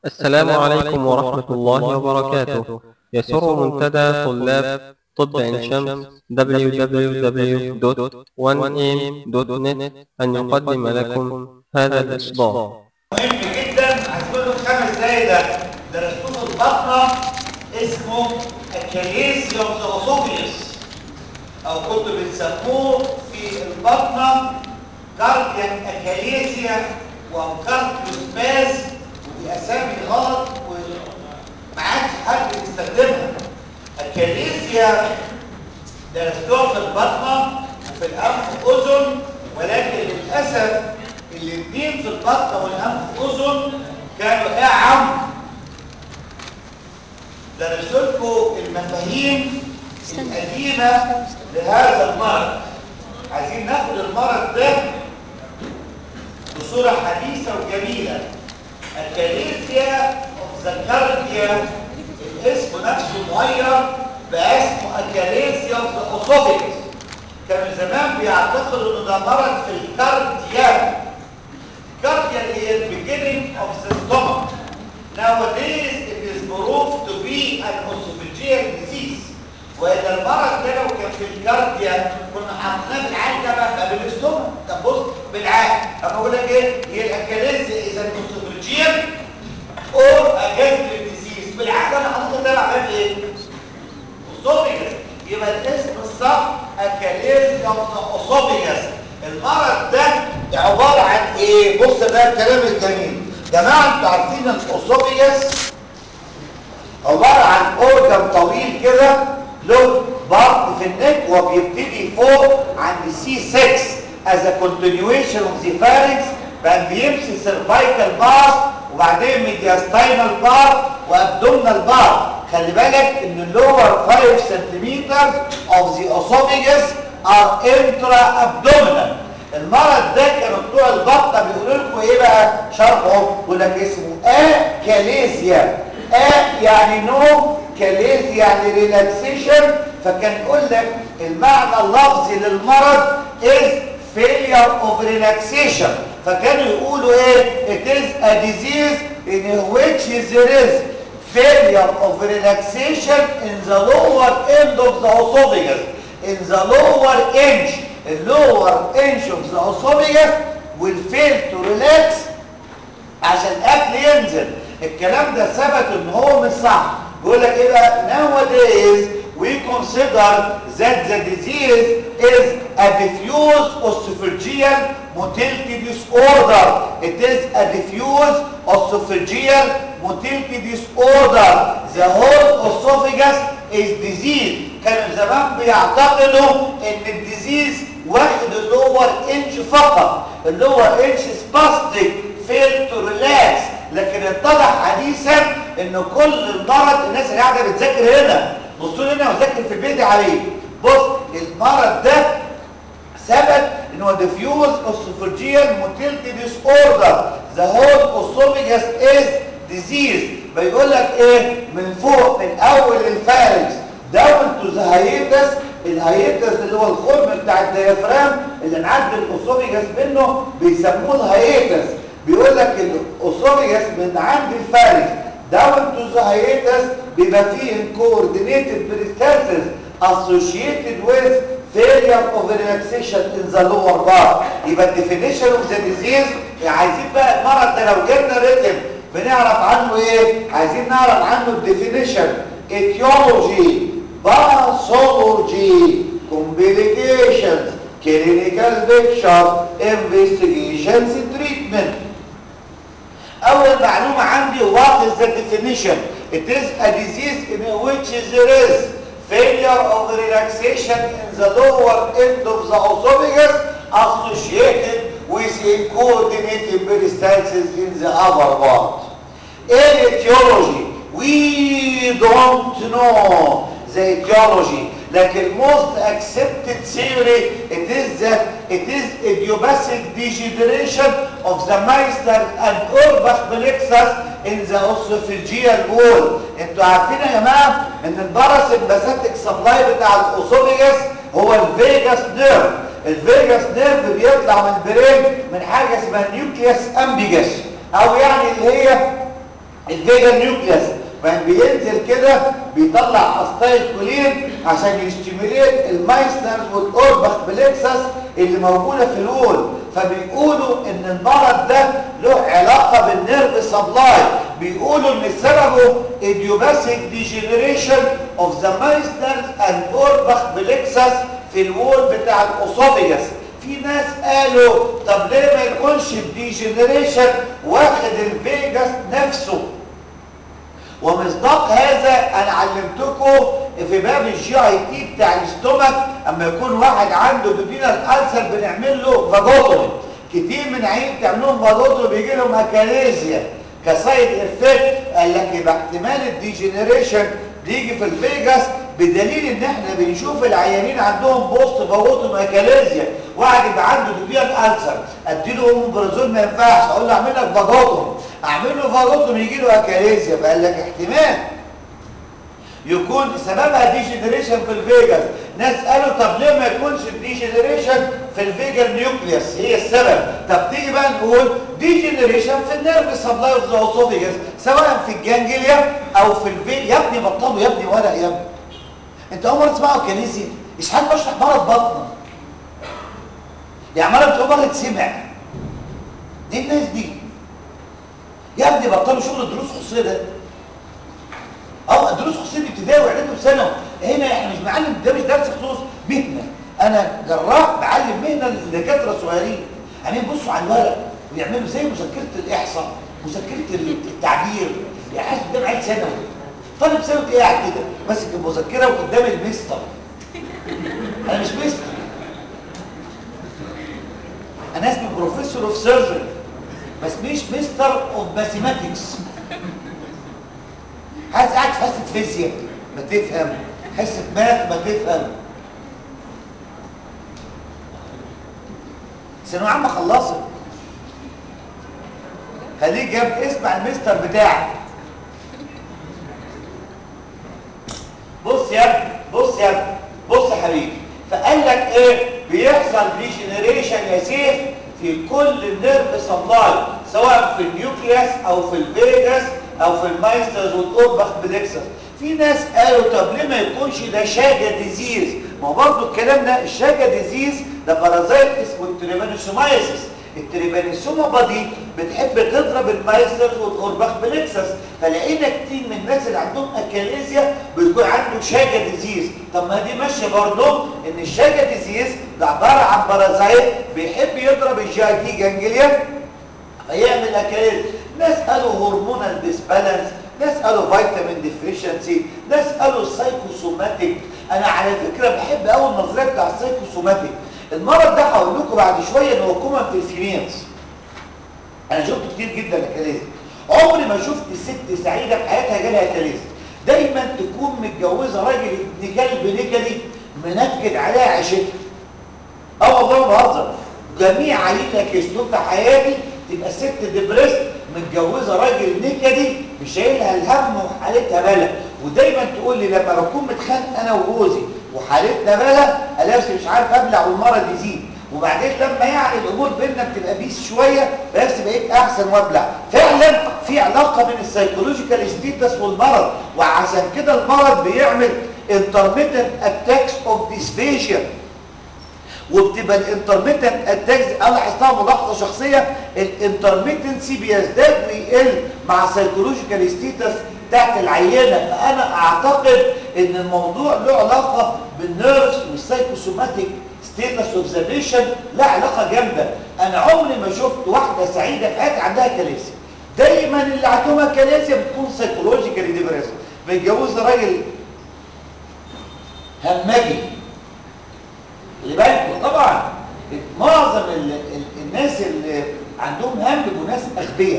السلام عليكم ورحمة الله وبركاته يسر منتدى طلاب طب عين شمس www.1am.net أن يقدم لكم هذا الإصدار مهم جدا هتكونوا خمس دقايق ده درستوه في البطنه اسمه الكاليسيوم اوسوفيوس او كنتوا بتسموه في البطنه كاردياك اكاليسيا او كارديوسباز ودي اسامي غلط وما عادش حد بيستخدمها الكاليسيا درستوها في البطنه وفي الانف اذن ولكن للاسف الاثنين في البطن والانف اذن كانوا ايه يا عم درست لكم المفاهيم القديمه لهذا المرض عايزين ناخد المرض ده بصوره حديثه وجميله الكاليسيا اوف ذا كارديا الاسم نفسه اتغير بقى اسمه الكاليسيا اوف ذا اوسوفيكس كانوا زمان بيعتقدوا ان ده مرض في الكارديا الكارديا اللي هي beginning of the stomach nowadays it is proved to be an esophageal disease وإذا المرض ده لو كان في الكارديا كنا حطيناه بالعقل ده بقى بالاستومك طب بص بالعقل اما اقول لك ايه هي الاكاليزيا اذا الاسوفاجيال اور اجاستريك ديزيز بالعقل انا حاطط ده بعمل ايه؟ اسوفيجاس يبقى الاسم الصح اكاليزيا اسوفيجاس المرض ده عباره عن ايه؟ بص ده الكلام الجميل جماعه انتوا عارفين الاسوفيجاس عباره عن اورجن طويل كده له ضغط في النك وبيبتدي فوق عند سي 6 as a continuation of the pharynx بقى بيمشي cervical bar وبعدين mediastinal bar وابdominal bar خلي بالك ان اللور 5 سنتيمتر of the esophagus are intra abdominal المرض ده كانوا بتوع البطنه بيقولوا لكم ايه بقى شرحه يقول لك اسمه اكاليزيا ا يعني نو كاليز يعني ريلاكسيشن فكان يقول لك المعنى اللفظي للمرض is failure of relaxation فكانوا يقولوا ايه it is a disease in which there is failure of relaxation in the lower end of the esophagus in the lower inch the lower inch of the esophagus will fail to relax عشان الاكل ينزل الكلام ده ثبت ان هو مش صح بيقول لك ايه بقى nowadays we consider that the disease is a diffuse esophageal motility disorder it is a diffuse esophageal motility disorder the whole esophagus is disease كانوا زمان بيعتقدوا ان الديزيز واخد اللور انش فقط اللور انش spastic fail to relax لكن اتضح حديثا ان كل المرض الناس اللي قاعده بتذاكر هنا بصوا لي هنا وذاكر في البيت عليه بص المرض ده ثبت ان هو diffuse esophageal motility disorder the whole esophagus is disease بيقول لك ايه من فوق من اول الفارنكس داون تو ذا هايتس الهايتس اللي هو الخرم بتاع الديافرام اللي نعدي الاسوفيجاس منه بيسموه الهايتس بيقول لك الاسوفيجاس من عند الفارس داون تو ذا هايتس بيبقى فيه coordinated peristalsis associated with failure of relaxation in the lower part يبقى definition of the disease عايزين بقى المرض ده لو جبنا رتم بنعرف عنه ايه عايزين نعرف عنه الديفينيشن etiology pathology complications clinical picture investigations treatment اول معلومه عندي what is the definition it is a disease in which there is failure of relaxation in the lower end of the esophagus associated with incoordinated peristalsis in the upper part in etiology we don't know the etiology like most accepted theory it is that it is idiopathic degeneration of the myster and orbach plexus in the esophageal wall انتوا عارفين يا جماعه ان الباراسمباثيك سبلاي بتاع الاسوفيجاس هو الفيجاس نيرف الفيجاس نيرف بيطلع من البرين من حاجه اسمها نيوكليوس امبيجاس او يعني اللي هي الفيجا نيوكليس بينزل كده بيطلع استايل كولين عشان يستيميليت المايسترز والاوربخ بلكسس اللي موجوده في الول فبيقولوا ان المرض ده له علاقه بالنيرف سبلاي بيقولوا ان سببه idiopathic degeneration of the meisters and اوrbach plexus في الوول بتاع الاسوفيجاس في ناس قالوا طب ليه ما يكونش الديجنريشن واخد الفيجاس نفسه ومصداق هذا انا علمتكم في باب الجي اي تي بتاع الاستومك اما يكون واحد عنده دوبينال ألسر بنعمل له فاجوتومي كتير من عيين بتعملهم فاجوتومي بيجي لهم اكاليزيا كسايد افكت قال لك يبقى احتمال الديجنريشن بيجي في الفيجاس بدليل ان احنا بنشوف العيانين عندهم بوست فاجوتومي اكاليزيا واحد يبقى عنده دوبينال ألسر اديله اومبرازول ما ينفعش اقول له اعمل لك فاجوتومي اعمل له فاجوتومي يجي له اكاليزيا فقال لك احتمال يكون سببها ديجنريشن في الفيجاس ناس قالوا طب ليه ما يكونش الديجنريشن في الفيجر نيوكليوس هي السبب طب تيجي بقى نقول ديجنريشن في النيرف سبلاي اوف ذا اوسوفيجاس سواء في الجانجليا او في الفيج يا ابني بطلوا يا ابني ورق يا ابني انت اول مره تسمعوا كنيسي مش حد بشرح مرض بطنه يعني مرض بتقول مرض سمع دي الناس دي يا ابني بطلوا شغل الدروس خصوصيه ده اه دروس خصوصيه ابتدائي واعدادي وثانوي هنا احنا مش بنعلم ده مش درس خصوص مهنه انا جراح بعلم مهنه للدكاتره الصغيرين يعني بيبصوا على الورق ويعملوا زي مذكره الاحصاء مذكره التعبير يعني حاسس قدام عيل ثانوي طالب ثانوي قاعد كده ماسك المذكره وقدام المستر انا مش مستر انا اسمي بروفيسور اوف سيرجري بس مش مستر اوف ماثيماتكس عايز قاعد في حصه فيزياء ما تفهم حصه ماث ما تفهم ثانويه عامه خلصت خليك جنب اسمع المستر بتاعك بص يا ابني بص يا ابني بص يا حبيبي فقال لك ايه بيحصل ديجنريشن يا سيف في كل النيرف سبلاي سواء في النيوكليوس او في الفيجاس او في المايسترز والاوربخ بلكسس في ناس قالوا طب ليه ما يكونش ده شاجا ديزيز ما هو برضه الكلام ده الشاجا ديزيز ده بارازايت اسمه التريبانوسومايسيس التريبانوسوما دي بتحب تضرب المايسترز والاوربخ بلكسس فلقينا كتير من الناس اللي عندهم اكاليزيا بتكون عنده شاجا ديزيز طب ما دي ماشيه برضه ان الشاجا ديزيز ده عباره عن بارازايت بيحب يضرب الجي اي تي جانجليا فيعمل اكاليز ناس قالوا هرمونال ديسبالانس ناس قالوا فيتامين ديفيشنسي ناس قالوا سايكوسوماتيك انا على فكره بحب قوي النظريه بتاع السايكوسوماتيك المرض ده هقول لكم بعد شويه ان هو كومن في الفيميلز انا شفت كتير جدا اكاليز عمري ما شفت ست سعيده في حياتها جالها اكاليز دايما تكون متجوزه راجل ابن كلب نكدي منكد عليها عيشتها اه والله ما بهزر جميع عيلة كيستون في حياتي تبقى ست ديبريست متجوزه راجل نكدي مش شايلها الهم وحالتها بلا ودايما تقول لي لما بكون متخانق انا وجوزي وحالتنا بلا الاقي مش عارف ابلع والمرض يزيد وبعدين لما يعني الامور بيننا بتبقى بيس شويه بس بقيت احسن وابلع فعلا في علاقه بين السايكولوجيكال ستيتس والمرض وعشان كده المرض بيعمل intermittent attacks of dysphagia وبتبقى الانترميتنت اتاكس انا لاحظتها ملاحظه شخصيه الانترميتنسي بيزداد ويقل مع سايكولوجيكال ستيتس بتاعت العيانه فانا اعتقد ان الموضوع له علاقه بالنيرفز والسايكوسوماتيك ستيتس اوف ذا بيشنت لا علاقه جامده انا عمري ما شفت واحده سعيده في حياتها عندها كاليسيا دايما اللي عندهم كاليسيا بتكون سايكولوجيكال ديبريس متجوزه راجل همجي اللي بالكم طبعا معظم ال ال الناس اللي عندهم هم بيبقوا ناس اغبياء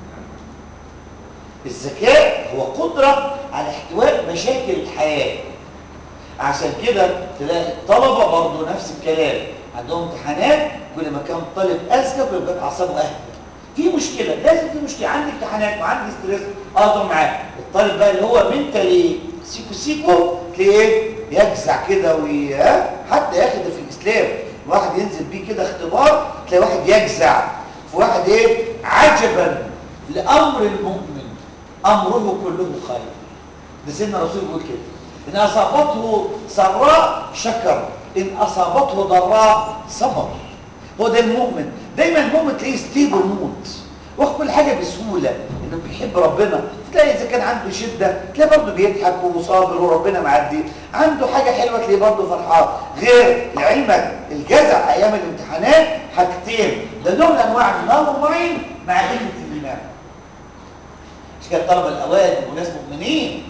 الذكاء هو قدرة على احتواء مشاكل الحياة عشان كده تلاقي الطلبة برضه نفس الكلام عندهم امتحانات كل ما كان الطالب اذكى كل ما كان اعصابه اهدى في مشكلة لازم في مشكلة عندي امتحانات وعندي ستريس اقدر معاه الطالب بقى اللي هو منتالي سيكو سيكو تلاقيه يجزع كده وي حتى ياخد في الاسلام واحد ينزل بيه كده اختبار تلاقي واحد يجزع في واحد ايه عجبا لامر المؤمن امره كله خير ده سيدنا الرسول بيقول كده ان اصابته سراء شكر ان اصابته ضراء صبر هو ده المؤمن دايما المؤمن تلاقيه ستيبل مود واخد كل حاجه بسهوله انه بيحب ربنا تلاقي اذا كان عنده شده تلاقيه برضه بيضحك وصابر وربنا معدي عنده حاجه حلوه تلاقيه برضه فرحان غير لعلمك الجزع ايام الامتحانات حاجتين ده نوع من انواع النار ماين مع قله الايمان مش كده الطلبه الاوائل بيبقوا ناس مؤمنين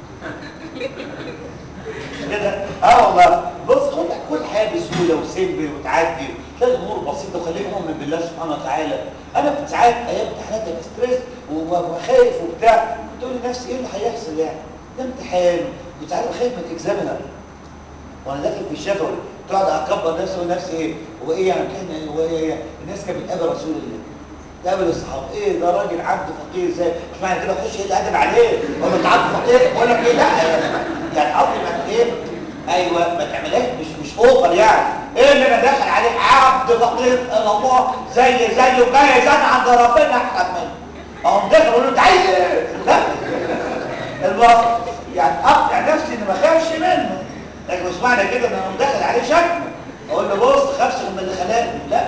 كده اه والله بص خد كل حاجه بسهوله وسيمبل وتعدي تلاقي الامور بسيطه وخليك مؤمن بالله سبحانه وتعالى انا كنت ساعات ايام امتحانات ابقى ستريس وخايف وبتاع كنت اقول لنفسي ايه اللي هيحصل يعني ده امتحان كنت ساعات خايف من الاكزامينر وانا داخل في الشفوي تقعد اكبر نفسي اقول نفسي ايه هو ايه يعني كان هو ايه الناس كانت بتقابل رسول الله تقابل الصحابه ايه ده راجل عبد فقير ازاي مش معنى كده اخش ايه ادب عليه اقول له انت عبد فقير اقول لك ايه لا يعني قصدي ما ايه ايوه ما تعملهاش مش مش اوفر يعني ايه اللي انا داخل عليه عبد فقير الى الله زي زيه جاي زاد عند ربنا احسن منه اقوم داخل اقول له انت عايز ايه لا الوقت يعني اقنع نفسي اني ما اخافش منه لكن مش معنى كده ان انا داخل عليه شكله اقول له بص تخافش من اللي خلقني لا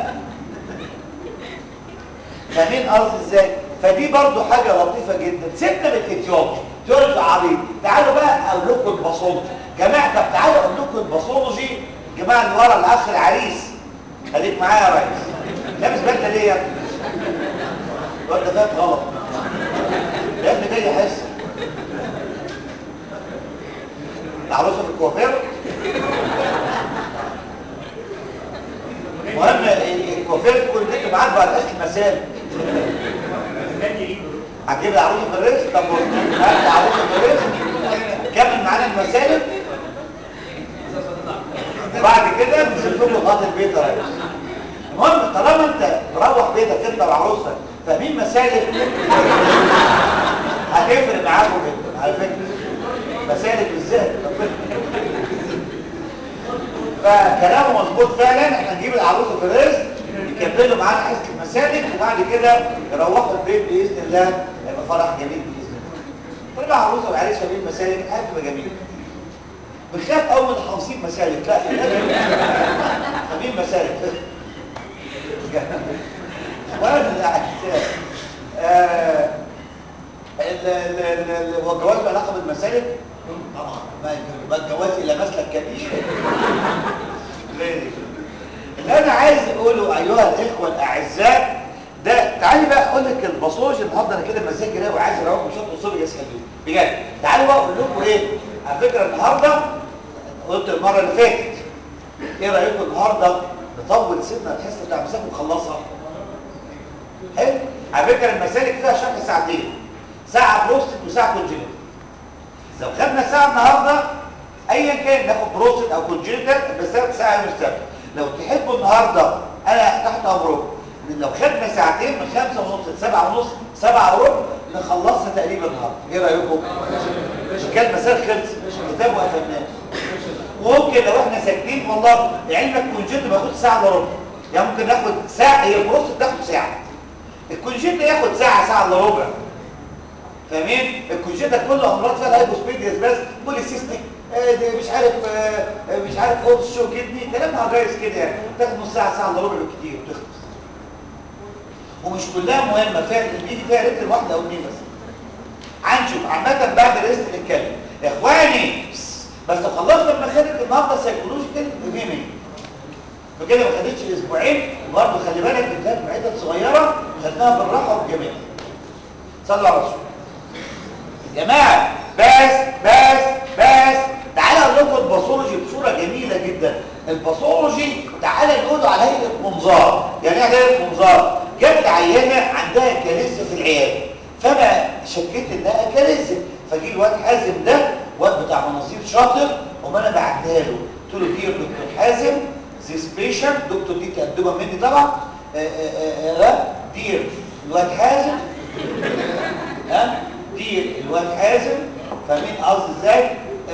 فاهمين قصدي ازاي فدي برضو حاجه لطيفه جدا سيبنا من الاثيوبي تيولوجي عريض تعالوا بقى اقول لكم الباثولوجي جماعه طب تعالوا اقول لكم الباثولوجي جماعه اللي ورا الاخ العريس خليك معايا يا ريس لابس بدله ليه يا ابني الواد ده فاهم غلط يا ابني جاي يحس العروسه في الكوافير المهم الكوافير تكون انت معاك بعد اخر المسائل هتجيب العروسه في الرزق طب هات العروسه في الرزق كمل معانا المسالك بعد كده نسيب لكم لغايه البيت يا ريس المهم طالما انت مروح بيتك انت وعروستك فاهمين مسالك هتفرق معاكم جدا على فكره مسالك بالذات فكلامه مظبوط فعلا احنا نجيب العروسه في الرزق يكملوا معانا حصه المسالك وبعد كده يروحوا البيت باذن الله هيبقى فرح جميل باذن الله طلع عروسه وعريس فاهمين مسالك الحياه تبقى جميله بنخاف اول من حافظين مسالك لا فاهمين مسالك وانا آه هو الجواز له علاقه بالمسالك طبعا ما الجواز الى مسلك كبير اللي انا عايز اقوله ايها الاخوه الاعزاء ده تعالي بقى اقول لك الباصوج النهارده انا كده مزاج رايق وعايز اروح شويه اصول يسالوا بجد تعالوا بقى اقول لكم ايه على فكره النهارده قلت المره اللي فاتت ايه رايكم النهارده نطول سيبنا الحصه بتاع المساك ونخلصها حلو على فكره المسالك فيها شرح ساعتين ساعه بروستد وساعه كونجينيتال لو خدنا ساعه النهارده ايا كان ناخد بروستد او كونجينيتال بس ساعه يوم السبت لو تحبوا النهارده انا تحت امركم لو خدنا ساعتين من خمسة ونص لسبعة ونص سبعة وربع نخلصها تقريبا النهارده ايه رايكم؟ مش كان مسار خلص كتاب وقفلناه وممكن لو احنا ساكتين والله علمك كونجنت باخد ساعه الا ربع يعني ممكن ناخد ساعه هي البروست تاخد ساعه الكونجنت ياخد ساعه ساعه الا ربع فاهمين الكونجنت كل امراض فيها الهايبوسبيديس بس بوليسيستيك آه مش عارف آه مش عارف اوبس شو كدني كلام هجايز كده يعني تاخد نص ساعه ساعه الا ربع بالكتير وتخلص ومش كلها مهمه فيها بيجي فيها ريتم واحده او اثنين بس هنشوف عامه بعد ريست نتكلم يا اخواني بس لو خلصنا المخارج النهارده سيكولوجيكال مهمه فكده ما خدتش اسبوعين وبرضه خلي بالك بتلاقي معدات صغيره خدناها بالراحه والجمال صلوا على الرسول يا جماعه بس بس بس تعالى اقول لكم الباثولوجي بصوره جميله جدا الباثولوجي تعالى نقوله على هيئه منظار يعني ايه هيئه منظار جت عيانه عندها كارثه في العياده فانا شكيت انها كارثه فجي الواد حازم ده واد بتاع مناظير شاطر وما انا بعتها له قلت له دير دكتور حازم ذيس بيشنت دكتور دي تقدمها مني طبعا دير الواد حازم ها دير الواد حازم فاهمين قصدي ازاي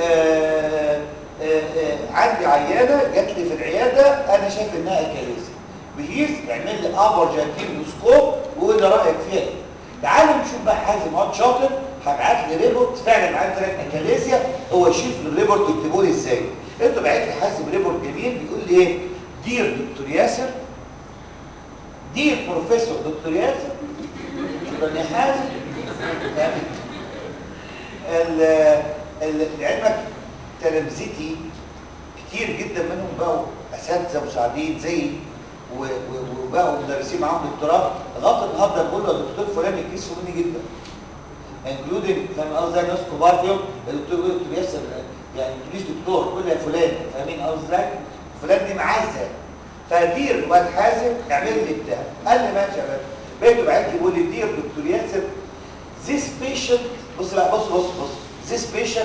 عندي عيانه جات لي في العياده انا شايف انها كارثه بليز اعمل لي ابر جاكينوسكوب وقول لي رايك فيها تعالوا نشوف بقى حازم واد شاطر هبعت لي ريبورت فعلا معاه ثلاث اكاليزيا هو يشوف الريبورت يكتبوا لي ازاي انتوا بعت لي حازم ريبورت جميل بيقول لي ايه دير دكتور ياسر دير بروفيسور دكتور ياسر شكرا يا حازم لعلمك تلامذتي كتير جدا منهم بقوا اساتذه مساعدين زيي وبقوا مدرسين معاهم دكتوراه لغايه النهارده بقول له يا دكتور فلان يكسفوا مني جدا انكلودنج فاهم قصدي ناس كبار فيهم الدكتور يقول دكتور ياسر يعني مش دكتور قول يا فلان فاهمين قصدي فلان دي معزه فدير واد حازم اعمل لي بتاع قال لي ماشي يا باشا بقيت بعت لي بيقول لي دير دكتور ياسر this patient بص بقى بص بص بص this patient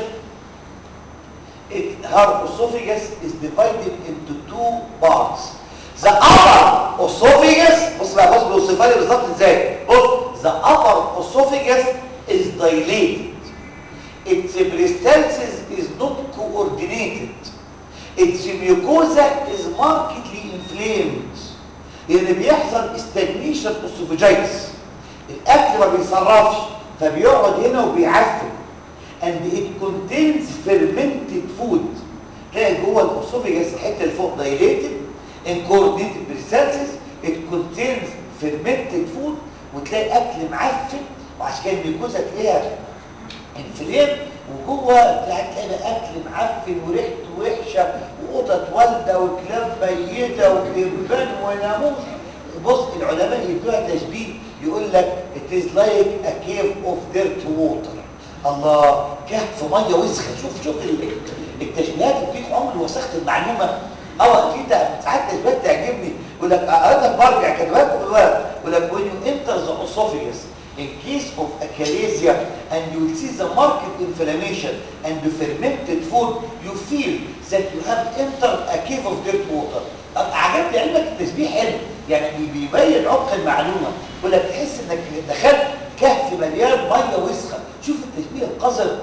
it, her esophagus is divided into two parts the upper esophagus بص بقى بص بيوصفها لي بالظبط ازاي بص the upper esophagus is dilated its peristalsis is not coordinated its mucosa is markedly inflamed يعني بيحصل stagnation esophagitis الاكل ما بيصرفش فبيقعد هنا وبيعفن and it contains fermented food تلاقي جوه الاسوفيجاس الحته اللي فوق dilated in coordinated peristalsis it contains fermented food وتلاقي اكل معفن وعشان كده الميكوزا تلاقيها انفلام وجوه هتلاقي بقى اكل معفن وريحته وحشه وقطط والده وكلاب ميته ودبان وناموس بص العلماء يدوها تشبيه يقول لك it is like a cave of dirt water الله كهف ميه وسخه شوف شوف التشبيهات بتديك عمر وسخت المعلومه اه اكيد ساعات تشبيهات تعجبني يقول لك اقول لك برجع كتبات بالورق يقول لك when you enter the esophagus in case of achalasia and you will see the marked inflammation and the fermented food you feel that you have entered a cave of dirt water عجبني علمك التشبيه حلو يعني بيبين عمق المعلومه يقول لك تحس انك دخلت كهف مليان ميه وسخه شوف التشبيه القذر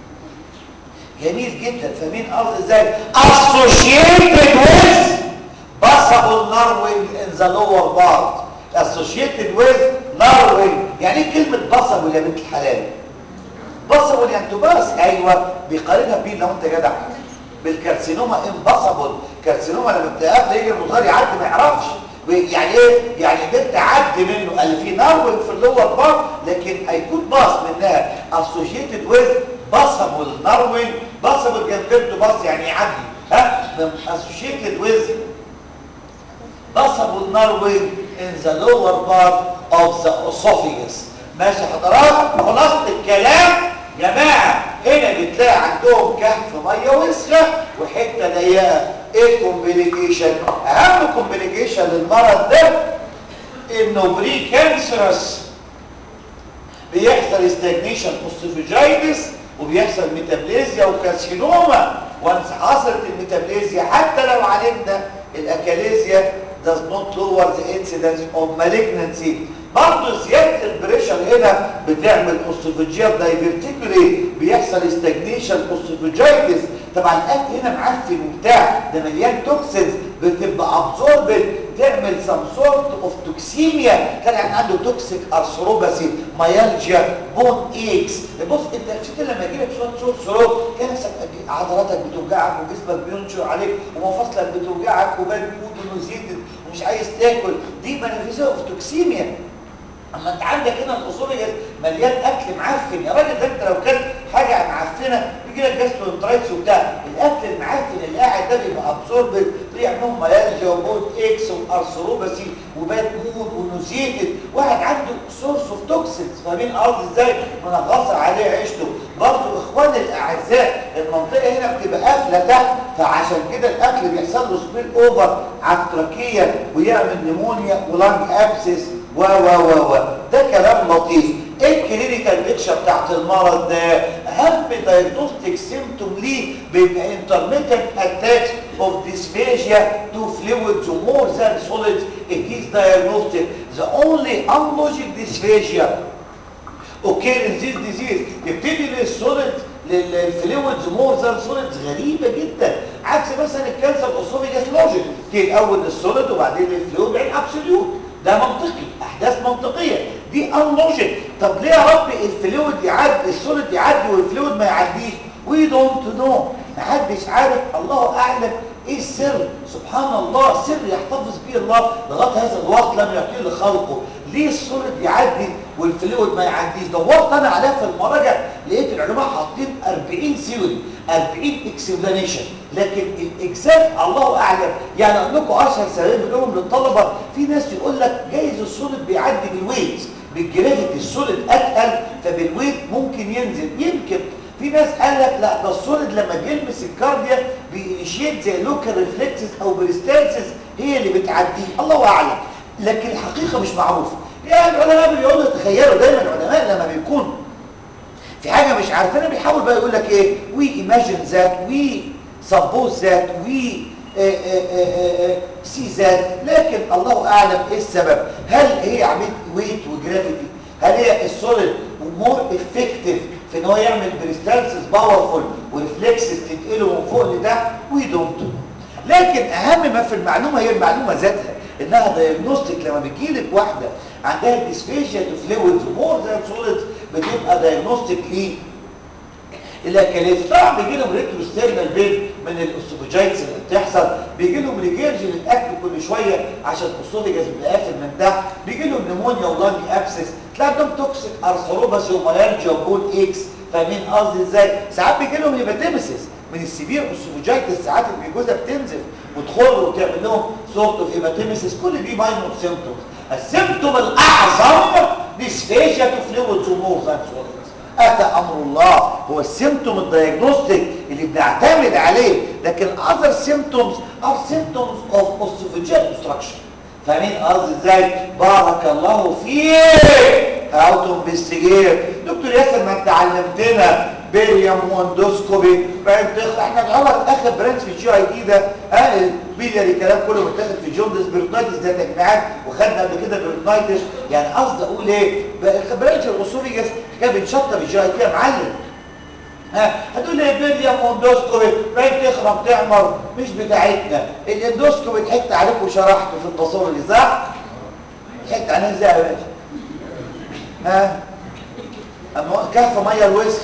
جميل جدا فاهمين ارض ازاي associated with possible narrowing in the lower part associated with narrowing يعني ايه كلمه possible يا بنت الحلال possible يعني تباس ايوه بيقارنها بيه لو انت جدع بالكارسينوما امباسبل كارسينوما لما بتلاقيها يجي المظهر يعدي ما يعرفش يعني ايه يعني ده تعدي منه قال في نارول في اللور بار لكن هيكون باص منها اسوشيتد ويز باسبل ناروين باسبل جنبته باص يعني يعدي ها اسوشيتد ويز باسبل ناروين in the lower part of the esophagus ماشي حضرات خلاصه الكلام جماعه هنا بتلاقي عندهم كهف ميه وسخه وحته ضيقه ايه الكومبليكيشن اهم كومبليكيشن للمرض ده انه بري كانسرس بيحصل استجنيشن اوستوفيجايتس وبيحصل ميتابليزيا وكارسينوما وانس حصلت الميتابليزيا حتى لو عالجنا الاكاليزيا does not lower the incidence of malignancy برضه زياده البريشر هنا بتعمل اوستوفيجيال دايفرتيكولي بيحصل استجنيشن اوستوفيجايتس طبعا الاكل هنا معفن وبتاع ده مليان توكسينز بتبقى ابزوربت تعمل سم سورت اوف توكسيميا كان يعني عنده توكسيك ارثروباسي مايالجيا بون ايكس بص انت شفت لما يجي لك شويه صوت سروب كان نفسك عضلاتك بتوجعك وجسمك بينشر عليك ومفاصلك بتوجعك وبان بود ونزيد ومش عايز تاكل دي مانيفيزيا اوف توكسيميا اما انت عندك هنا الاسوفيجاس مليان اكل معفن يا راجل ده انت لو كان حاجه معفنه يجي لك جاسترونترايتس وبتاع الاكل المعفن اللي قاعد ده بيبقى ابسورب بيعملهم ميالجيا وبود اكس وارثروباسي وباد مود ونوزيتد واحد عنده سورس اوف توكسينز فاهمين قصدي ازاي منغصه عليه عيشته برضه اخواني الاعزاء المنطقه هنا بتبقى قافله تحت فعشان كده الاكل بيحصل له سبيل اوفر على التراكيه ويعمل نيمونيا ولانج ابسس و و و و ده كلام لطيف ايه الكلينيكال بيكشر بتاعت المرض ده اهم دايجنوستيك سيمتوم ليه بيبقى انترميتنت اتاكس اوف ديسفيجيا تو فلويدز مور ذان سوليدز it is diagnostic the only unlogic dysphagia occur in this disease يبتدي للسوليد للفلويدز مور ذان سوليدز غريبه جدا عكس مثلا الكانسر الاسوفيجاس لوجيك تيجي الاول للسوليد وبعدين للفلويد بعدين ابسوليوت ده منطقي احداث منطقيه دي انلوجيك طب ليه يا رب الفلويد يعدي السوليد يعدي والفلويد ما يعديش وي دونت نو محدش عارف الله اعلم ايه السر سبحان الله سر يحتفظ به الله لغايه هذا الوقت لم يعطيه لخلقه ليه السوليد يعدي والفلويد ما يعديش دورت انا عليها في المراجع لقيت العلماء حاطين 40 سيوري 40 اكسبلانيشن لكن الاكزاكت الله اعلم يعني اقول لكم اشهر سبب بنقولهم للطلبه في ناس يقول لك جايز السوليد بيعدي بالويت بالجرافيتي السوليد اتقل فبالويت ممكن ينزل يمكن في ناس قال لك لا ده السوليد لما بيلمس الكارديا بيشيت زي لوكال ريفلكسز او بريستانسز هي اللي بتعديه الله اعلم لكن الحقيقه مش معروفه يعني العلماء بيقولوا تخيلوا دايما العلماء لما بيكون في حاجه مش عارفينها بيحاول بقى يقول لك ايه وي ايماجين ذات وي سبوز ذات وي سي ذات لكن الله اعلم ايه السبب هل هي عمليه ويت وجرافيتي هل هي السوليد مور افكتيف في ان هو يعمل بريستانسز باورفول وريفلكسز تنقله من فوق لتحت وي دونت لكن اهم ما في المعلومه هي المعلومه ذاتها انها دايجنوستيك لما بتجيلك واحده عندها ديسفيشيا تو فلويدز مور ذان سوليدز بتبقى دايجنوستيك ليه الاكاليز طبعا بيجي لهم ريتروستيرنال بين من الاوسوفيجايتس اللي بتحصل بيجي لهم ريجيرج للاكل كل شويه عشان الاوسوفيجاس بيبقى قافل من تحت بيجي لهم نمونيا ولانج ابسس تلاقي عندهم توكسيك ارثروباس وميالجيا وبون اكس فاهمين قصدي ازاي ساعات بيجي لهم هيباتيمسيس من السيفير اوسوفيجايتس ساعات الميجوزا بتنزف وتخر وتعمل لهم سورت اوف هيباتيمسيس كل دي ماينور سيمبتومز السيمبتوم الاعظم ديسفيشيا تو فلويدز ومور ذان سوليدز اتى امر الله هو السيمتوم الدايجنوستيك اللي بنعتمد عليه لكن other symptoms are symptoms of esophageal obstruction فاهمين قصدي ازاي بارك الله فيك how to investigate دكتور ياسر ما انت علمتنا بيريم واندوسكوبي بعدين تخ... احنا نعرف اخر برانش في الجي اي دي ده ها البيلياري كلام كله متاخد في جوندس بيرتنايتس ده تجميعات وخدنا قبل كده بيرتنايتس يعني قصدي اقول ايه برانش الاسوفيجاس كان بيتشطب الجي اي دي يا معلم ها هتقول لي بيريم واندوسكوبي بعدين تخرم تعمر مش بتاعتنا الاندوسكوبي ضحكت عليكم وشرحته في الباثولوجي صح؟ ضحكت عليه ازاي يا باشا؟ ها اما كهف ميه الوسخ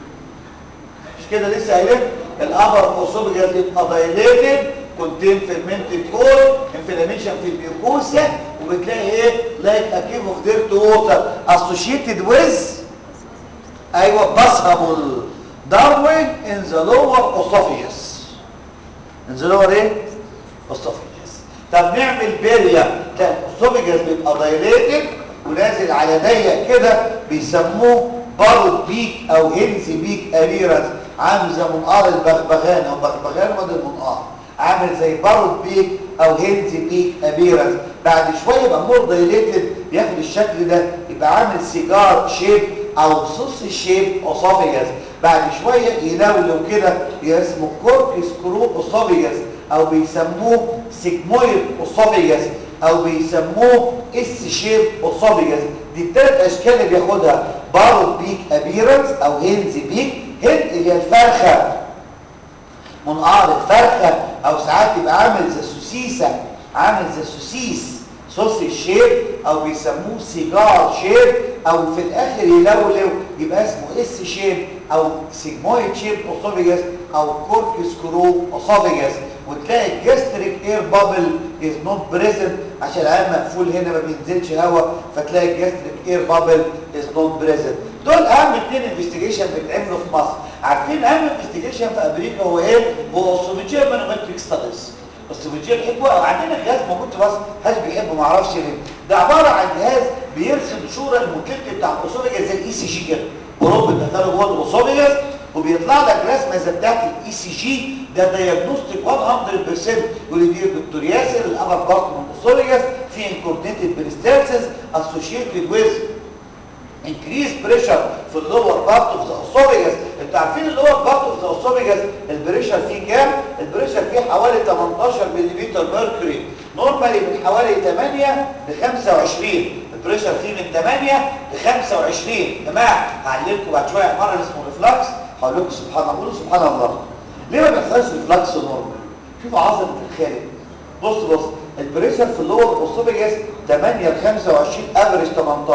مش كده لسه قايلين الابر اوسوفيجاس يبقى دايليتد كونتين فيرمنتد فول انفلاميشن في الميوكوسا وبتلاقي ايه لايك ا كيف اوف ديرت ووتر اسوشيتد ويز ايوه باسبل داروين ان ذا لور اوسوفيجاس ان ذا لور ايه اوسوفيجاس طب نعمل بيريا تلاقي الاوسوفيجاس بيبقى دايليتد ونازل على ضيق كده بيسموه بارد بيك او هيلز بيك اريرس عامل زي منقار البغبغان او بغبغان بدل منقار عامل زي بارد بيك او هيلز بيك ابيرس بعد شويه يبقى مور دايليتد ياخد الشكل ده يبقى عامل سيجار شيب او صوص شيب اوسوفيجاس بعد شويه يلولو كده اسمه كورك سكرو اوسوفيجاس او بيسموه سيجمويد اوسوفيجاس او بيسموه اس شيب اوسوفيجاس دي الثلاث اشكال اللي بياخدها بارد بيك ابيرنس او هيلز بيك هيد اللي هي الفرخه منقار الفرخه او ساعات يبقى عامل زي سوسيسه عامل زي سوسيس صوص الشيب او بيسموه سيجار شيب او في الاخر يلولو يبقى اسمه اس شيب او سيجمويد شيب اوسوفيجاس او كورك سكرو اوسوفيجاس وتلاقي الجاستريك اير بابل از نوت بريزنت عشان العين مقفول هنا ما بينزلش هواء فتلاقي الجاستريك اير بابل از نوت بريزنت دول اهم اثنين انفستيجيشن بيتعملوا في مصر عارفين اهم انفستيجيشن في امريكا هو ايه هو اوسوفيجيال مانومتريك ستاديز السوفيتشير بيحبوا عندنا جهاز موجود في مصر حاجه بيحبه ما اعرفش ليه ده عباره عن جهاز بيرسم صوره الموتيلتي بتاع الاوسوفيجاس زي الاي سي جي كده اوروبا بتدخله جوه الاوسوفيجاس وبيطلع لك رسمه زي بتاعت الاي سي جي ده دايجنوستيك 100% يقول لي دي الدكتور ياسر الابر بارت من الاوسوفيجاس في انكورنيتد بريستانسز اسوشيتد ويز increase pressure في اللور بارت اوف ذا اسوفيجاس انتوا عارفين اللور بارت اوف ذا اسوفيجاس البريشر فيه كام البريشر فيه حوالي 18 ملم ميركوري نورمالي من حوالي 8 ل 25 البريشر فيه من 8 ل 25 يا جماعه هعلمكم بعد شويه مره اسمه ريفلكس هقول لكم سبحان الله قولوا سبحان الله ليه ما بيحصلش ريفلكس نورمال شوفوا عظمه الخالق بص بص البريشر في اللور اسوفيجاس 8 ل 25 افريج 18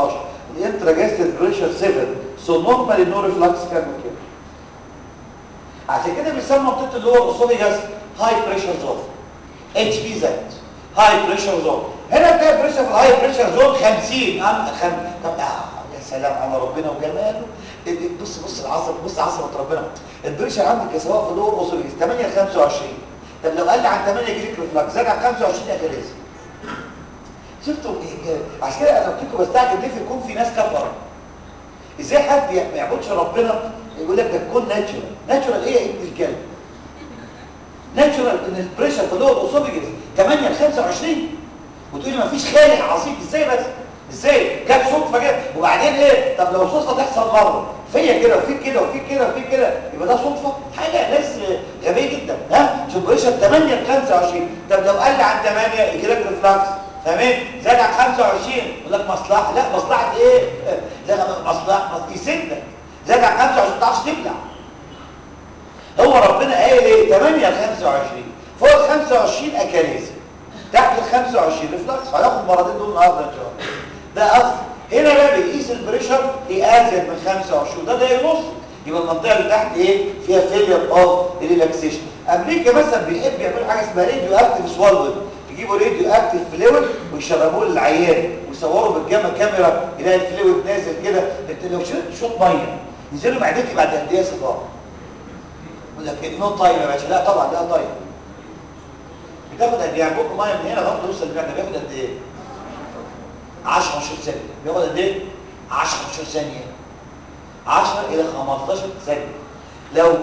الانتراجاستريك بريشر 7 سو نورمال النو ريفلكس كان كده عشان كده بيسمى منطقه اللي هو الاسوفيجاس هاي بريشر زون اتش بي زد هاي بريشر زون هنا تلاقي بريشر في الهاي بريشر زون 50 ام خم... طب آه يا سلام على ربنا وجماله بص بص العصر بص عصر ربنا البريشر عندك يا سواء في اللور اوسوفيجاس 8 ل 25 طب لو قل عن 8 يجي لك ريفلكس زاد عن 25 يا كريزي شفتوا عشان كده انا قلت لكم بستعجب ليه في يكون في ناس كفره ازاي حد ما يعبدش ربنا يقول لك ده تكون ناتشورال ناتشورال ايه يا ابن الكلب ناتشورال ان البريشر في اللور اوسوفيجاس 8 ل 25 وتقولي ما فيش خالق عظيم ازاي بس ازاي جت صدفه كده وبعدين ايه طب لو صدفه تحصل مره فيا كده وفيك كده وفيك كده وفيك كده يبقى ده صدفه حاجه ناس غبيه جدا ها شوف بريشر 8 ل 25 طب لو قل عن 8 يجي لك ريفلاكس فاهمين زاد عن 25 يقول لك مصلحه لا مصلحه ايه لا مصلحه يسدك زاد عن 25 ما تعرفش تبلع هو ربنا قايل ايه 8 ل 25 فوق ال 25 اكاليزي تحت ال 25 ريفلكس هياخد المرضين دول النهارده ان شاء الله ده اصل هنا بقى بيقيس البريشر ايه ازيد من 25 ده ده نص يبقى المنطقه اللي تحت ايه فيها فيلير اوف ريلاكسيشن امريكا مثلا بيحب يعملوا حاجه اسمها راديو اكتيف سوالوينج يجيبوا راديو اكتيف فلويد ويشربوه للعيان ويصوروا بالجاما كاميرا يلاقي الفلويد نازل كده انت لو شربت شوط ميه ينزلوا معدتي بعد قد ايه يا صفاء يقول لك نو تايم يا باشا لا طبعا لا تايم بتاخد قد ايه يعني بق ميه من هنا لغايه ما توصل للمعده بياخد قد ايه 10 15 ثانيه بياخد قد ايه 10 15 ثانيه 10 الى 15 ثانيه لو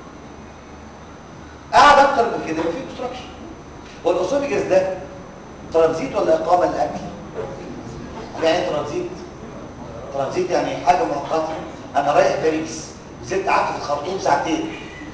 قعد اكتر من كده يبقى في كونستراكشن والاسوفيجاس ده ترانزيت ولا اقامه الاكل يعني ايه ترانزيت ترانزيت يعني حاجه مؤقته انا رايح باريس نزلت قعدت في الخرطوم ساعتين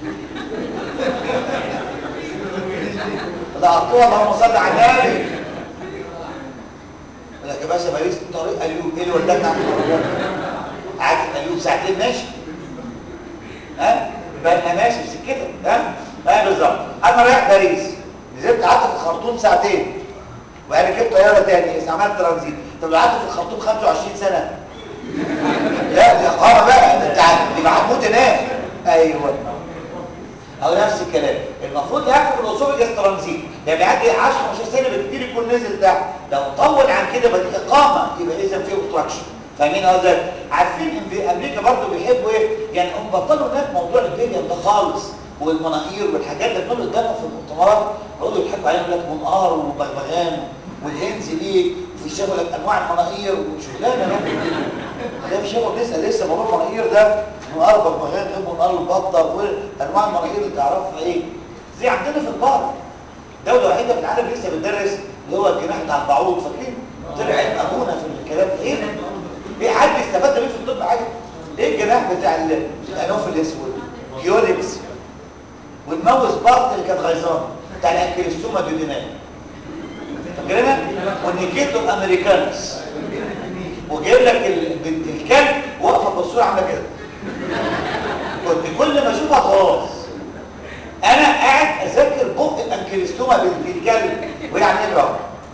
لا أرطوها اللهم صل على النبي لك يا باشا باريس طريق أليوب إيه اللي وداك عند الخرطوم قعدت في أليوب ساعتين ماشي ها يبقى أنا ماشي في سكتك ها ها بالظبط أنا رايح باريس نزلت قعدت في الخرطوم ساعتين وبعدين ركبت طيارة تاني عملت ترانزيت طب لو قعدت في الخرطوم 25 سنة لا دي إقامة بقى أنت يبقى هتموت هناك أيوه او نفس الكلام المفروض ياكل الاسوفيجاس ترانزيت ده بيعدي 10 15 سنه بالكتير يكون نزل تحت لو طول عن كده بقى دي اقامه يبقى اذا في اوبستراكشن فاهمين قصدي عارفين ان في امريكا برضه بيحبوا ايه يعني هم بطلوا هناك موضوع البيليوم ده خالص والمناقير والحاجات اللي بنقول قدامهم في المؤتمرات يقعدوا يضحكوا عليهم يقول لك منقار وبغبغان والهنز ايه وفي الشغل لك انواع المناقير وشغلانه بقى ده في شغل بنسال لسه موضوع المناقير ده منقار بغبغان غير منقار البطه وانواع المناقير اللي تعرفها ايه زي عندنا في البار الدوله الوحيده في العالم لسه بتدرس اللي هو الجناح بتاع البعوض فاكرين طلع ابونا في الكلام ايه ايه حد استفاد بيه في الطب حاجه ايه الجناح بتاع الانوف الاسود كيوليكس والماوس بارت اللي كانت غيظانه بتاع الانكليستوما ديودينال فاكرينها والنيكيتو امريكانس وجايب لك البنت الكلب واقفه بالصوره عامله كده كنت كل ما اشوفها خلاص انا قاعد اذاكر بق الانكليستوما بنت الكلب وهي عامله ايه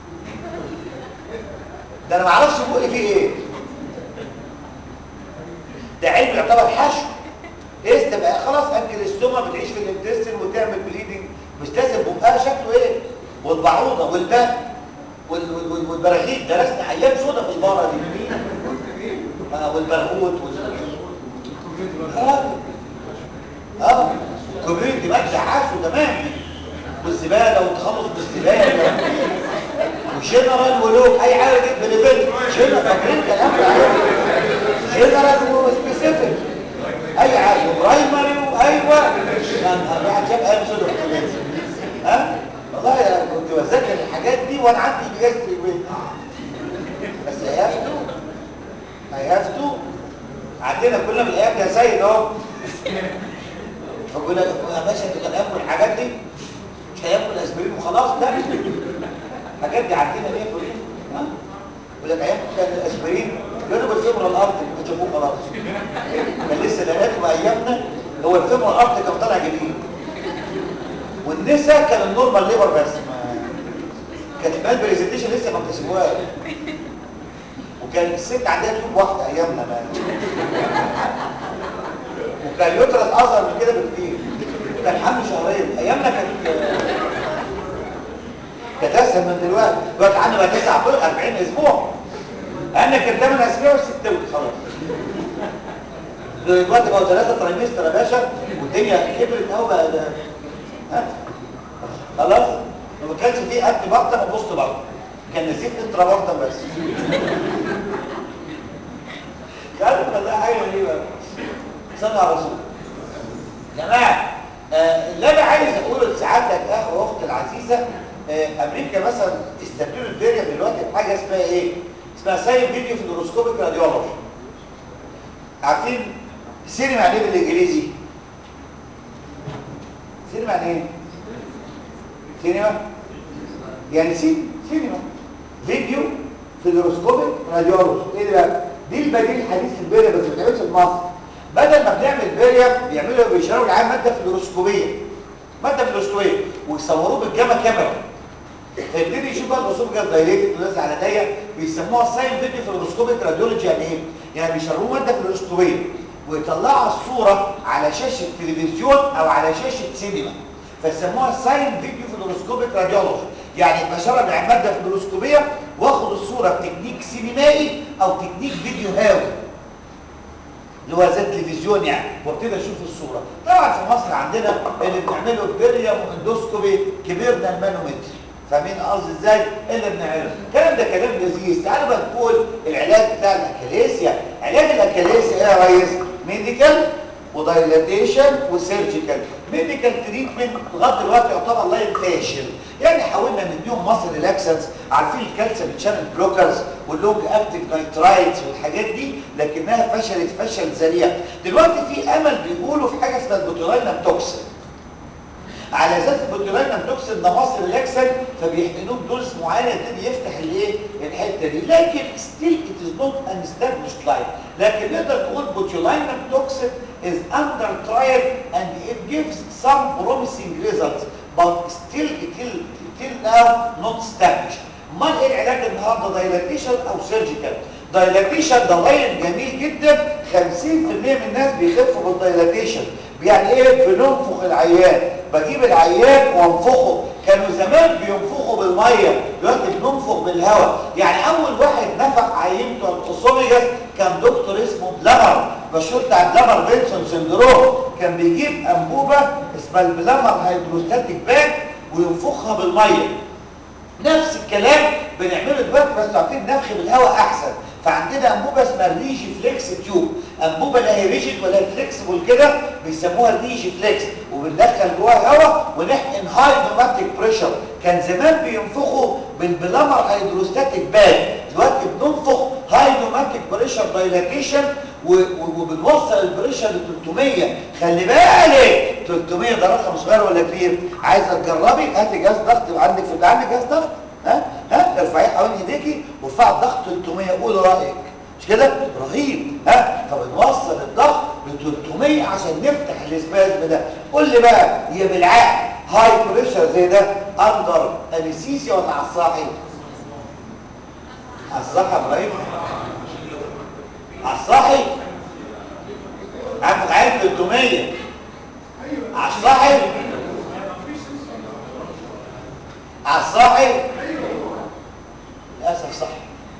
ده انا ما اعرفش بقي فيه ايه ده علم يعتبر حشو ايه تبقى خلاص انكليستوما بتعيش في الانتستين وتعمل بليدنج مش لازم بقها شكله ايه والبعوضه والباء والبراغيث درسنا ايام سودا في الباره دي آه والبرغوث وال اه اه الكوميونتي دي مادة عاشوا تمام والزباله والتخلص بالزباله وجنرال ولوك اي حاجه جت بليفت جنرال فاكرين الكلام ده جنرال وسبيسيفيك اي حاجه برايمري وايوه كان الواحد شاف ايام سودا في الكوميونتي ها والله انا كنت بذاكر الحاجات دي وانا عندي بجاز في البيت بس I have to I have to عندنا كلنا من الايام يا سيد اهو فبقول لك يا باشا انت كان هياكل الحاجات دي مش هياكل اسبرين وخلاص لا الحاجات دي عندنا ليه في ها يقول لك ايام كان الاسبرين جنب الفبر الارض بتشوفوه خلاص كان لسه الالات وايامنا هو الفبر الارض كان طالع جديد والنساء كان النورمال ليبر بس ما كانت المال بريزنتيشن لسه ما اكتشفوهاش كان الست عندها تيوب واحده ايامنا ما وكان يترس اصغر من كده بكتير كان حمل شهرين ايامنا كانت كانت اسهل من دلوقتي دلوقتي عندنا بقى 9 طول 40 اسبوع انا كان 8 اسابيع وست خلاص دلوقتي بقوا ثلاثه ترايمستر يا باشا والدنيا كبرت قوي بقى ده ها خلاص وما كانش فيه قد بطن وبوست بطن كان نسيت انترا بطن بس كانت والله حاجه غريبه صلى على الرسول جماعه آه اللي انا عايز اقوله لسعادتك اخ واخت العزيزه آه امريكا مثلا استبدلوا الفيريا دلوقتي بحاجه اسمها ايه؟ اسمها ساين فيديو فلوروسكوبيك راديولوجي عارفين سينما يعني ايه بالانجليزي؟ سينما يعني ايه؟ سينما يعني سين سينما فيديو فلوروسكوبيك راديولوجي ايه ده بقى؟ دي البديل الحديث للبيريا بس ما بتعملش في مصر بدل ما بنعمل بيريا بيعملوا بيشربوا العيان ماده فلوروسكوبيه ماده فلوروسكوبيه ويصوروه بالجاما كاميرا فيبتدي يشوف بقى الاصول جت دايركت ونازل على ضيق بيسموها ساين فيديو فلوروسكوبيك راديولوجي يعني ايه؟ يعني بيشربوه ماده فلوروسكوبيه ويطلعوا الصوره على شاشه تلفزيون او على شاشه سينما فيسموها ساين فيديو فلوروسكوبيك راديولوجي يعني بشرب العيان ماده فلوروسكوبيه واخد الصوره بتكنيك سينمائي او تكنيك فيديو هاوي اللي هو زي التلفزيون يعني وابتدي اشوف الصوره طبعا في مصر عندنا اللي بنعمله بيريوم اندوسكوبي كبرنا المانومتر فاهمين قصدي ازاي اللي بنعمله الكلام ده كلام لذيذ تعالوا بقى نقول العلاج بتاع الاكاليسيا علاج الاكاليسيا ايه يا ريس ميديكال ودايلاتيشن وسيرجيكال ميديكال تريتمنت لغايه دلوقتي يعتبر لاين فاشل يعني حاولنا نديهم مصر ريلاكسنس عارفين الكالسيوم تشانل بلوكرز واللونج اكتيف نايترايتس والحاجات دي لكنها فشلت فشل ذريع دلوقتي في امل بيقولوا في حاجه اسمها البوتولينم توكسين على اساس البوتولينم توكسين ده مصر ريلاكسن فبيحقنوه بدوز معينه يبتدي يفتح الايه الحته دي لكن ستيل ات از نوت ان established لاين لكن نقدر نقول بوتولينم توكسين is under trial and it gives some promising results but still till till now not established امال ايه العلاج النهارده دايلاتيشن او سيرجيكال دايلاتيشن ده لاين جميل جدا 50% من الناس بيخفوا بالدايلاتيشن يعني ايه بننفخ العيان بجيب العيان وانفخه كانوا زمان بينفخوا بالميه دلوقتي بننفخ بالهواء يعني اول واحد نفخ عيان بتوع الاوسوميجاس كان دكتور اسمه بلامر مشهور بتاع بلامر بينسون سندروم كان بيجيب انبوبه اسمها البلامر هيدروستاتيك باك وينفخها بالميه نفس الكلام بنعمله دلوقتي بس عارفين نفخ بالهواء احسن فعندنا انبوبه اسمها الريجي فليكس تيوب انبوبه لا هي ريجيد ولا فليكسبل كده بيسموها الريجي فليكس وبندخل جواها هواء ونحقن هاي نوماتيك بريشر كان زمان بينفخوا بالبلامر هيدروستاتيك باك دلوقتي بننفخ هاي نوماتيك بريشر دايلاتيشن وبنوصل البريشر ل 300 خلي بالك 300 ده رقم صغير ولا كبير عايزه تجربي هاتي جهاز ضغط عندك في عندك جهاز ضغط ها ها ارفعيه حوالين ايديكي وارفعي الضغط 300 قولي رايك مش كده رهيب ها فبنوصل الضغط ل 300 عشان نفتح الاسبازم ده قول لي بقى هي بالعقل هاي بريشر زي ده اندر انستيزيا ولا على الصاحي على الصاحي يا ابراهيم على الصاحي عارف عين 300 على الصاحي على الصاحي للاسف صح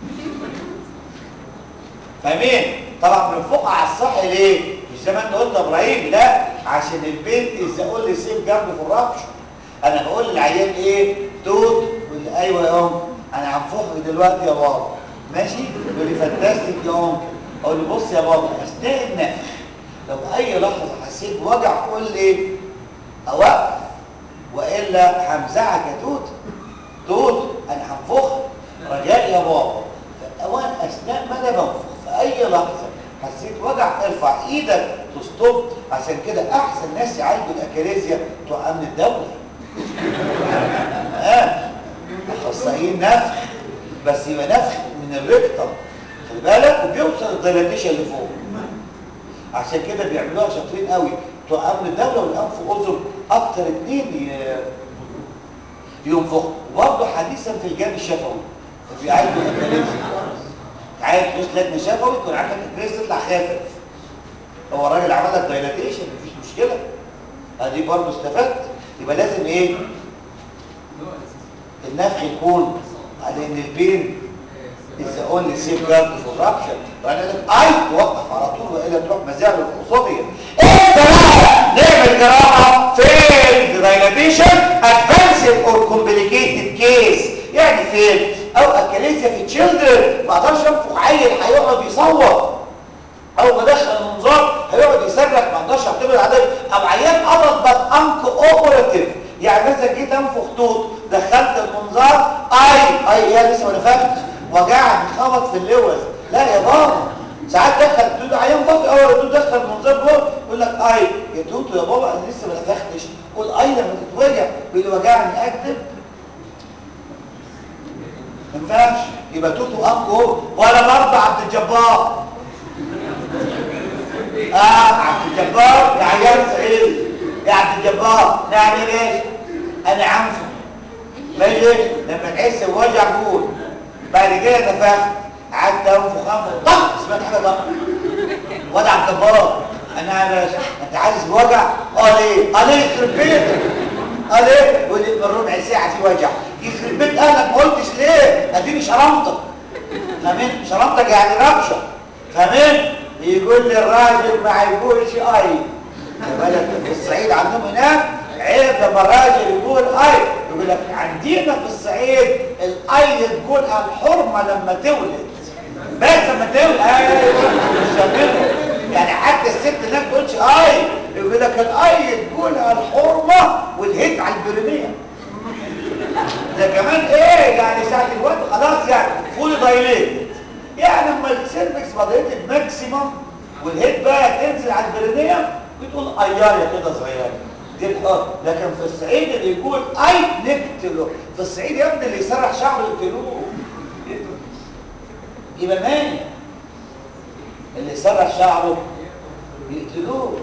فاهمين طبعا بنفوق على الصاحي ليه مش زي ما انت قلت يا ابراهيم لا عشان البنت ازاي اقول لي سيب جنبي في الربش انا بقول للعيال ايه توت يقول لي ايوه يا ام انا هنفخك دلوقتي يا بابا ماشي يقول لي فانتاستيك يا ام اقول له بص يا بابا اثناء النفخ لو اي لحظه حسيت بوجع قول لي اوقف والا همزعك يا توت توت انا هنفخ رجاء يا بابا فاوان اثناء ما انا بنفخ في اي لحظه حسيت وجع ارفع ايدك تستوب عشان كده احسن ناس يعالجوا الاكاليزيا بتوع امن الدوله ها اخصائيين نفخ بس يبقى نفخ من الريكتم خلي بالك وبيوصل الدايلاتيشن لفوق عشان كده بيعملوها شاطرين قوي بتوع امن الدوله والانف واذن اكتر اتنين ينفخوا وبرضه حديثا في الجانب الشفوي بيعالجوا الاكاليزيا عايز تدوس لجنه شفوي يكون عندك الكريس تطلع خافف هو الراجل عمل لك دايلاتيشن مفيش مشكله ادي برضه استفدت يبقى لازم ايه النفخ يكون على ان البين is the only safeguard for rupture وانا لك اي توقف على طول والا تروح مزاعل القصاديه انت بقى نعمل جراحه فين دايلاتيشن ادفانسد اور كومبليكيتد كيس يعني فين او اكاليزيا في تشيلدرن ما اقدرش انفخ عيل هيقعد يصوت او بدخل منظار هيقعد يصرخ ما اقدرش اعتمد عليه او عيان قبض بس انك اوبراتيف يعني مثلا جيت انفخ توت دخلت المنظار اي اي يا لسه ما نفختش وجعني خبط في اللوز لا يا بابا ساعات دخل توت عيان فاضي اول توت دخل المنظار جوه يقول لك اي يا توت يا بابا انا لسه ما نفختش قول اي لما تتوجع يقول لي وجعني اكتب ما ينفعش يبقى توتو انكو ولا برضه عبد الجبار اه عبد الجبار يا عيال سعيد يا عبد الجبار نعم يا باشا انا عنفه ماشي لما تحس بوجع قول بعد كده نفخت قعدت انفخ انفخ طق سمعت حاجه طق وضع عبد الجبار انا يا باشا انت حاسس بوجع اه ليه اه ليه يخرب بيتك اه ليه يقول لي من ربع ساعه في وجع يخرب بيت اهلك ما قلتش ليه اديني شرمتك فاهمين شرمتك يعني ربشه فاهمين يقول لي الراجل ما يقولش اي بالك في الصعيد عندهم هناك عيب لما الراجل يقول اي يقول لك عندنا في الصعيد الاي تقول الحرمه لما تولد بس لما تولد ايوه مش فاهمينه يعني حتى الست هناك ما تقولش اي يقول لك الاي تقول الحرمه والهيت على البريميه ده كمان ايه يعني ساعه الوقت خلاص يعني فول دايليت يعني اما السيرفكس بدأت ماكسيمم والهيد بقى تنزل على البرينيه بتقول ايايه كده صغيره دي الحر لكن في الصعيد اللي يقول اي نقتله في الصعيد يا ابني اللي يسرح شعره يقتلوه يبقى ماني اللي يسرح شعره يقتلوه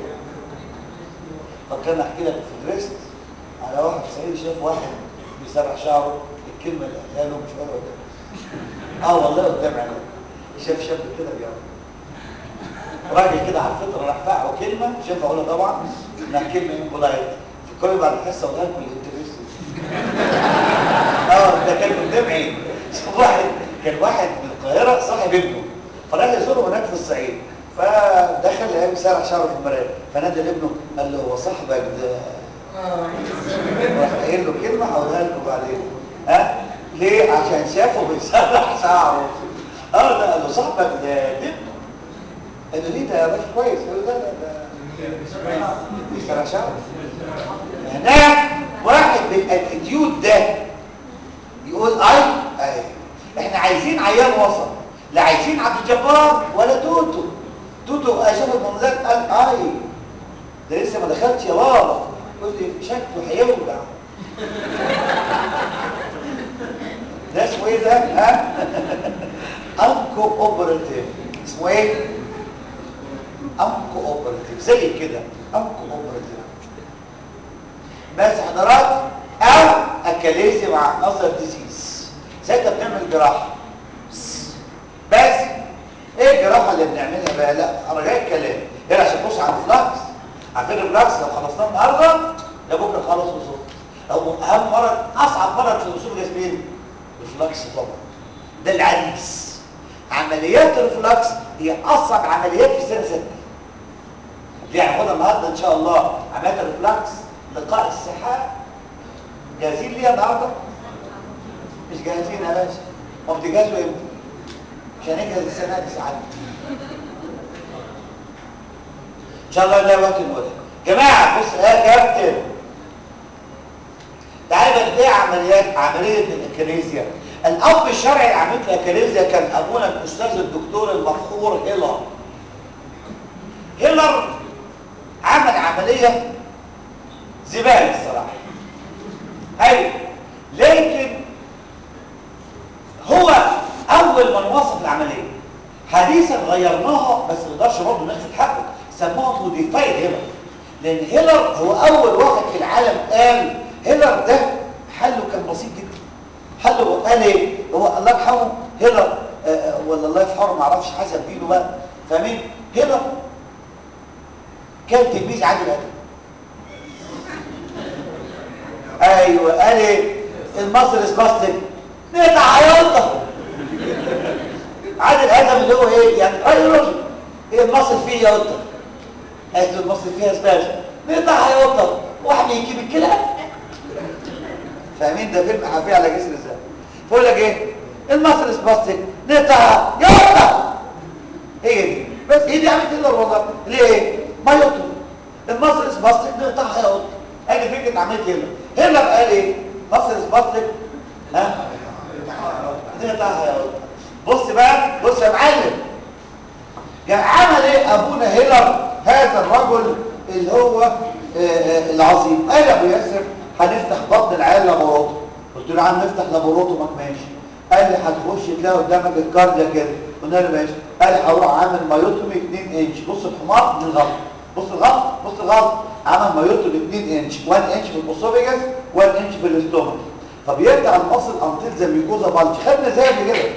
فكان احكي لك في درست على واحد صعيدي شاف واحد بيسرح شعره الكلمه اللي قالها له مش ولا قدام اه والله قدام عينه شاف شاب كده بيعمل راجل كده على الفطره راح فقعه كلمه شاف اقولها طبعا انها كلمه امبولايت في كل بعد الحصه اقولها لكم الانترست اه ده كان قدام عيني واحد كان واحد من القاهره صاحب ابنه فراح يزوره هناك في الصعيد فدخل لقاه بيسرح شعره في المرايه فنادى لابنه قال له هو صاحبك ده راح قايل له كلمه هقولها لكم بعدين ها ليه عشان شافه بيسرح شعره اه ده قال له صاحبك ده ابنه قال له ليه ده يا باشا كويس قال له ده ده ده بيسرح شعره هناك واحد بالاتيتيود ده يقول اي اي احنا عايزين عيال وسط لا عايزين عبد الجبار ولا توتو توتو شاف المنظر قال اي ده لسه ما دخلتش يا بابا يقول لي شكله هيوجع ده اسمه ايه ده ها انكو اوبراتيف اسمه ايه انكو اوبراتيف زي كده انكو اوبراتيف بس حضرات او اكاليزي مع نظر ديزيز ساعتها بنعمل جراحه بس ايه الجراحه اللي بنعملها بقى لا انا جاي الكلام هنا عشان تبص على الفلاكس عارفين الفلاكس لو خلصناه النهارده ده بكره خلاص وصول او اهم مرض اصعب مرض في الاصول الجسمين الفلاكس طبعا ده العريس عمليات الفلاكس هي اصعب عمليات في سنه سته دي هناخدها النهارده ان شاء الله عمليات الفلاكس لقاء السحاب جاهزين ليها النهارده مش جاهزين يا باشا ما بتجهزوا امتى عشان نجهز السنه دي ساعات ان شاء الله لا وقت نقولها جماعه بص يا كابتن تعالى بقى ايه عمليات عمليه الاكاليزيا الاب الشرعي لعمليه الاكاليزيا كان ابونا الاستاذ الدكتور المفخور هيلر هيلر عمل عمليه زباله الصراحه ايوه لكن هو اول من وصف العمليه حديثا غيرناها بس ما نقدرش برضه ناخد حقه سموها موديفايد هيلر لان هيلر هو اول واحد في العالم قال هيلر ده حله كان بسيط جدا حله قال ايه هو الله يرحمه هيلر آه ولا الله في حر ما اعرفش حسب دينه بقى فاهمين هنا كان تلميذ عادل ادم ايوه قال ايه المصري سباستيك نقطع عيالنا عادل ادم اللي هو ايه يعني راي رجل ايه المصري فيه يا قطه قالت له المصري فيها سباش نقطع يا قطه واحد يجيب الكلاب فاهمين ده فيلم حافي على جسر ازاي بقول لك ايه المصري سباستيك نقطع يا قطه هي دي بس هي دي عملت كده والله ليه ما يطلب المصري سباستيك نقطعها يا قطه ادي فكره عملت هنا هنا قال ايه مصري سباستيك ها نقطعها يا قطه بص بقى بص يا معلم يعني عمل ايه ابونا هيلر هذا الرجل اللي هو آآ آآ العظيم قال ابو ياسر هنفتح بطن العيال لابوروتو قلت له يا عم نفتح لابوروتو ما ماشي قال لي هتخش تلاقي قدامك الكارديا كده قلنا له ماشي قال لي هروح عامل مايوتومي 2 انش بص الحمار من الغلط بص الغلط بص الغلط عمل مايوتومي 2 انش 1 انش في الاسوفيجاس 1 انش في الاستومك فبيرجع المصل انتل زي ميكوزا بالج خدنا زي قبل كده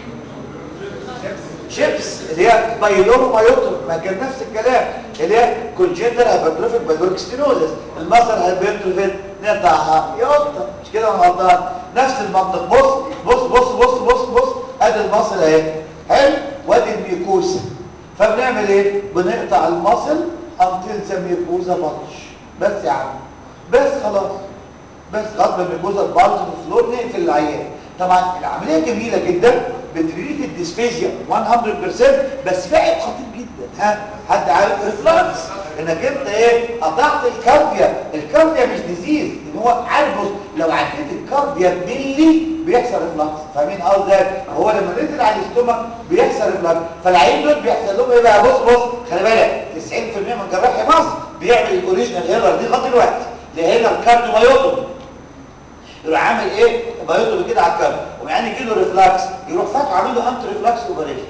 شيبس اللي هي بايلورو مايوتر ما كان نفس الكلام اللي هي كونجنتال هايبرتروفيك بالوريك ستينوزس المصل هايبرتروفيك نقطعها يقطع مش كده انا غلطان نفس المنطق بص بص بص بص بص بص ادي المصل اهي حلو وادي الميكوسا فبنعمل ايه بنقطع المصل انتل ذا ميكوزا بالج بس يا عم بس خلاص بس غضب الميكوزا بالج في الفلور نقفل العيان طبعا العمليه جميله جدا بتريليف الديسفيزيا 100% بس في عيب خطير جدا ها حد عارف ريفلكس انك انت ايه قطعت الكارديا الكارديا مش ديزيز ان هو عارف بص لو عديت الكارديا بملي بيحصل ريفلكس فاهمين قصدي هو لما نزل على الاستومك بيحصل ريفلكس فالعيب دول بيحصل لهم ايه بقى بص بص خلي بالك 90% من جراحي مصر بيعمل الاوريجينال هيلر دي لغايه دلوقتي لهيلر كارديومايوتومي يروح عامل ايه بايوتومي كده على الكبد ويعني يجي له ريفلكس يروح فاتح عامل له انت ريفلكس اوبريشن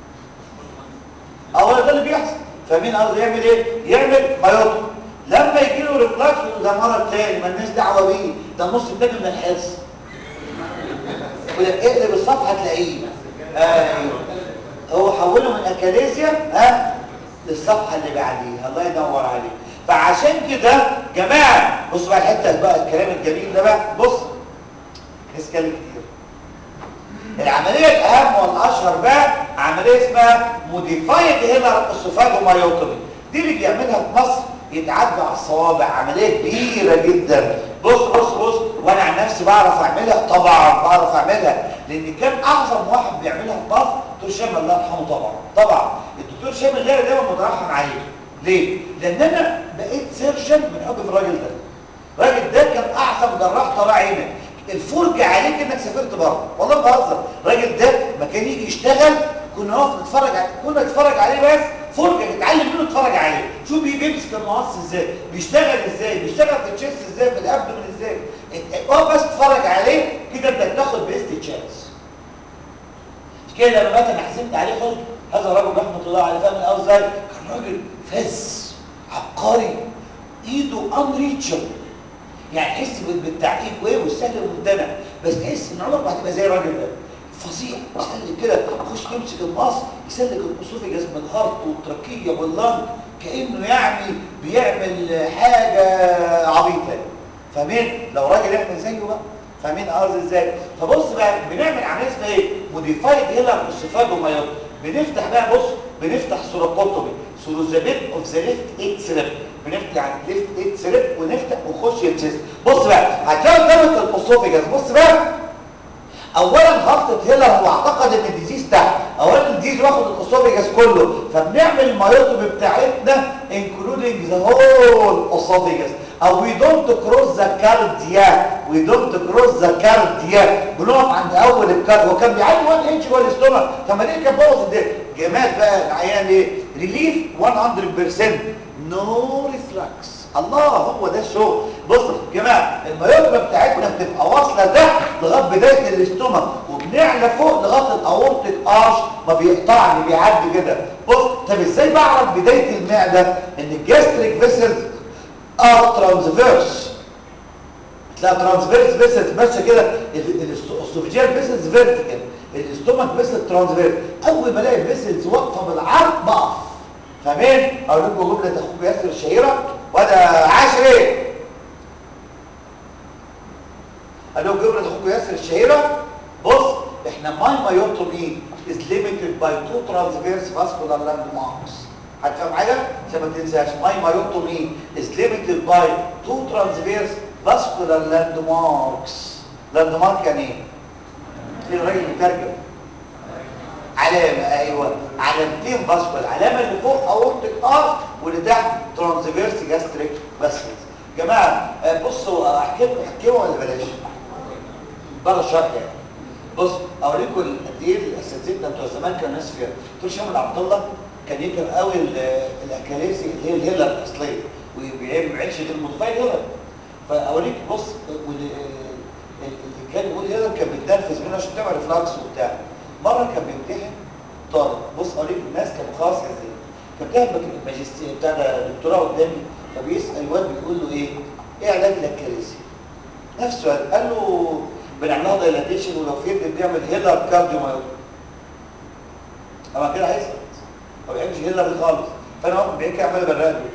هو ده اللي بيحصل فمين قصده يعمل ايه يعمل بايوتومي لما يجي له ريفلكس يقول ده مرض تاني مالناش دعوه بيه ده النص التاني من الحرص اقلب الصفحه تلاقيه ايوه هو حوله من اكاليزيا ها للصفحه اللي بعديها الله ينور عليك فعشان كده جماعه بصوا بقى الحته بقى الكلام الجميل ده بقى بص نتكلم كتير العمليه الاهم والاشهر بقى عمليه اسمها موديفايد هيلر اسوفاجومايوتومي دي اللي بيعملها في مصر يتعدى على الصوابع عمليه كبيره جدا بص بص بص وانا عن نفسي بعرف اعملها طبعا بعرف اعملها لان كان اعظم واحد بيعملها في مصر دكتور شامل الله يرحمه طبعا طبعا الدكتور شامل غير دايما مترحم عليه ليه؟ لان انا بقيت سيرجن من حب في الراجل ده الراجل ده كان اعظم جراح طلع عينك الفرجه عليك انك سافرت بره والله بهزر الراجل ده ما كان يجي يشتغل كنا نقف نتفرج عليه كنا نتفرج عليه بس فرجه نتعلم منه نتفرج عليه شوف بيمسك المقص ازاي بيشتغل ازاي بيشتغل في التشيست ازاي في الابدومن ازاي اقف بس تتفرج عليه كده انت بتاخد بيست تشانس كده لما مات انا حزنت عليه حزن هذا الراجل رحمه الله عليه فاهم الاول ازاي كان راجل فز عبقري ايده انريتشبل يعني تحس بالتعقيد وايه والسهل الممتنع بس تحس ان عمرك ما هتبقى زي الراجل ده فظيع يسلك كده يخش يمسك المقص يسلك الاسوفيجاس من الهارت والتركيه واللنج كانه يعني بيعمل حاجه عبيطه فاهمين لو راجل يعمل زيه بقى فاهمين قصدي ازاي فبص بقى بنعمل عمليه اسمها ايه موديفايد هيلر اوسيفاجومايوت بنفتح بقى بص بنفتح سوروكوتومي سوروزابيت اوف ذا ليفت ايت سريب بنفتح عند الليفت ايت سريب ونفتح ونخش الجسم بص بقى هتلاقي قدامك الاسوفيجاس بص بقى اولا غلطه هيلر هو اعتقد ان الديزيز تحت اولا الديزيز واخد الاسوفيجاس كله فبنعمل المايوتومي بتاعتنا انكلودنج ذا هول اسوفيجاس او وي دونت كروس ذا كارديا وي دونت كروس ذا كارديا بنقف عند اول الكارد هو كان بيعدي 1 انش جوه الاستومك طب ما ليه كان بوظ الدنيا جمال بقى العيان ايه ريليف 100% نو ريفلكس الله هو ده الشغل بص يا جماعه الميوتومه بتاعتنا بتبقى واصله تحت لغايه بدايه الاستومك وبنعلى فوق لغايه الاورتيك ارش ما بيقطعني بيعدي كده بص طب ازاي بعرف بدايه المعده ان الجاستريك فيسلز ار ترانسفيرس تلاقي ترانسفيرس فيسلز ماشيه كده الاسوفيجيال فيسلز فيرتيكال الاستومك فيسل ترانسفيرس اول ما الاقي فيسلز واقفه بالعرض بقف فاهمين اقول لكم جمله اخوك ياسر الشهيره وده عاشر ايه قال لهم جمله اخوك ياسر الشهيره بص احنا ماي مايوتومي is limited by two transverse vascular landmarks هتفهم حاجه عشان ما تنساش ماي مايوتومي is limited by two transverse vascular landmarks landmark يعني ايه في الراجل بيترجم علامه ايوه علامتين فاسكول العلامه اللي فوق اورتيك ار واللي تحت ترانسفيرس جاستريك فاسكولز جماعه آه، بصوا احكي لكم احكي ولا بلاش بره الشرح يعني بص اوريكم قد ايه الاساتذه بتوع زمان كانوا ناس فيها دكتور شامل عبد الله كان يكره قوي ال- الاكاليسي اللي هي الهيلر الاصليه وما بيعيش غير المضيفات هيلر فاوريك بص وال- اللي كان يقول هيلر كان بيتنرفز منه عشان تعمل ريفلاكس وبتاع مره كان بيمتحن طالب بص اوريك الناس كانوا خلاص ازاي كان بتاخد ماجستير بتاع ده دكتوراه قدامي فبيسال الواد بيقول له ايه؟ ايه علاج الاكاليسي؟ نفس السؤال قال له بنعملها دايلاتيشن ولو في ابن بيعمل هيلر كارديو مايوبي طبعا كده هيسقط ما بيحبش هيلر خالص فانا واقف بعيد كده عمال ابرق له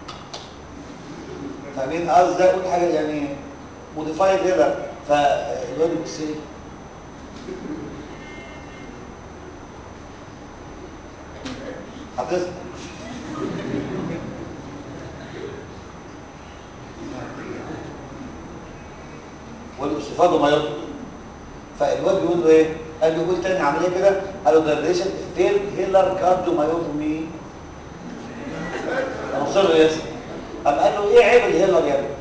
فاهمين قصدي ازاي اقول حاجه يعني موديفايد هيلر فالواد بيبص لي حضرتك والاستفاضه ما يطلب فالواد بيقول له ايه قال له قول تاني عمليه كده قال له دايليشن فيل هيلر كارديو مايوتومي مصر له ياسر قام قال له ايه عيب الهيلر يا ابني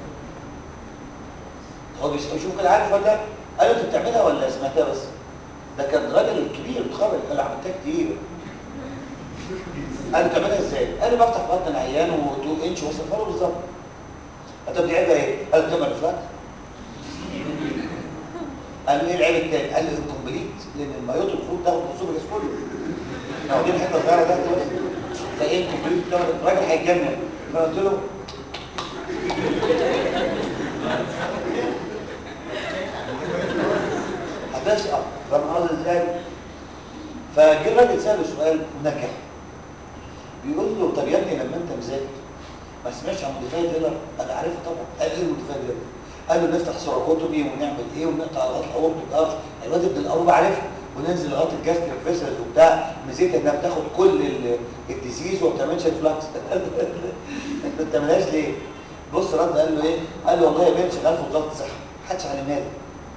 هو بيش- بيشوف كده عارف ولا قال له انت بتعملها ولا سمعتها بس ده كان راجل كبير اتخرج قال له عملتها كتير قال له بتعملها ازاي قال له بفتح بطن عيان و2 انش وصفها له بالظبط قال له طب دي عيبها ايه قال له بتعمل ريفلاكس قال له ايه العيب التاني؟ قال له انكمبليت لان المايوت المفروض تاخد الصبح كله احنا واخدين حته صغيره ده بس فايه انكمبليت الراجل هيتجنن فقلت له هتسقط فاهم قصدي ازاي؟ فجه الراجل ساله سؤال ونجح بيقول له طب يا ابني لما انت مذاكر ما سمعتش عن موديفايد هيلر انا عارفها طبعا قال ايه الموديفايد هيلر قال له نفتح سوراكوتومي ونعمل ايه ونقطع لغايه الاورتيك ارش الواد ابن القروب عارفها وننزل لغايه الجاستريك فيسلز وبتاع ميزتها انها بتاخد كل ال- الديزيز وما بتعملش ريفلاكس انت ما بتعملهاش ليه؟ بص رد قال له ايه؟ قال له والله يا بنت شغال في وزاره الصحه محدش علمها لي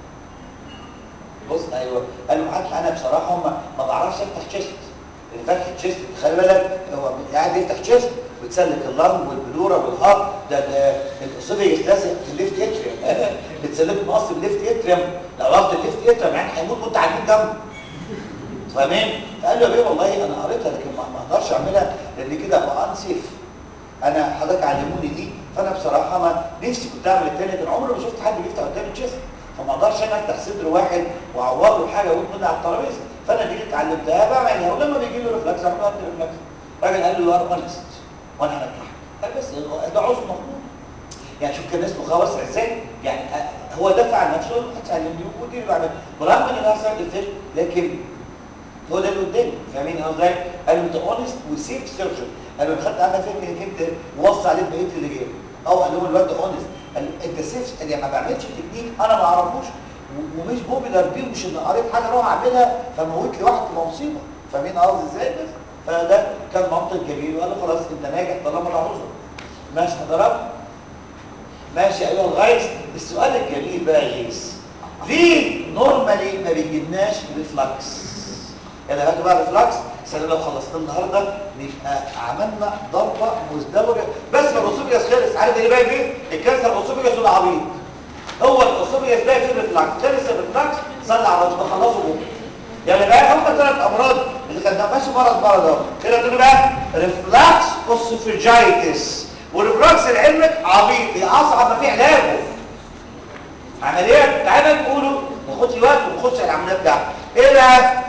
بص ايوه قال له محدش انا بصراحه ما, ما بعرفش افتح تشيست فتح تشيست خلي بالك هو قاعد يفتح تشيست بتسلك اللنج والبلوره والهارت ده ده الاسوفيجس لازق في الليفت اتريوم بتسلك مقص الليفت اتريوم لو ربط الليفت اتريوم يعني هيموت وانت عارفين جنبه فاهمين؟ فقال له يا بيه والله انا قريتها لكن ما ما اقدرش اعملها لان كده ابقى انسيف انا حضرتك علموني دي فانا بصراحه ما نفسي كنت اعمل التاني لكن عمري ما شفت حد بيفتح قدامي تشيست فما اقدرش انا افتح صدر واحد واعور له حاجه ويموت منها على الترابيزه فانا دي اللي اتعلمتها بعملها ولما بيجي له ريفلكس اعمل له ريفلكس الراجل قال له يو ار اونست وانا هنجحك قال بس ده عذر مقبول يعني شوف كان اسمه خواص ازاي يعني آه، هو دافع عن نفسه محدش علمني ودي اللي بعملها برغم ان انا سايد افكت لكن هو ده اللي قدامي فاهمين قصدي ازاي؟ قال له انت اونست وسيف سيرجن قال له أنا خدت عنها فكره انك انت موصي عليه بقيه اللي جاي او قال له الواد ده اونست قال له انت سيف قال لي ما بعملش تكنيك انا ما اعرفوش و- ومش بوبيلر بيه مش ان قريت حاجه اروح اعملها فموت لي واحد تبقى مصيبه فاهمين قصدي ازاي بس فده كان منطق جميل وقال له خلاص انت ناجح طالما ده عذر ماشي حضرتك ماشي ايها الغيث السؤال الجميل بقى يا غيث ليه نورمالي ما بيجيبناش ريفلكس يعني هاتوا بقى ريفلكس سنة لو خلصنا النهارده نبقى عملنا ضربه مزدوجه بس ما الاسوفيجاس خلص عارف ايه بقى فين الكانسر الاسوفيجاس والعبيط هو الاسوفيجاس ده فيه ريفلكس خلص الريفلكس صلى على ربنا خلصوا بكره يعني بقى هم ثلاث امراض اللي كان ماشي مرض مرض اهو كده تقول بقى ريفلكس اوسوفيجايتس والريفلكس لعلمك عبيط هي اصعب ما في علاجه عمليات تعالى نقوله ما ناخدش وقت ونخش على العمليات بتاعته ايه بقى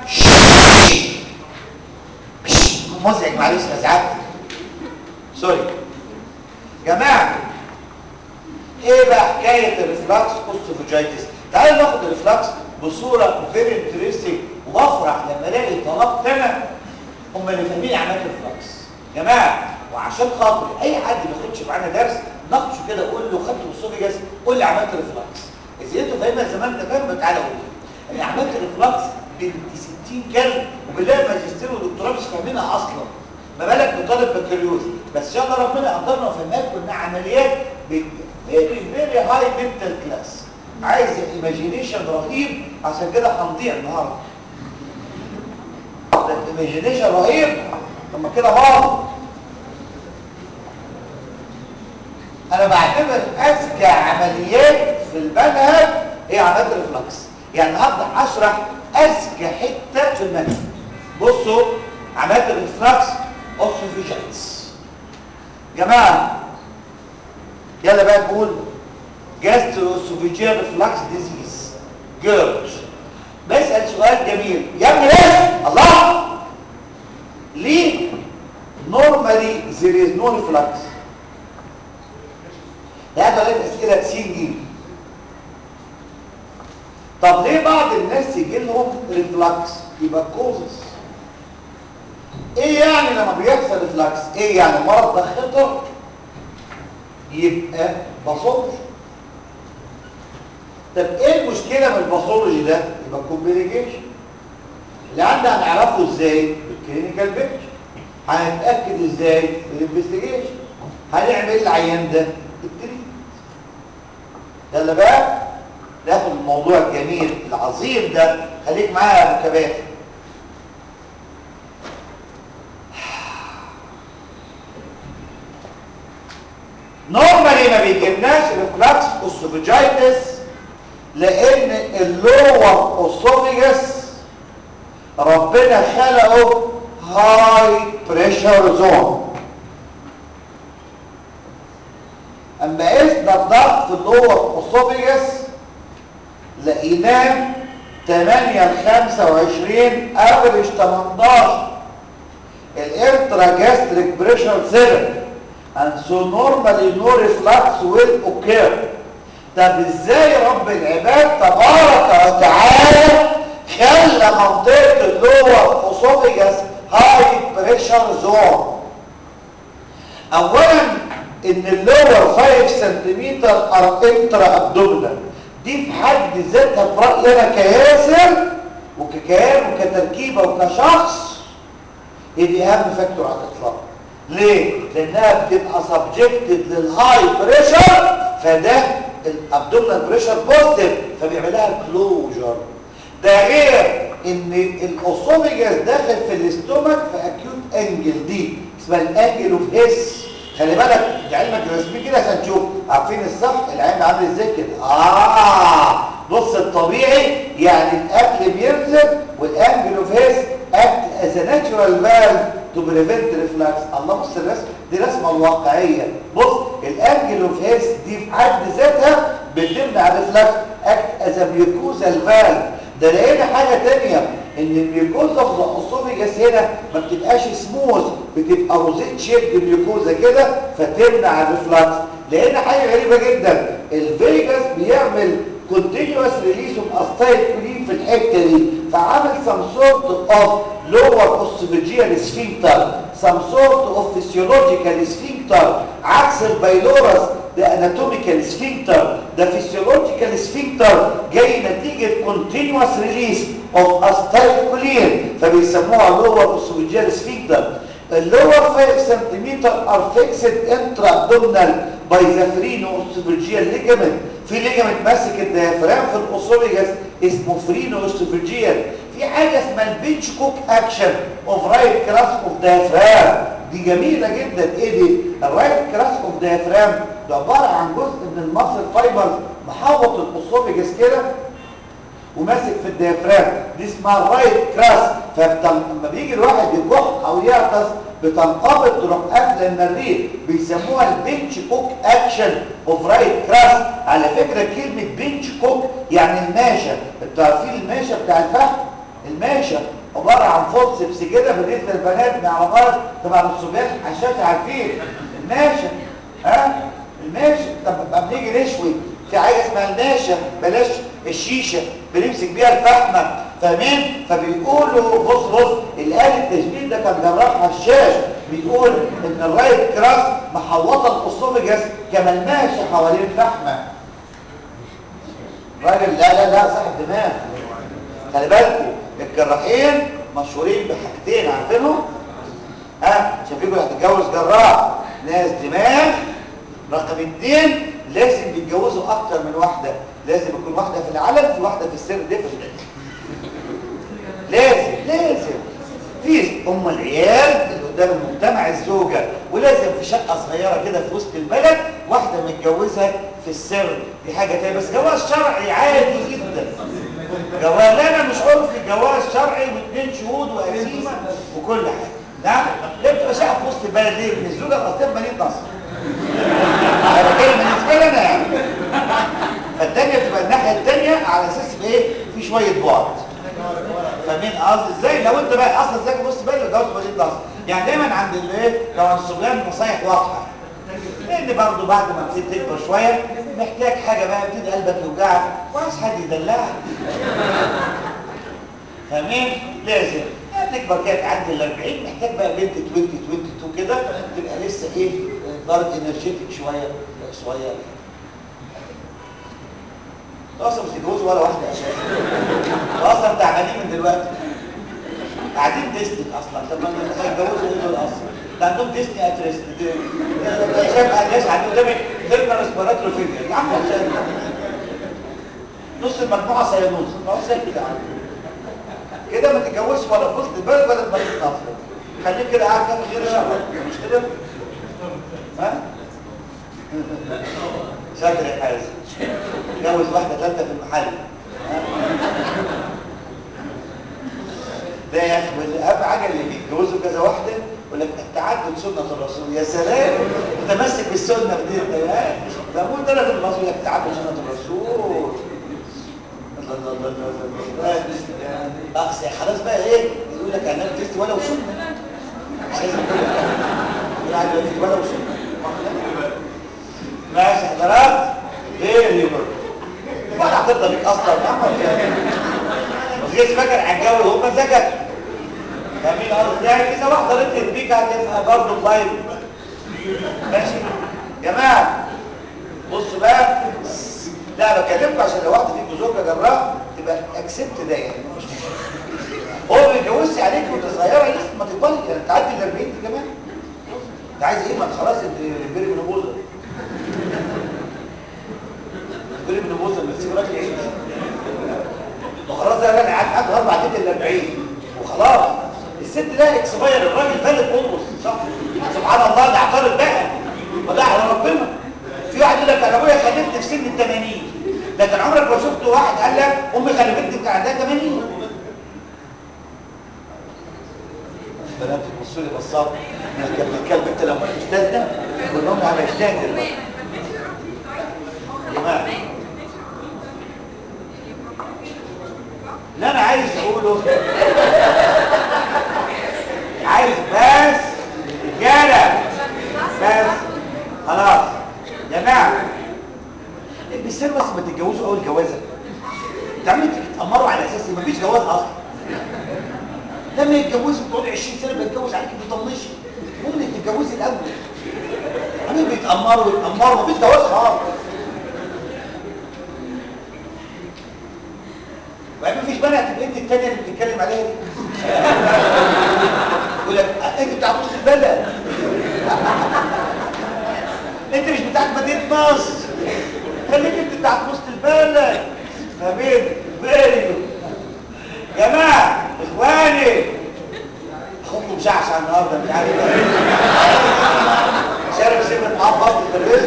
مزعج معلش ازعجت سوري جماعه ايه بقى حكايه الريفلكس اوستوفوجايتس تعالوا ناخد الريفلكس بصوره فيري انترستنج وبفرح لما الاقي طلبت انا هم اللي فاهمين عمليه الفلكس يا جماعه وعشان خاطر اي حد ما ياخدش معانا درس ناقشه كده قول له خدت الاسوفيجاس قول لي عملت الريفلكس اذا انتوا فاهمها زمان انت فاهم تعالى قول لي انا عملت الريفلكس بنت 60 كلب وبالله ماجستير ودكتوراه مش فاهمينها اصلا ما بالك بطالب بكالوريوس بس يلا ربنا قدرنا وفهمها لكم انها عمليات فيري فيري هاي منتال كلاس عايز ايماجينيشن رهيب عشان كده هنضيع النهارده ده ايماجينيشن رهيب لما كده باظ انا بعتبر اذكى عمليات في المنهج هي عمليه الريفلكس يعني هبدا اشرح اذكى حته في المنهج بصوا عمليه الريفلكس اوسوفيجيتس جماعه يلا بقى نقول جاستروسوفيجيال ريفلكس ديزيز جيرلز بسال سؤال جميل يا ابني بس الله ليه نورمالي there is no reflux ده ثلاث اسئله سين دي طب ليه بعض الناس يجي لهم ريفلكس يبقى كوزس ايه يعني لما بيحصل ريفلكس ايه يعني المرض ده خطر يبقى باثولوجي طب ايه المشكله من الباثولوجي ده يبقى كومبليكيشن اللي عندنا هنعرفه ازاي بالكلينيكال بيكتشر هنتاكد ازاي بالانفستيجيشن هنعمل ايه العيان ده التريت يلا بقى ناخد الموضوع الجميل العظيم ده خليك معايا يا ابو كباتن نورمالي ما بيجيلناش ريفلكس اوسوفيجايتس لان اللور اوسوفيجس ربنا خلقه هاي بريشر زون اما قسنا الضغط في اللور اوسوفيجس لقيناه 8 ل 25 افريج 18 الانترا جاستريك بريشر 7 and so normally no reflux will occur طب ازاي رب العباد تبارك وتعالى خلى منطقه اللور اوسوفيجاس هاي بريشر زون اولا ان اللور 5 سنتيمتر ار انترا ابدومينال دي في حد ذاتها في رايي انا كياسر وككيان وكتركيبه وكشخص هي دي اهم فاكتور على الاطلاق ليه؟ لانها بتبقى سبجكتد للهاي بريشر فده الابدومينال بريشر بوزيتيف فبيعمل لها كلوجر ده غير ان الاوسوفيجاس داخل في الاستومك في اكيوت انجل دي اسمها الانجل اوف هيس خلي بالك دي علمك رسمي كده عشان تشوف عارفين الصح العين عامل ازاي كده اه بص الطبيعي يعني الاكل بينزل والانجل اوف هيس اكت از ناتشورال فالف تو بريفنت ريفلكس الله بص الرسم دي رسمه الواقعيه بص الانجل اوف هيس دي في حد ذاتها بتمنع الريفلكس اكت از ميوكوزال فالف ده لقينا حاجه ثانيه ان الميوكوزا في الاسوفيجاس هنا ما بتبقاش سموث بتبقى روزيت شيب ميوكوزا كده فتمنع الريفلكس لقينا حاجه غريبه جدا الفيجاس بيعمل continuous release of acetylcholine في الحته دي فعمل some sort of lower esophageal sphincter some sort of physiological sphincter عكس البايلورس ده anatomical sphincter ده physiological sphincter جاي نتيجة continuous release of acetylcholine فبيسموها lower esophageal sphincter اللور 5 سم are fixed intra-abdominal by the phreno-esophageal ligament في ليجامنت ماسك الديافرام في الاسوفيجاس اسمه فرينو اسوفيجيال في حاجه اسمها البيتش كوك اكشن اوف رايت كراس اوف ديافرام دي جميله جدا ايه دي الرايت كراس اوف ديافرام ده عباره عن جزء من المصل فايبرز محوط الاسوفيجاس كده وماسك في الديافرام دي اسمها الرايت كراس فلما بيجي الواحد يكح او يعطس بتنقبض تروح قافله المريء بيسموها البنش كوك اكشن اوف رايت كراس على فكره كلمه بنش كوك يعني الماشة انتوا عارفين الماشة بتاع الفحم الماشة عباره عن فورسبس كده بالنسبه للبنات مع بعض طبعا الصبيان حشاش عارفين الماشة ها الماشة طب لما بنيجي نشوي في حاجه اسمها الماشة بلاش الشيشه بنمسك بيها الفحمه فاهمين فبيقولوا بص بص اللي قال التشبيه ده كان جراح هشاش بيقول ان الرايت كراس محوطه الاسوفجس كما الماشي حوالين فحمه راجل لا لا لا صاحب دماغ خلي بالكم الجراحين مشهورين بحاجتين عارفينهم ها عشان فيكم هتتجوز جراح ناس دماغ رقم اتنين لازم بيتجوزوا اكتر من واحده لازم يكون واحده في العلن في واحده في السر ديفرنت لازم لازم في ام العيال اللي قدام المجتمع الزوجه ولازم في شقه صغيره كده في وسط البلد واحده متجوزه في السر دي حاجه تانية بس جواز شرعي عادي جدا جواز لا انا مش عرفي جواز شرعي واثنين شهود وقسيمه وكل حاجه نعم ليه بتبقى شقه في وسط البلد ليه؟ من الزوجه الاصليه مدينه نصر انا كده بالنسبه لي انا يعني فالتانية بتبقى الناحيه التانية على اساس ايه؟ في شويه بعد فاهمين قصدي ازاي لو انت بقى اصلا ازاي بص بقى الجواز مدينه نصر يعني دايما عند الايه لو الصبيان نصايح واضحه لان برضه بعد ما بتبتدي تكبر شويه محتاج حاجه بقى يبتدي قلبك يوجعك وعايز حد يدلعك فاهمين لازم يعني تكبر كده تعدي ال 40 محتاج بقى بنت 20 22 كده تبقى لسه ايه درجه انرجيتك شويه شويه انتوا اصلا مش تتجوزوا ولا واحده اساسا انتوا اصلا تعبانين من دلوقتي قاعدين ديستك اصلا طب ما انتوا هتتجوزوا ايه دول اصلا ده عندهم ديستني اتريست شايف قاعد قاعد قدامي فيلم ريسبيراتوري فيلير يا عم نص المجموعه سيانوز ما هو ساكت يا عم كده ما تتجوزش ولا في وسط البلد ولا في مدينه نصر خليك كده قاعد كده غير شهر مش كده ها شاكر يا حازم اتجوز واحده ثالثه في المحل ها؟ ده يا اخي اهم حاجه اللي بيتجوزوا كذا واحده يقول لك التعدد سنه الرسول يا سلام متمسك بالسنه دي ده مو ده في الرسول لك تعدد سنه الرسول الله الله الله الله الله بس خلاص بقى ايه يقول لك انا لبست ولو سنه مش لازم كده يعني لبست ولو سنه ماشي حضرات فيري جود ولا هترضى بيك اصلا يا عم ما تجيش فاكر هتجوز وهو مزاجك فاهمين قصدي يعني اذا واحده رضيت بيك هتبقى برضه لايف ماشي يا جماعه بصوا بقى لا بكلمكم عشان لو واحده فيكم زوجه جراح تبقى اكسبت ده يعني مفيش مشكله هو ما بيتجوزش عليك وانت صغيره لسه ما تكبري يعني تعدي ال 40 دي كمان انت عايز ايه ما خلاص انت بيري من ابوظه بيري من ابوظه ما تسيب راجل يعيش وخلاص ده انا قاعد قاعد اربع دقايق ال 40 وخلاص الست ده اكسباير الراجل بالغ قرص صح سبحان الله ده اعترض بقى وده على ربنا في واحد يقول لك انا ابويا خلفت في سن ال 80 لكن عمرك ما شفت واحد قال لك امي خلفتني كان عندها 80 بنات تبصوا لي بصات كانت بتتكلم انت لما مش لازم تقول لهم انا مش لازم يا جماعه اللي انا عايز اقوله عايز بس رجاله بس خلاص يا جماعه المثال بس ما تتجوزوا اول جوازه انت عمالين تتامروا على اساس ما فيش جواز اصلا لما يتجوزوا بتقعد 20 سنه بيتجوز عليك بيطنشي المهم انك تتجوزي الاول عمالين بيتامروا يتامروا ما فيش جواز خالص وبعدين مفيش بنات تبقى انت الثانيه اللي بتتكلم عليها دي يقول لك انت بتاع وسط البلد انت مش بتاعت مدينه نصر خليك انت بتاعت وسط البلد فاهمين فيري جماعه اخواني اخوكم شعشع النهارده مش عارف شارب سيبت معاه فضل في الرزق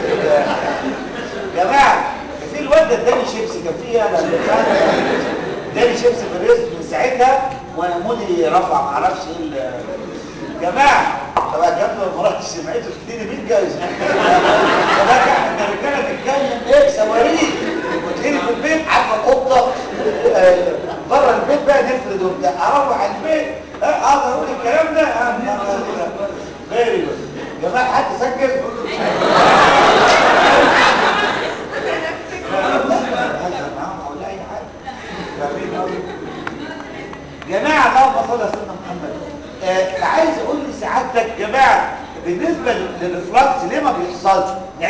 جماعه في الواد ده اداني شيبسي كان فيه انا اداني شيبسي في الرزق من ساعتها وانا مودي رفع ما اعرفش ايه ال- جماعه طب جاب له مرات سمعته تديني 100 جايزه فده احنا الرجاله بنتكلم ايه صواريخ كنت هنا في البيت عارفه القطه آه، بره البيت بقى نفرد وبتاع اروح البيت آه، اقدر اقول الكلام ده فيري جود يا جماعه حد سجل بهزر معاهم او لا اي حاجه فاهمين قصدي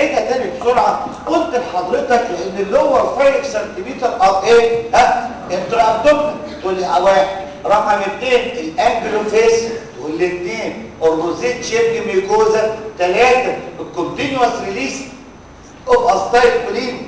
اعيدها تاني بسرعه قلت لحضرتك ان اللور 5 سنتيمتر اوف ايه ها انترا ابدومن تقول لي واحد رقم اثنين الانجلوفيس تقول لي اثنين اوربوزيت شيب ميكوزا ثلاثه الكونتينوس ريليس اوف استايل كولين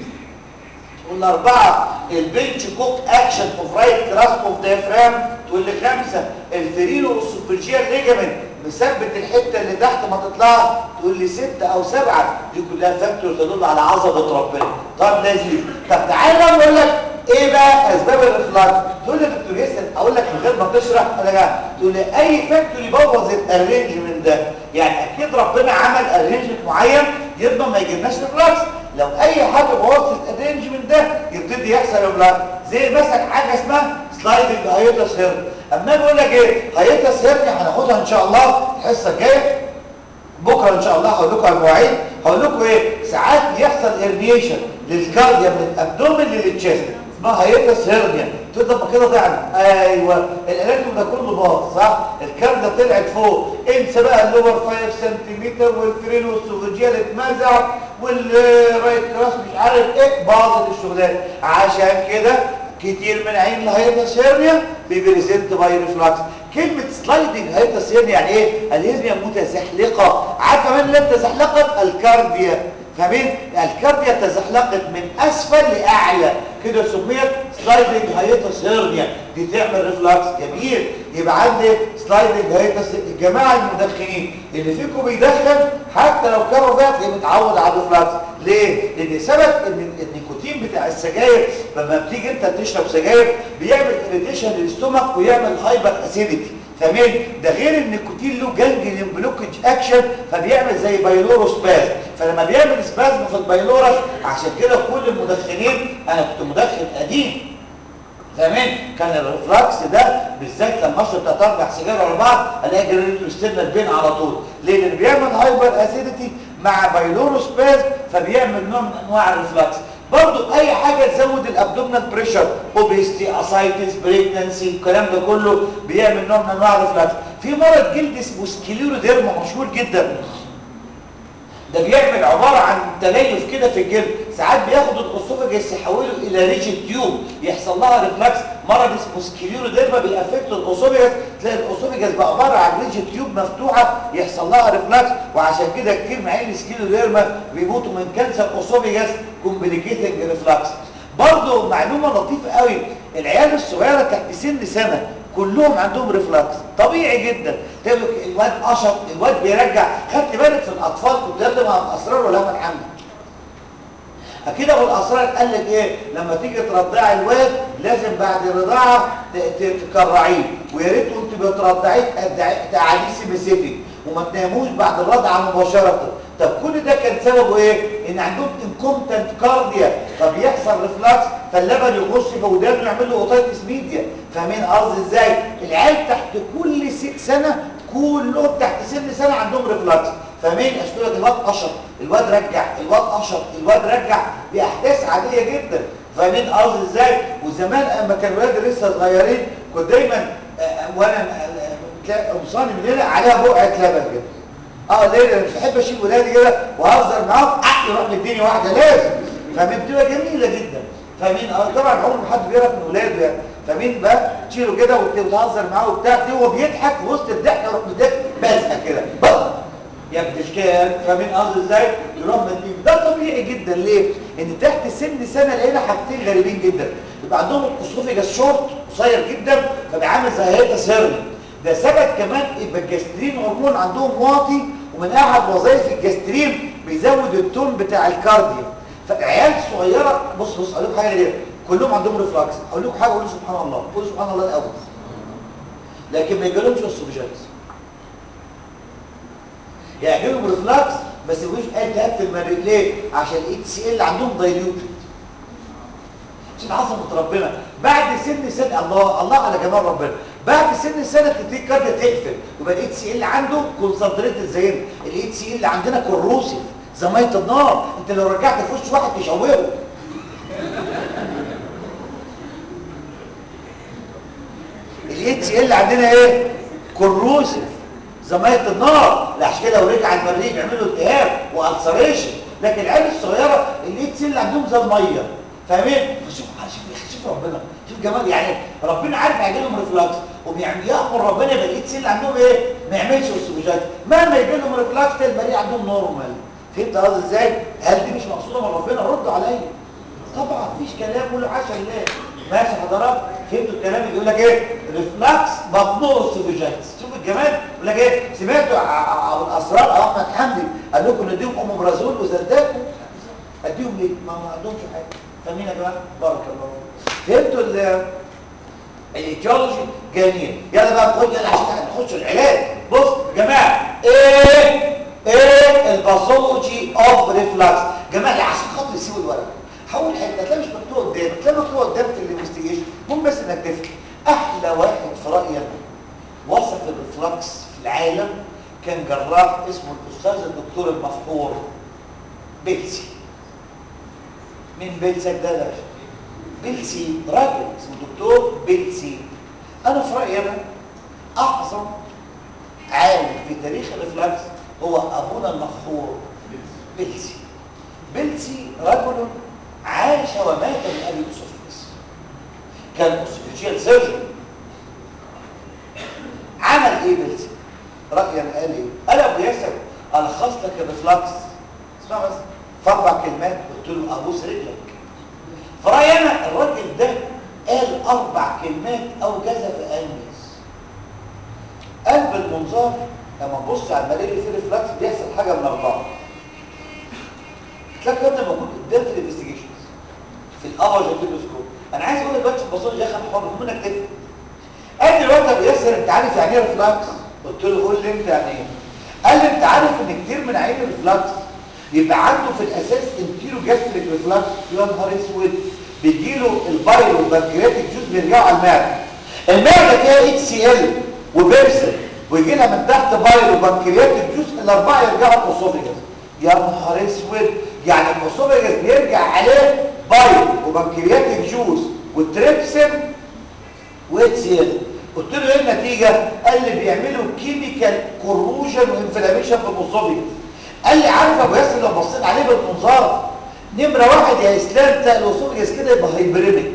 والاربعه البنش كوك اكشن اوف رايت كراس اوف ديافرام تقول لي خمسه الفرينو والسوبرجيال ليجامنت مثبت الحته اللي تحت ما تطلعش تقول لي ستة او سبعة دي كلها فاكتور تدل على عظمه ربنا طب لذيذ طب تعالى بقى اقول لك ايه بقى اسباب الافلاج تقول لي يا دكتور ياسر اقول لك من غير ما تشرح ولا جا تقول لي اي فاكتور يبوظ الارينجمنت ده يعني اكيد ربنا عمل ارينجمنت معين يضمن ما يجيبناش ريفلاكس لو اي حاجه بوظت الارينجمنت ده يبتدي يحصل ريفلاكس زي مثلا حاجه اسمها سلايدنج هايتس هيرن اما بقول لك ايه هايتس هيرن هناخدها ان شاء الله الحصه الجايه بكره ان شاء الله هقول لكم على المواعيد هقول لكم ايه ساعات بيحصل ارنيشن للكارديا من الابدومن للتشيست اسمها هيتس هيرنيا تبقى كده ضعنا ايوه الاناتوم ده كله باظ صح الكارديا طلعت فوق انسى بقى اللور 5 سنتيمتر والفرينو والسوفوجيال اتمزع والرايت كراس مش عارف ايه باظت الشغلانه عشان كده كتير من عين الهيتس هيرنيا بيبريزنت باي ريفلاكس كلمة سلايدنج هيتس هيرنيا يعني ايه؟ الهرنيا متزحلقة عارفة من اللي تزحلقت؟ الكارديا فاهمين؟ الكارديا تزحلقت من اسفل لاعلى كده سميت سلايدنج هيتس هيرنيا دي تعمل ريفلاكس جميل يبقى عندي سلايدنج هيتس الجماعه المدخنين اللي فيكم بيدخن حتى لو كانوا فات متعود على الريفلاكس ليه؟ لان سبب ان النيكوتين بتاع السجاير لما بتيجي انت تشرب سجاير بيعمل اريتيشن للاستومك ويعمل هايبر اسيديتي فاهمين ده غير النيكوتين له جانجليون بلوكج اكشن فبيعمل زي بايلورو سباز فلما بيعمل سبازم في البايلورس عشان كده كل المدخنين انا كنت مدخن قديم زمان كان الريفلاكس ده بالذات لما اشرب ثلاث اربع سجاير ورا بعض الاقي جريته يستنى البين على طول ليه؟ لان بيعمل هايبر اسيديتي مع بايلورو سباز فبيعمل نوع من انواع الريفلاكس برضو اي حاجه تزود الابدومينال بريشر اوبيستي اسايتس بريجنسي الكلام ده كله بيعمل نوع من انواع الريفلاكس في مرض جلد اسمه سكليروديرما مشهور جدا ده بيعمل عبارة عن تليف كده في الجلد ساعات بياخد الاسوفاجس يحوله الى ريجيد تيوب يحصل لها ريفلكس مرض اسمه سكليروديرما بيأفكت الاسوفاجس تلاقي الاسوفاجس بقى عبارة عن ريجيد تيوب مفتوحة يحصل لها ريفلكس وعشان كده كتير من عين السكليروديرما بيموتوا من كانسر اسوفاجس كومبليكيتنج ريفلكس برضه معلومة لطيفة قوي العيال الصغيرة تحت سن سنة كلهم عندهم ريفلاكس طبيعي جدا تقول الواد قشط الواد بيرجع خدت بالك في الاطفال كنت بتاخد مع الاسرار ولا من عندك اكيد ابو الاسرار قال لك ايه لما تيجي ترضعي الواد لازم بعد الرضاعه تكرعيه ويا ريت وانت بترضعيه تقعديه سبيسيفيك وما تناموش بعد الرضعه مباشره طب كل ده كان سببه ايه ان عندهم انكومتنت كارديا فبيحصل ريفلاكس فاللبن يخش في ودانه يعمل له اوتايتس ميديا فاهمين قصدي ازاي العيال تحت كل سنه كلهم تحت سن سنه عندهم ريفلاكس فاهمين اشتغل الواد قشط الواد رجع الواد قشط الواد رجع دي احداث عاديه جدا فاهمين قصدي ازاي وزمان اما كان الولاد لسه صغيرين كنت دايما وانا قمصاني من هنا عليها بقعه لبن كده اه ليه انا مش بحب اشيل ولادي كده وهزر معاهم اه يروح مديني واحده لازم فاهمين بتبقى جميله جدا فاهمين اه طبعا عمر ما حد بيعرف من ولاده يعني فاهمين بقى تشيله كده وتهزر معاه وبتاع وهو بيضحك في وسط الضحك يروح مديك بازقه كده بقى يا ابن الكلب فاهمين قصدي ازاي يروح مديك ده طبيعي جدا ليه ان تحت سن سنه لقينا حاجتين غريبين جدا يبقى عندهم الاسوفيجاس شورت قصير جدا فبيعمل زي هيئه سيرني ده سبب كمان يبقى الجسترين هرمون عندهم واطي ومن احد وظائف الجسترين بيزود التون بتاع الكارديو فعيال صغيره بص بص اقول لكم حاجه غير كلهم عندهم ريفلاكس اقول لكم حاجه قولوا سبحان الله قولوا سبحان الله الاول لكن ما يجيلهمش اسوفيجاس يعني يجيلهم ريفلاكس بس مش التهاب في المريء ليه عشان الاي سي ال عندهم دايليوتد عشان عظمه ربنا بعد سن سنه الله الله على جمال ربنا بعد سن السنه تبتدي الكارديا تقفل يبقى الاي سي ال عنده كونسنتريتد زينا الاي سي ال عندنا كروسيف زي ميه النار انت لو رجعت في وش واحد تشوهه الاي سي ال عندنا ايه كروسيف زي ميه النار عشان كده لو رجع المريء بيعمل له التهاب والسريشن لكن العيال الصغيره اللي يتسل عندهم زي الميه فاهمين فشوف شوف شوف ربنا شوف جمال يعني ربنا عارف هيجي لهم ريفلاكس وبيعمل يامر ربنا يبقى يتسل عندهم ايه ما يعملش اوسوفيجات مهما يجي لهم ريفلاكس تلاقي عندهم نورمال فهمت قصدي ازاي هل دي مش مقصوده من ربنا ردوا عليا طبعا مفيش كلام قولوا عشان الله ماشي حضرات فهمتوا الكلام اللي بيقول لك ايه ريفلاكس ممنوع اوسوفيجات شوف الجمال يقول لك ايه سمعتوا عن الاسرار احمد حمدي قال لكم نديهم اومبرازول وزداتوا اديهم ليه ما ما عندهمش حاجه فاهمين يا جماعه بارك الله فهمتوا الايتيولوجي جميل يلا بقى نخش يلا عشان نخش العلاج بص يا جماعه ايه ايه الباثولوجي اوف ريفلاكس جماعه عشان خاطر يسيبوا الورق حول حته تلاقي مش مكتوب قدامك تلاقي مكتوب قدامك في الانفستيجيشن المهم بس انك تفهم احلى واحد في رايي وصف الريفلاكس في العالم كان جراح اسمه الاستاذ الدكتور المفحور بيلسي مين بيلسك ده ده بيلسي راجل اسمه دكتور بيلسي انا في رايي انا اعظم عالم في تاريخ الريفلاكس هو ابونا المفحور بيلسي بيلسي رجل عاش ومات من ابي الاسوفيجس كان اسوفيجيال سيرجن عمل ايه بيلسي رايا قال ايه قال ابو ياسر الخص لك الريفلاكس اسمع بس في اربع كلمات قلت له ابوس رجلك فرايي انا الراجل ده قال اربع كلمات او جزا في انجز قلب المنظار لما تبص على الملايين في ريفلاكس بيحصل حاجه من اربعه تلاقي الكلام ده موجود قدام في الانفستيجيشنز في الاباجيتوسكوب انا عايز اقول لك دلوقتي الباثولوجي يا اخي حر منك تفهم قال دلوقتي ابو ياسر انت عارف يعني ايه ريفلاكس قلت له قول لي انت يعني ايه قال لي انت عارف ان كتير من عيان الريفلاكس يبقى عنده في الاساس انتيرو جاستريك ريفلاكس يا نهار اسود بيجي له البايرو والبنكرياتيك جوز بيرجعوا على المعده المعده فيها اتش سي ال وبيرسل ويجي لها من تحت بايرو وبنكرياتيك جوز الاربعه يرجعوا الاسوفيجاس يا نهار اسود يعني الاسوفيجاس بيرجع عليه بايرو وبنكرياتيك جوز والتريبسين واتش سي ال قلت له ايه النتيجه قال لي بيعملوا كيميكال كوروجن وانفلاميشن في الاسوفيجاس قال لي عارف ابو ياسر لو بصيت عليه بالمنظار نمره واحد يا اسلام تلاقي الاسوفيجاس كده يبقى هايبريميك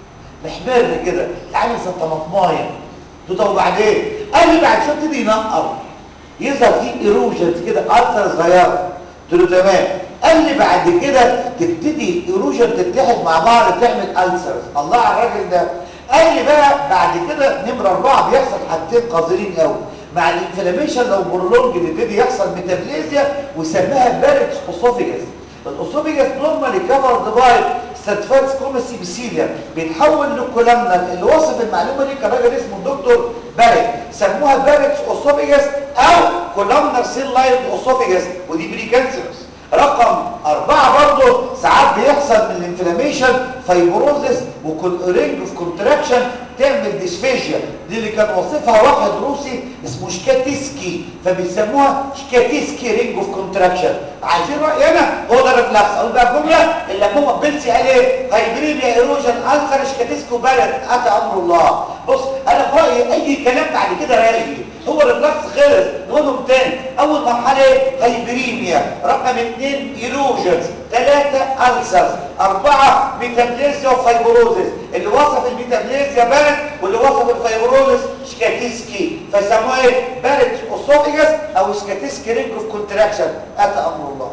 محمر كده عامل زي الطماطمايه ده وبعدين قال لي بعد شويه يبتدي ينقر يظهر فيه ايروجنز كده اثر صغيره قلت له تمام قال لي بعد كده تبتدي ايروجن تتحد مع بعض تعمل السرز الله على الراجل ده قال لي بقى بعد كده نمره اربعه بيحصل حاجتين قذرين قوي مع الانفلاميشن لو برولونج يبتدي يحصل ميتابليزيا ويسميها باركس اوسوفيجاس الاوسوفيجاس نورمالي كفرد باي ستاتفاتس كوميسي بسيليا بيتحول لكولامنر اللي وصف المعلومه دي كان راجل اسمه الدكتور بارك سموها باركس اوسوفيجاس او كولامنر سيل لاين اوسوفيجاس ودي بري كانسرس رقم أربعة برضه ساعات بيحصل من الانفلاميشن فايبروزس ورينج اوف كونتراكشن تعمل ديسفيجيا دي اللي كان وصفها واحد روسي اسمه شكاتيسكي فبيسموها شكاتيسكي رينج اوف كونتراكشن عايزين رأيي انا هو ده الريفلاكس اقول بقى الجمله اللي هو بيلسي قال ايه هايبريميا ايروجن السر شكاتيسكي وبلد اتى امر الله بص انا في رايي اي كلام بعد كده راجي هو الريفلاكس خلص نقولهم تاني اول مرحله ايه هايبريميا رقم اثنين ايروجنز ثلاثه السرز اربعه ميتابليزيا وفايبروزس اللي وصف الميتابليزيا بارد واللي وصف الفايبروزس شكاتيسكي فسموه ايه بارد اوسوفيجاس او شكاتيسكي رينج اوف كونتراكشن اتى امر الله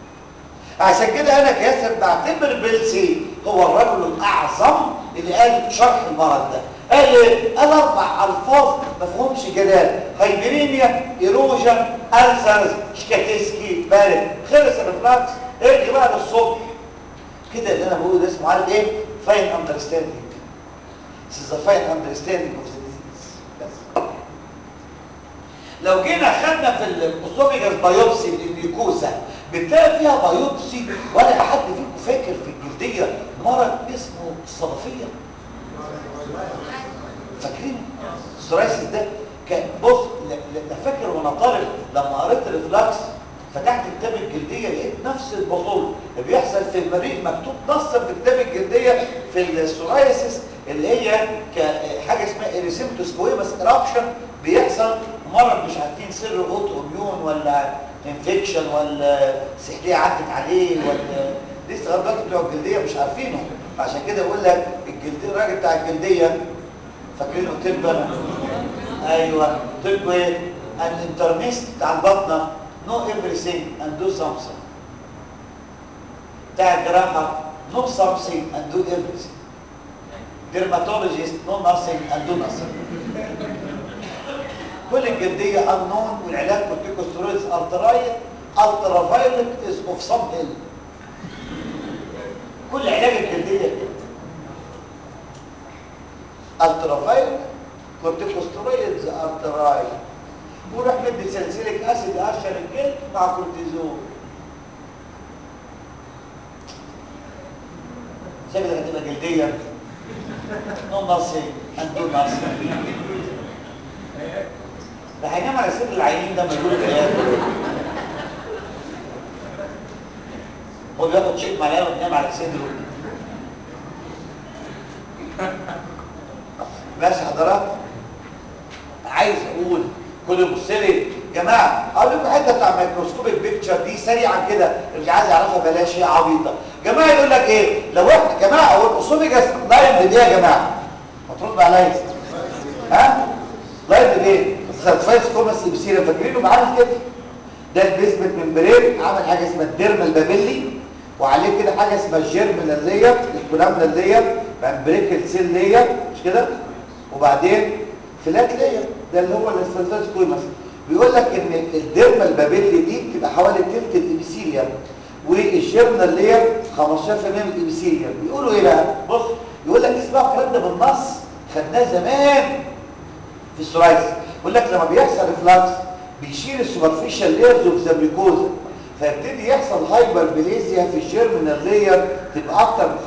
عشان كده انا كياسر بعتبر بيلسي هو الرجل الاعظم اللي قال شرح المرض ده قال ايه قال اربع الفاظ ما فيهمش جدال هايبريميا ايروجن السرز شكاتيسكي بارد خلص الريفلاكس ارجع بقى للصبح كده اللي انا بقوله ده اسمه عارف ايه فاين اندرستاندينج This is a fine understanding of the disease بس لو جينا خدنا في الاسوفيجاس بايوبسي النيكوزا بتلاقي فيها بايوبسي ولا حد فيكم فاكر في الجلديه مرض اسمه الصدفيه فاكرين السورايسيس ده كان بص لا فاكر وانا طالب لما قريت الريفلاكس فتحت كتاب الجلديه لقيت نفس البصول اللي بيحصل في المريء مكتوب نصا في كتاب الجلديه في السورايسيس اللي هي حاجه اسمها اريسيمتوس كويمس ايرابشن بيحصل مرض مش عارفين سر اوتو اميون ولا انفكشن ولا سحليه عدت عليه ولا لسه لغايه دلوقتي بتوع الجلديه مش عارفينه عشان كده بقول لك الجلديه الراجل بتاع الجلديه فاكرينه طب انا ايوه طب ايه الانترنست بتاع البطنه نو everything and do something بتاع الجراحه no something and do everything dermatologist no nothing and do nothing كل الجلديه unknown والعلاج كورتيكوستيرويدز الترايت الترافايلت از اوف سم هيل كل علاج الجلديه كده الترافايلت كورتيكوستيرويدز الترايت وروح مدي سلسلك اسيد يقشر الجلد مع كورتيزون شكلك هتبقى جلديه نو ناثينج اند دو ناثينج ده هينام على صدر العينين ده ما يقولوا كلام هو بياخد شيء معاه وينام على صدره ماشي حضرات عايز اقول كل يبص لي جماعه اقول لكم حته بتاع الميكروسكوبيك بيكتشر دي سريعا كده اللي عايز يعرفها بلاش هي عبيطه جماعه يقول لك ايه لو احنا جماعه هو الاوسوفيجاس لاين دي يا جماعه هترد عليا ها لاين دي سيرفايس كوماس ابسيرا فاكرينه معانا كده ده البيزمنت ممبرين عمل حاجه اسمها الديرمال بابيلي وعليه كده حاجه اسمها الجيرمينال لير الكولامنال لير ممبريكال سيل لير مش كده وبعدين فلات لير ده اللي هو السيرفايس كوماس بيقول لك ان الديرمال بابيلي دي بتبقى حوالي تلت الابيثيليوم والجيرمينال لير 15% من الابيثيليوم بيقولوا ايه بقى بص يقول لك اسمعوا الكلام ده بالنص خدناه زمان في السورايسيس يقول لك لما بيحصل ريفلاكس بيشيل السوبرفيشال ليرز اوف ذا ميكوزا فيبتدي يحصل هايبر بليزيا في الجيرمينال لير تبقى اكتر من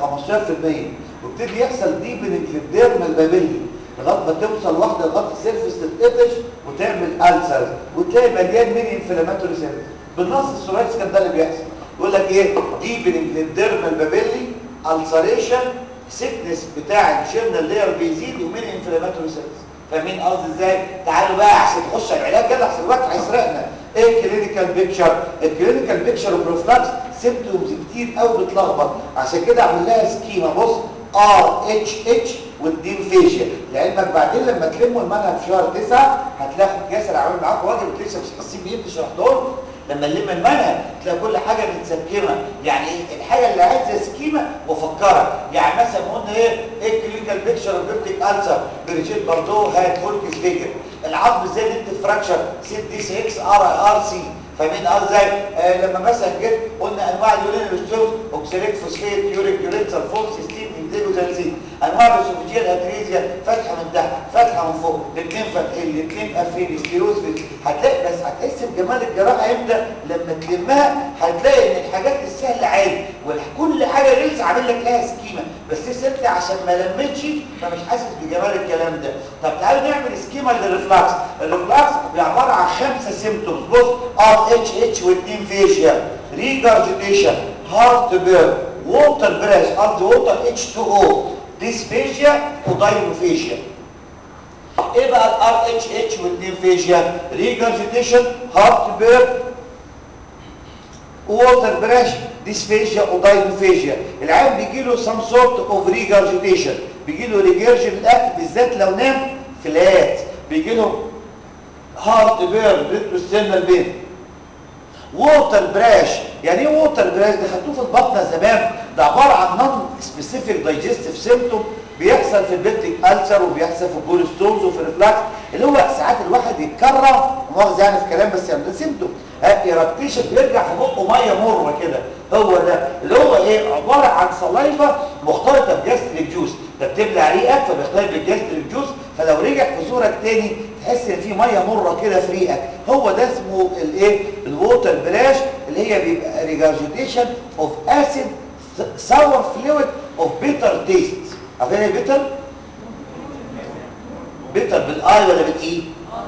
15% ويبتدي يحصل ديبنج في الديرمال بابيلي لغايه ما توصل واحده لغايه السيرفس تتقفش وتعمل السر وتلاقي مليان من انفلاماتوري سيرفس بالنص السورايتس كان ده اللي بيحصل يقول لك ايه ديبنج للديرمال بابيلي السريشن سيكنس بتاع الجيرمينال لير بيزيد ومن انفلاماتوري سيرفس فاهمين قصدي ازاي تعالوا بقى عشان نخش على العلاج يلا عشان الوقت هيسرقنا ايه الكلينيكال بيكتشر الكلينيكال بيكتشر بروفلاكس سيمبتومز كتير قوي بتلخبط عشان كده اعمل لها سكيما بص ار اتش اتش والدين فيشيا لعلمك بعدين لما تلموا المنهج في شهر 9 هتلاقي ياسر عامل معاكم واجب لسه مش حاسين بيه انت شرحته لكم لما نلم المنهج تلاقي كل حاجه متسكمه يعني ايه الحاجه اللي عايزه سكيمه وافكرك يعني مثلا قلنا ايه ايه الكلينيكال بيكتشر اوف بيبتيك السر بريجيت باردو هات فولكس فيجر العظم ازاي دي فراكشر سي دي 6 ار اي ار سي فاهمين قصدي ازاي آه لما مثلا جيت قلنا انواع اليورين ستونز اوكساليت فوسفيت يوريك يوريت سلفون سيستين انديلوزالزين انواع الاسوفيجيال ادريزيا فتحه من تحت فتحه من فوق الاثنين فاتحين الاثنين قافلين ستيروز هتلاقي بس هتحس بجمال الجراحه امتى لما تلمها هتلاقي ان الحاجات السهله عادي وكل حاجه غلسه عامل لك لها سكيمه بس لسه انت عشان ما لمتش فمش حاسس بجمال الكلام ده طب تعالوا نعمل سكيمه للريفلاكس الريفلاكس عباره عن خمسه سيمبتومز بص ار اتش اتش واثنين فيشيا ريجارجيتيشن هارت بيرن ووتر بريش قصدي ووتر اتش 2 او ديسفيجيا ودايموفيجيا ايه بقى الار اتش اتش واثنين فيجيا ريجارجيتيشن هارت بيرن ووتر بريش ديسفيجيا ودايموفيجيا العيان بيجي له سم سورت اوف ريجارجيتيشن بيجي له ريجرجن الاكل بالذات لو نام فلات بيجي له هارت بيرن ريتروستينال بين ووتر براش يعني ايه ووتر براش ده خدتوه في البطنه زمان ده عباره عن نون سبيسيفيك دايجستيف سيمبتوم بيحصل في البيبتيك ألسر وبيحصل في البوليستوز وفي الريفلاكس اللي هو ساعات الواحد يتكرر مؤاخذه يعني في كلام بس يعني ده سيمبتوم ايرابتيشن بيرجع في بقه ميه مره كده هو ده اللي هو ايه عباره عن صلايفه مختلطه بجاستريك جوز ده بتبلع ريقك فبيختلط بالجاستريك جوز فلو رجع في زورك تاني تحس ان في ميه مره كده في ريقك هو ده اسمه الايه الووتر براش اللي هي بيبقى ريجارجيتيشن اوف اسيد sour fluid of bitter taste عارفين ايه bitter bitter بالاي ولا بالاي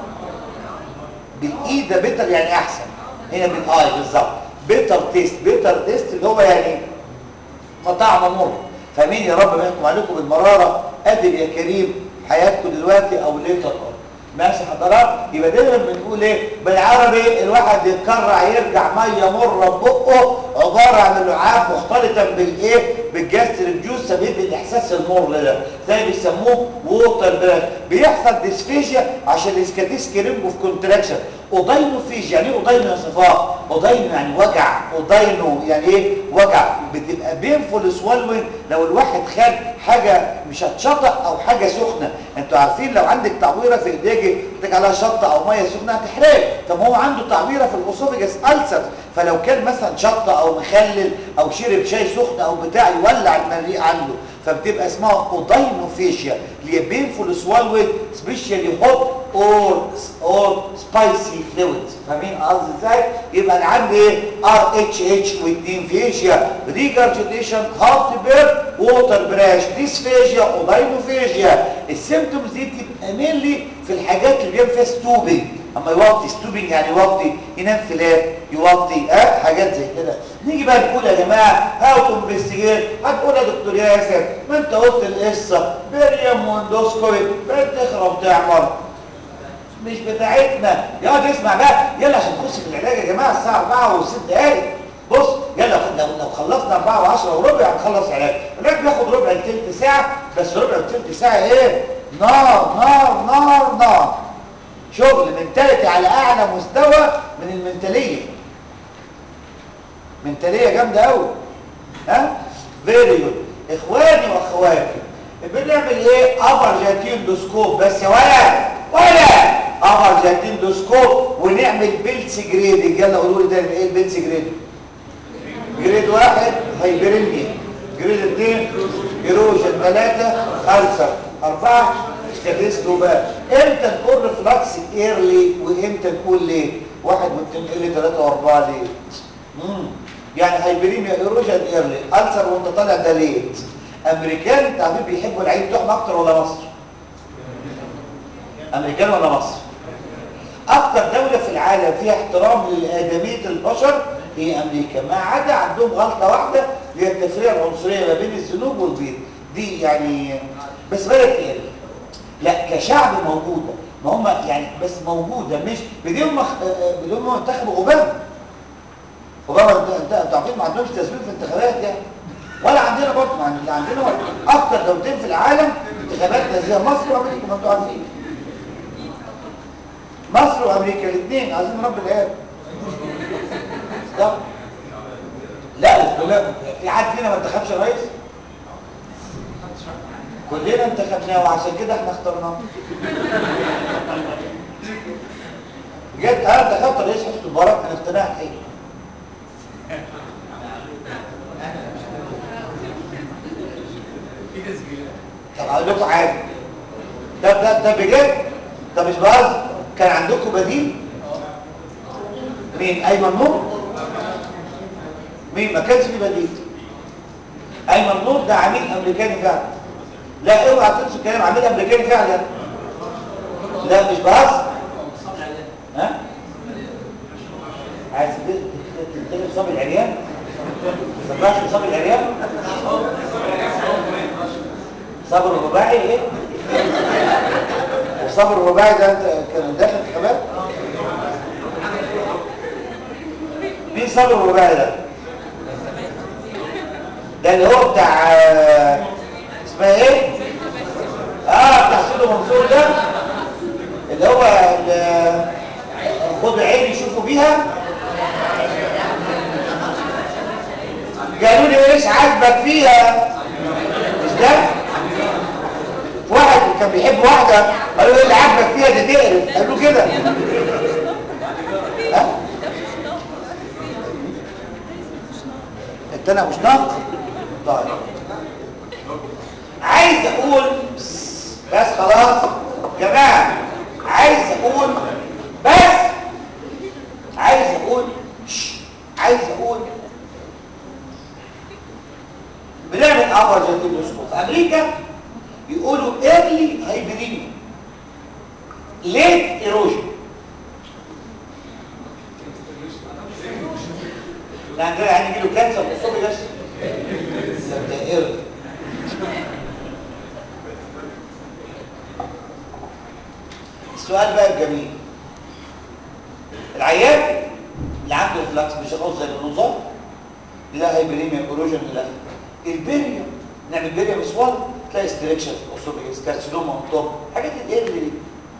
بالاي ده bitter يعني احسن هنا بالاي بالظبط bitter taste bitter taste اللي هو يعني طعم مر فمين يا رب ما يحكم عليكم بالمراره قدر يا كريم حياتكم دلوقتي او ليتر ماشي حضرات يبقى دايما بنقول ايه بالعربي الواحد يتكرع يرجع ميه مره ببقه عباره عن لعاب مختلطا بالايه بالجاستريك جوز فبيدي الاحساس المر ده زي بيسموه ووتر براد بيحصل ديسفيجيا عشان الاسكاتيسكي رينج اوف كونتراكشن اوداينوفيجيا يعني ايه اوداينو يا صفاء اوداينو يعني وجع اوداينو يعني ايه وجع بتبقى بينفول سوالوين لو الواحد خد حاجه مش هتشطق او حاجه سخنه انتوا عارفين لو عندك تعويره في ايديك تحتاج عليها شطه او ميه سخنه هتحرق طب هو عنده تعويره في الاسوفيجاس ألسر فلو كان مثلا شطه او مخلل او شرب شاي سخن او بتاع يولع المريء عنده فبتبقى اسمها اوداينوفيشيا اللي هي بينفول سوالوين سبيشالي هوت اور اور سبايسي فلويدز فاهمين قصدي ازاي يبقى انا عندي ايه ار اتش اتش واثنين فيشيا ريجارجيتيشن هارت بير ووتر براش ديسفيجيا اوداينوفيجيا السيمبتومز دي تبقى مينلي في الحاجات اللي بيعمل فيها ستوبنج اما يوطي ستوبنج يعني يوطي ينام فلات يوطي اه حاجات زي كده نيجي بقى نقول يا جماعه هاو تو انفستيجيت هتقول يا دكتور ياسر ما انت قلت القصه بريم واندوسكوبي بقيت تخرب تعمر مش بتاعتنا يقعد يسمع بقى يلا عشان نخش في العلاج يا جماعه الساعه 4 و6 دقايق بص يلا لو لو خلصنا 4 و10 وربع هنخلص علاج العلاج بياخد ربع لثلث ساعه بس ربع لثلث ساعه ايه نار نار نار نار شغل منتاليتي على اعلى مستوى من المنتاليه منتاليه جامده قوي ها فيري جود اخواني واخواتي بنعمل ايه ابر جاتيندوسكوب بس يا ولد ولا ابر جاتيندوسكوب ونعمل بيلس جريد يلا قولوا لي ده ايه البيلس جريد جريد واحد هايبرينيا جريد اثنين ايروجن ثلاثة ألسر أربعة استاتيستو بقى امتى نقول ريفلاكس ايرلي وامتى نقول ليه واحد واثنين ايرلي ثلاثة واربعة ليه مم. يعني هايبريميا ايروجن ايرلي ألسر وانت طالع ده ليت امريكان تعبير بيحبوا العين بتوعهم اكتر ولا مصر امريكان ولا مصر اكتر دولة في العالم فيها احترام لآدمية البشر هي امريكا ما عدا عندهم غلطة واحدة هي التفريع العنصرية ما بين الذنوب والبيض دي يعني بس بدأت تقل لا كشعب موجودة ما هم يعني بس موجودة مش بدون مخ... بدون ما انتخبوا اوباما اوباما انت انت عارفين ما عندهمش تسويق في الانتخابات يعني ولا عندنا برضه ما عندنا عندنا اكتر دولتين في العالم انتخاباتنا زي مصر وامريكا ما انتوا عارفين مصر وامريكا الاثنين عايزين نربي العيال ده لا كلنا في حد فينا ما انتخبش رئيس كلنا انتخبناه وعشان كده احنا اخترناه بجد انا انتخبت رئيس حسني مبارك انا اقتناع حقيقي طب اقول لكم حاجه ده ده ده بجد ده مش بهزر كان عندكم بديل مين ايمن نور مين ما كانش في بديل ايمن نور ده عميل امريكاني فعلا لا اوعى تنسوا الكلام عميل امريكاني فعلا لا مش بهزر ها عايز تنتهي صبي العريان سمعت صبي العريان صبر الرباعي ايه وصبر الرباعي ده انت كان داخل انتخابات مين صبر الرباعي ده ده اللي هو بتاع اسمها ايه اه بتاع سيدو منصور ده اللي هو خد عين يشوفوا بيها قالوا لي ايش عاجبك فيها مش ده واحد كان بيحب واحدة قالوا له اللي عاجبك فيها دي تقرف قالوا كده ها انت انا مش ناقص طيب عايز اقول بس خلاص جماعة عايز اقول بس عايز اقول عايز اقول بنعمل ابر جاتيلوسكوب في امريكا يقولوا early hyperemia late erosion يعني كده يعني يجيله كانسر بالصبح بس ده early السؤال من الاخر البريم نعمل بريم اسوال تلاقي استريكشن اوسوبيس كارسينوما اون توب حاجات الايه اللي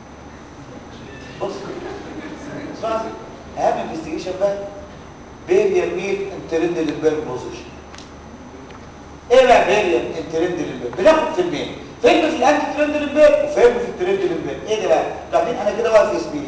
بص اسمع اهم انفستيجيشن بقى بيريم ميل انترند للبيرج بوزيشن ايه بقى بيريم انترند للبيرج بناخد فيلمين فيلم في الانتي ترند للبيرج وفيلم في الترند للبيرج ايه ده بقى بعدين انا كده واقف اسمي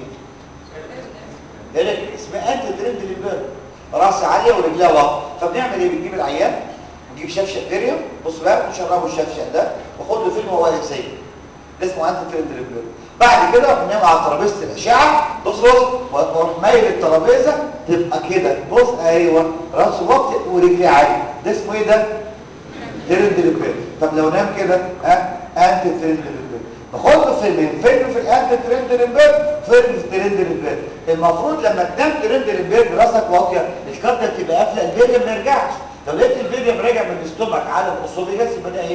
ايه اسمها انتي ترند للبيرج راسي عاليه ورجليها واقفه فبنعمل ايه بنجيب العيان نجيب شفشق بيريم بص بقى نشربه الشفشق ده واخد له فيلم وهو واقف زيه ده اسمه انتي ترند للبيرج بعد كده بننام على ترابيزه الاشعه بص بص واروح مايل الترابيزه تبقى كده بص ايوه راسه واطي ورجليه عاليه ده اسمه ايه ده ترند للبيرج طب لو نام كده ها انتي ترند للبيرج باخد له فيلمين فيلم في الانتي ترند للبيرج فيلم في الترند للبيرج المفروض لما تنام ترند للبيرج راسك واطيه الكارده تبقى قافله البيرج ما يرجعش لو لقيت البيرج راجع من الاستومك على الاسوفيجاس يبقى ده ايه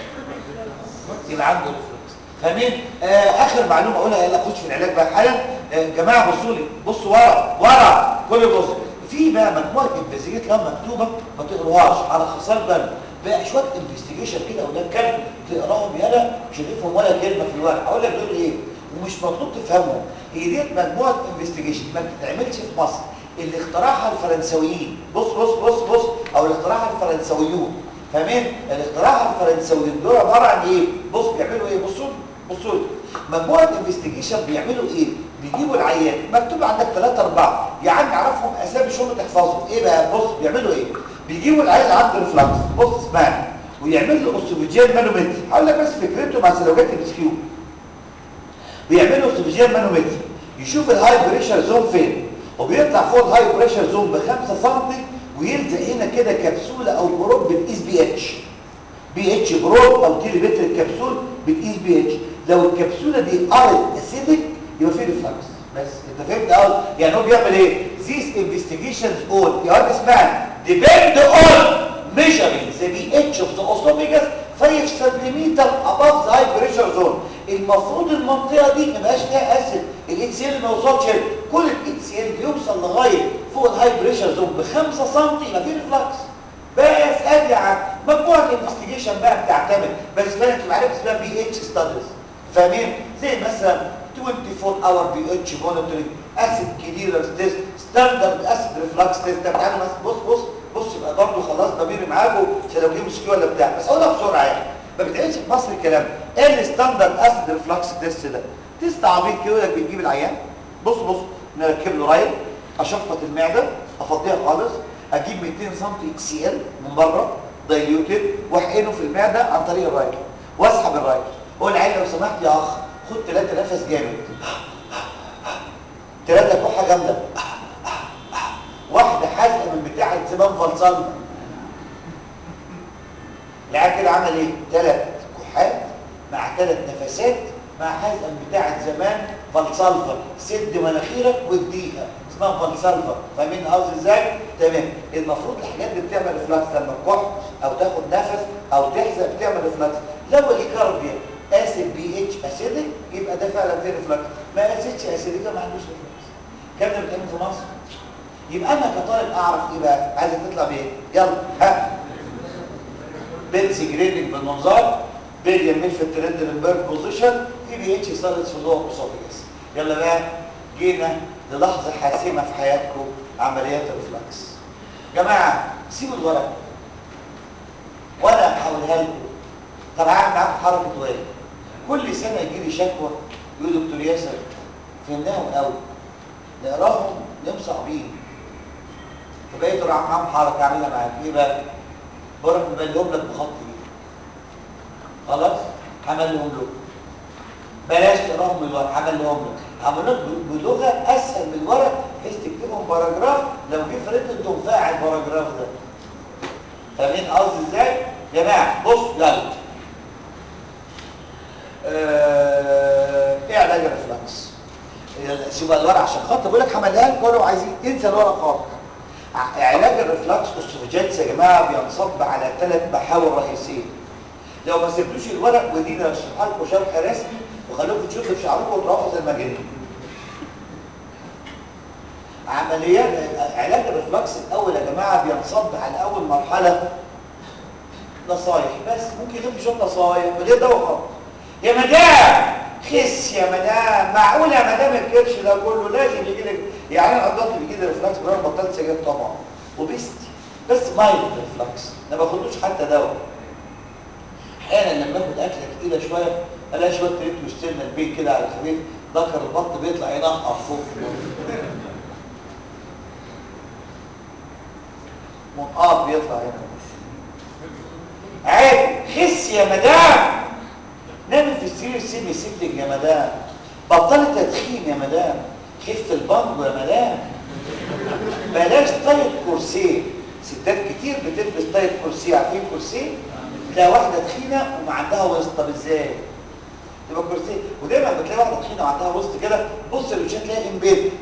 يبقى عنده ريفلكس فاهمين آه اخر معلومه اقولها يلا اخش في العلاج بقى حالا آه جماعه بصوا لي بصوا ورا ورا كل بص في بقى مجموعه انفستيجيت لما مكتوبه ما تقروهاش على خساره بال بقى شويه انفستيجيشن كده اولاد كلب تقراهم يلا مش هتفهم ولا كلمه في الورق اقول لك دول ايه ومش مطلوب تفهمهم هي ديت مجموعه انفستيجيشن ما بتتعملش في مصر اللي اخترعها الفرنساويين بص بص بص بص او اللي اخترعها الفرنساويون فاهمين اللي اخترعها الفرنساويين دول عباره عن ايه بص بيعملوا ايه بصوا بصوا لي مجموعه انفستيجيشن بيعملوا ايه بيجيبوا العيان مكتوب عندك 3 4 يا عم اعرفهم اسامي شغل تحفظهم ايه بقى بص بيعملوا ايه بيجيبوا العيان اللي عنده ريفلكس بص اسمعني ويعمل له اوسوفيجيال مانومتري هقول لك بس فكرته مع سلوكات الاسكيو بيعملوا اوسوفيجيال مانومتري يشوف الهاي بريشر زون فين وبيطلع فوق الهاي بريشر زون ب 5 سم ويلزق هنا كده كبسوله او بروب بتقيس بي اتش بي اتش بروب او كيلو متر الكبسول بتقيس بي اتش لو الكبسوله دي ارض اسيدك يبقى في ريفلكس بس انت فهمت اهو يعني هو بيعمل ايه these investigations all يا واد اسمعني depend on measuring the pH of the esophagus 5 سم above the high pressure zone المفروض المنطقه دي ما يبقاش فيها اسيد الاتش سي ال ما يوصلش كل الاتش سي ال بيوصل لغايه فوق الهاي بريشر زون ب 5 سم يبقى في ريفلكس بس ادي عن مجموعه انفستيجيشن بقى بتعتمد بس بالك تبقى عارف اسمها بي اتش ستاديز فاهمين زي مثلا 24 اور بي اتش مونيتورنج اسيد كليرنس تيست ستاندرد اسيد ريفلكس تيست طب تعالوا بس بص بص بص يبقى برضه خلاص ضميري معاكم عشان لو جه سكيو ولا بتاع بس اقولها بسرعه يعني ما بتعملش في مصر الكلام ايه الستاندرد اسيد ريفلكس تيست ده تيست عبيط كده يقول لك بتجيب العيان بص بص نركب له رايل اشفط المعده افضيها خالص اجيب 200 سم اكس سي ال من بره دايليوتد واحقنه في المعده عن طريق الرايل واسحب الرايل اقول العيان لو سمحت يا اخ خد ثلاثه نفس جامد ثلاثه كحه جامده واحده حازقه من بتاعه زمان فلسان العيان كده عمل ايه ثلاث كحات مع ثلاث نفسات مع حازقه من بتاعه زمان فلسلفر سد مناخيرك واديها اسمها فلسلفر فاهمين قصدي ازاي تمام المفروض الحاجات دي بتعمل ريفلكس لما تكح او تاخد نفس او تحزق بتعمل ريفلكس لو الكارديا اسيد بي اتش اسيدك يبقى ده فعلا في ريفلكس ما اسيدش اسيدك ما عندوش ريفلكس كام ده بتعمل في مصر يبقى انا كطالب اعرف ايه بقى عايز تطلع بايه يلا ها بنسي جريدنج بالمنظار بيريا ميل في الترندلنبرج بوزيشن في بي اتش سالت في اللور اسوفيجاس يلا بقى جينا للحظه حاسمه في حياتكم عمليات الريفلكس جماعه سيبوا الورق وانا هقولها لكم طب هعمل معاكم حركه واجب كل سنه يجي لي شكوى يقول دكتور ياسر فهمناهم قوي نقراهم نقوم صعبين فبقيت اروح معاهم حركه اعملها معاك ايه بقى؟ بروح مبلهم لك بخط ايدي خلاص عملهم له بلاش تقراهم من الورق عملهم له عملوا لك بلغه اسهل من الورق بحيث تكتبهم باراجراف لو جه فريد انت مفاعل الباراجراف ده فاهمين قصدي ازاي؟ يا جماعه بص يلا آه، ايه علاج الريفلكس؟ سيبوا الورق عشان خاطر بقول لك هعملها لك ولو عايزين انسى الورق خالص ع- علاج الريفلكس اوستروجيتس يا جماعه بينصب على ثلاث محاور رئيسيه لو ما سبتوش الورق ودينا اشرحها لكم شرح رسمي وخلوكم تشوفوا في شعركم وتروحوا زي المجانين عمليات علاج الريفلكس الاول يا جماعه بينصب على اول مرحله نصايح بس ممكن يغيب شويه نصايح من غير دواء خالص يا مدام خس يا مدام معقوله يا مدام الكرش ده كله لازم يجي لك يعني انا عضلاتي بيجي لي ريفلكس انا بطلت سجاير طبعا وبستي بس مايلد ريفلكس ما باخدوش حتى دواء احيانا لما باخد اكله تقيله شويه الاقي شويه ريت مشترنا البيت كده على الخفيف ذكر البط بيطلع ينقر فوق منقار بيطلع هنا عيب خس يا مدام نامي في السرير سيبي سيبلك يا مدام بطلي تدخين يا مدام خف البنجو يا مدام بلاش طاية كرسي ستات كتير بتلبس طاية كرسي عارفين كرسي تلاقي واحدة تخينة وما عندها وسط طب ازاي تبقى كرسي ودايما بتلاقي واحدة تخينة وعندها وسط كده بص للوشها تلاقي امبيد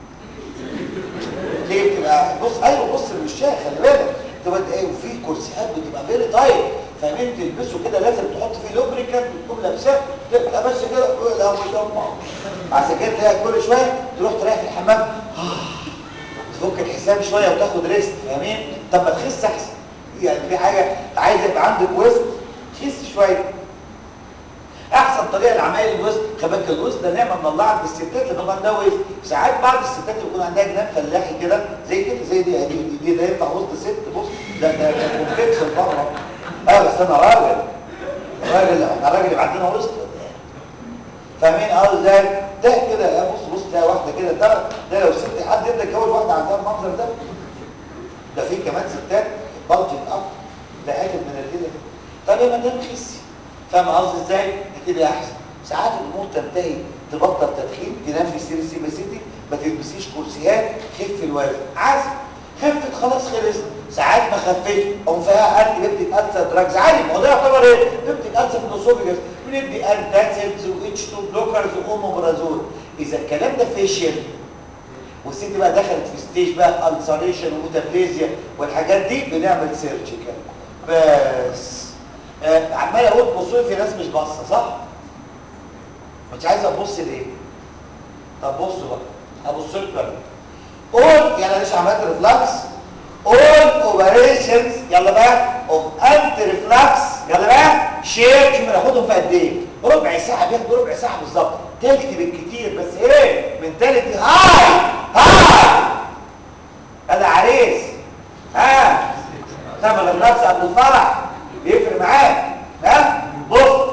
ليه بتبقى بص ايوه بص للوشها خلي بالك تبقى ايه وفي كرسيات بتبقى فيري تايت فاهمين تلبسه كده لازم تحط فيه لوبريكانت وتكون لابساه تبقى بس كده لا مش عشان كده تلاقي كل شويه تروح تريح في الحمام تفك الحساب شويه وتاخد ريست فاهمين طب ما تخس احسن يعني في حاجه عايز يبقى عندك وزن خس شويه احسن طريقه لعمايل الوزن خباك الوزن ده نعمه من الله عند الستات اللي طبعا ده وزن ساعات بعض الستات بيكون عندها جنان فلاحي كده زي كده زي دي دي دي, دي ده ينفع وسط ست بص ده ده كومبلكس بره اه بس انا راجل راجل احنا راجل يبقى عندنا وسط فاهمين اه ازاي ده كده يا بص بص ده واحده كده ده ده لو ست حد يبدا يتجوز واحده عندها المنظر ده ده في كمان ستات بلطت اب ده قاتل من الليله طب يا مدام خسي فاهم قصدي ازاي هتبقى احسن ساعات الامور تنتهي تبطل تدخين تنام في سرير سيبا سيتي ما تلبسيش كرسيات خف الوزن عادي خفت خلاص خلص ساعات ما خفتش او فيها انتي بيبتيك السر دراجز عادي ما هو ده يعتبر ايه بيبتيك السر في الاسوفيجاس بندي انتاسيدز واتش 2 بلوكرز واوموبرازول اذا الكلام ده فيشل والست بقى دخلت في ستيج بقى السريشن وميتابليزيا والحاجات دي بنعمل سيرجيكال بس آه عمال اقول بصوا في ناس مش باصه صح مش عايز ابص ليه طب بصوا بقى هبص لكم انا all يعني ليش عملت ريفلكس all operations يلا بقى of anti reflux يلا بقى شير شوف ناخدهم في قد ايه ربع ساعه بياخدوا ربع ساعه بالظبط تلت بالكتير بس ايه من تالت هاي هاي انا عريس ها تعمل الرقص قبل الفرح بيفرق معاك ها بص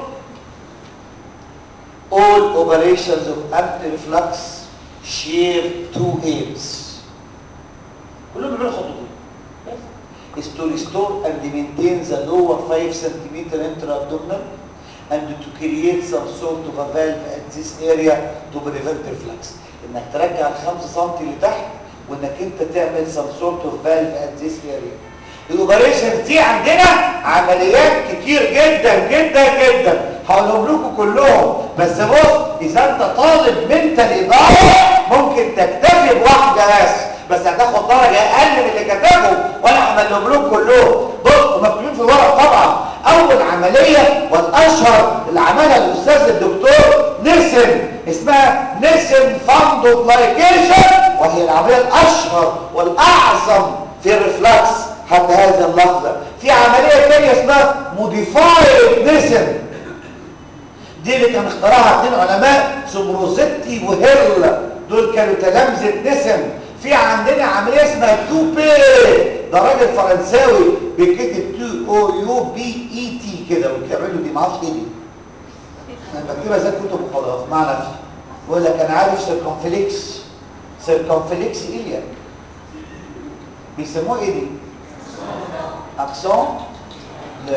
all operations of anti-reflux share two aims كلهم بيعملوا خطوتين is to restore and maintain the lower 5 cm intra-abdominal and to create some sort of a valve at this area to prevent reflux انك ترجع ال 5 سم لتحت وانك انت تعمل some sort of valve at this area الاوبريشنز دي عندنا عمليات كتير جدا جدا جدا هقولهم لكم كلهم بس بص اذا انت طالب منتال اداره ممكن تكتفي بواحده بس بس هتاخد درجه اقل من اللي كتبهم وانا هعملهم لكم كلهم بص ومكتوبين في الورق طبعا اول عمليه والاشهر اللي عملها الاستاذ الدكتور نسم اسمها نسم فاندوبلايكيشن وهي العمليه الاشهر والاعظم في الريفلكس حتى هذه اللحظه في عمليه ثانيه اسمها موديفايد نسم دي اللي كان اخترعها اثنين علماء سوبروزيتي وهيل دول كانوا تلامذه نسم في عندنا عمليه اسمها تو بي ده راجل فرنساوي بيكتب تو او يو بي اي تي كده وبيعملوا دي ما اعرفش ايه دي انا بكتبها زي الكتب وخلاص مع نفسي بقول لك انا عارف سيركمفليكس سيركمفليكس ايه بيسموه ايه دي اكسون لا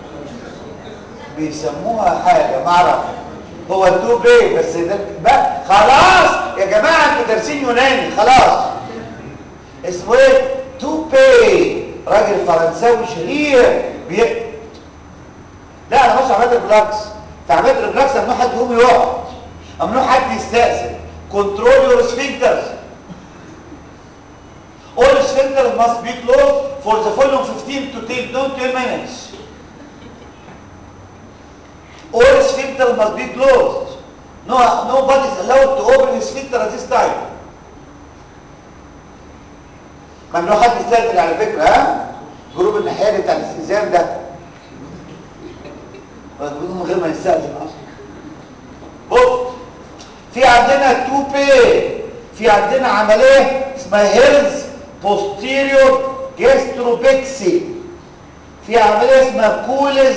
بيسموها حاجه ما اعرف هو التو بي بس ده بقى خلاص يا جماعه انتوا دارسين يوناني خلاص اسمه ايه تو بي راجل فرنساوي شهير بي... لا انا مش عملت ريفلاكس في عمليه الريفلاكس ممنوع حد يقوم يقعد ممنوع حد يستأذن كنترول يور سفنكترز all sphincters must be closed for the following 15 to 10 no 10 minutes all sphincters must be closed no nobody is allowed to open his sphincter at this time ممنوع حد يستأذن على فكرة ها جروب النحيالي بتاع الاستئذان ده في عندنا عمليه اسمها هيرز بوستيريور جاستروبيكسي في عمليه اسمها كولز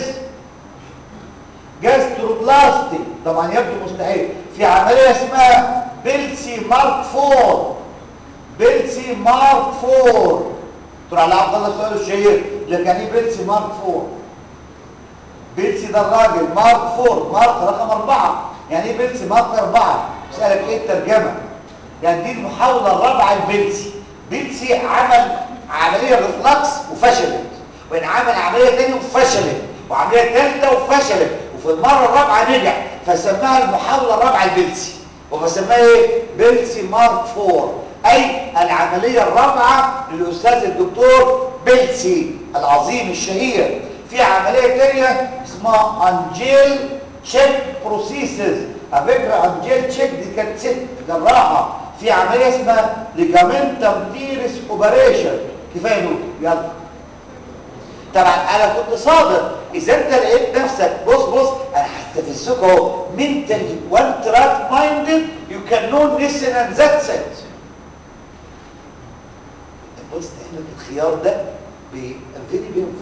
جاستروبلاستي طبعا يبدو مستحيل في عمليه اسمها بيلسي مارك 4 بيلسي مارك 4 تروح على عبد الله السؤال الشهير لك يعني ايه بيلسي مارك 4 بيلسي ده الراجل مارك 4 مارك رقم 4 يعني ايه بيلسي مارك 4 اسالك ايه الترجمه يعني دي المحاوله الرابعه لبيلسي بيلسي عمل عمليه ريفلكس وفشلت وان عمل عمليه ثانيه وفشلت وعمليه ثالثه وفشلت وفي المره الرابعه نجح فسماها المحاوله الرابعه لبيلسي وفسماها ايه بيلسي مارك 4 اي العمليه الرابعه للاستاذ الدكتور بيلسي العظيم الشهير في عمليه ثانيه اسمها انجيل تشيك بروسيسز على فكره انجيل تشيك دي كانت ست جراحه في عمليه اسمها ليجامنتم تيرس اوبريشن كفايه دول يلا طبعا انا كنت صادق اذا انت لقيت نفسك بص بص انا هستفزك اهو منتالي وان تراك مايندد يو كان نو ليسن اند ذاتس ات بص تعمل الخيار ده بفيري بينفل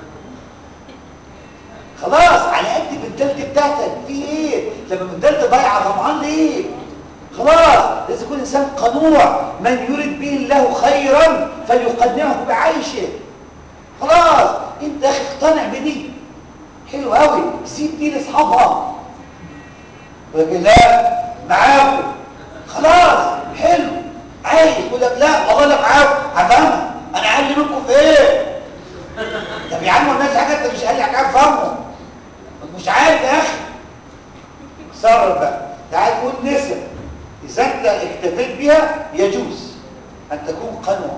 خلاص على قد المنتاليتي بتاعتك في ايه لما المنتاليتي ضايعه طبعا ليه خلاص لازم يكون انسان قنوع من يريد به الله خيرا فليقنعه بعيشه خلاص انت اخي اقتنع بدي حلو قوي سيب دي لاصحابها ولكن لا معاكم خلاص حلو عايز يقول لك لا والله لا معاكم هفهمها انا اقل منكم في ايه طب يا عم الناس حاجه انت مش قال لي حاجه افهمه مش عارف يا اخي صرف بقى تعال تقول نسب اذا انت اكتفيت بها يجوز ان تكون قنوع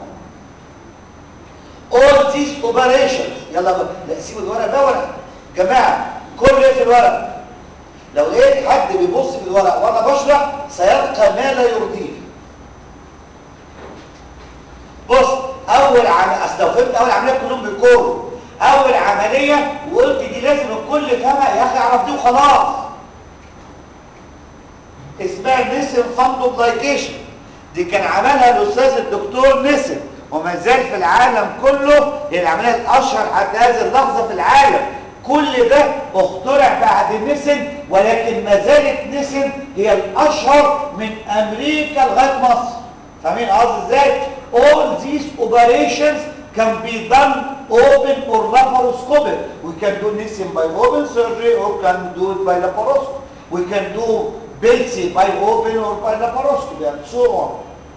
all these operations يلا بقى لا سيب الورق ده ولا جماعه كل ايه في الورق لو لقيت حد بيبص في الورق وانا بشرح سيلقى ما لا يرضيه بص اول عمليه استوفمت اول عمليه كلهم بيكوروا اول عمليه وقلت دي لازم الكل يفهمها يا اخي اعرف دي وخلاص اسمها نسم فاندوبلايكيشن دي كان عملها الاستاذ الدكتور نسم وما زال في العالم كله هي العمليه الاشهر حتى هذه اللحظه في العالم كل ده اخترع بعد نسم ولكن ما زالت نسم هي الاشهر من امريكا لغايه مصر فاهمين قصدي ازاي all these operations can be done open or laparoscopic we can do nism by open surgery or can do it by laparoscopy we can do بلسي by open or by laparoscopy and so on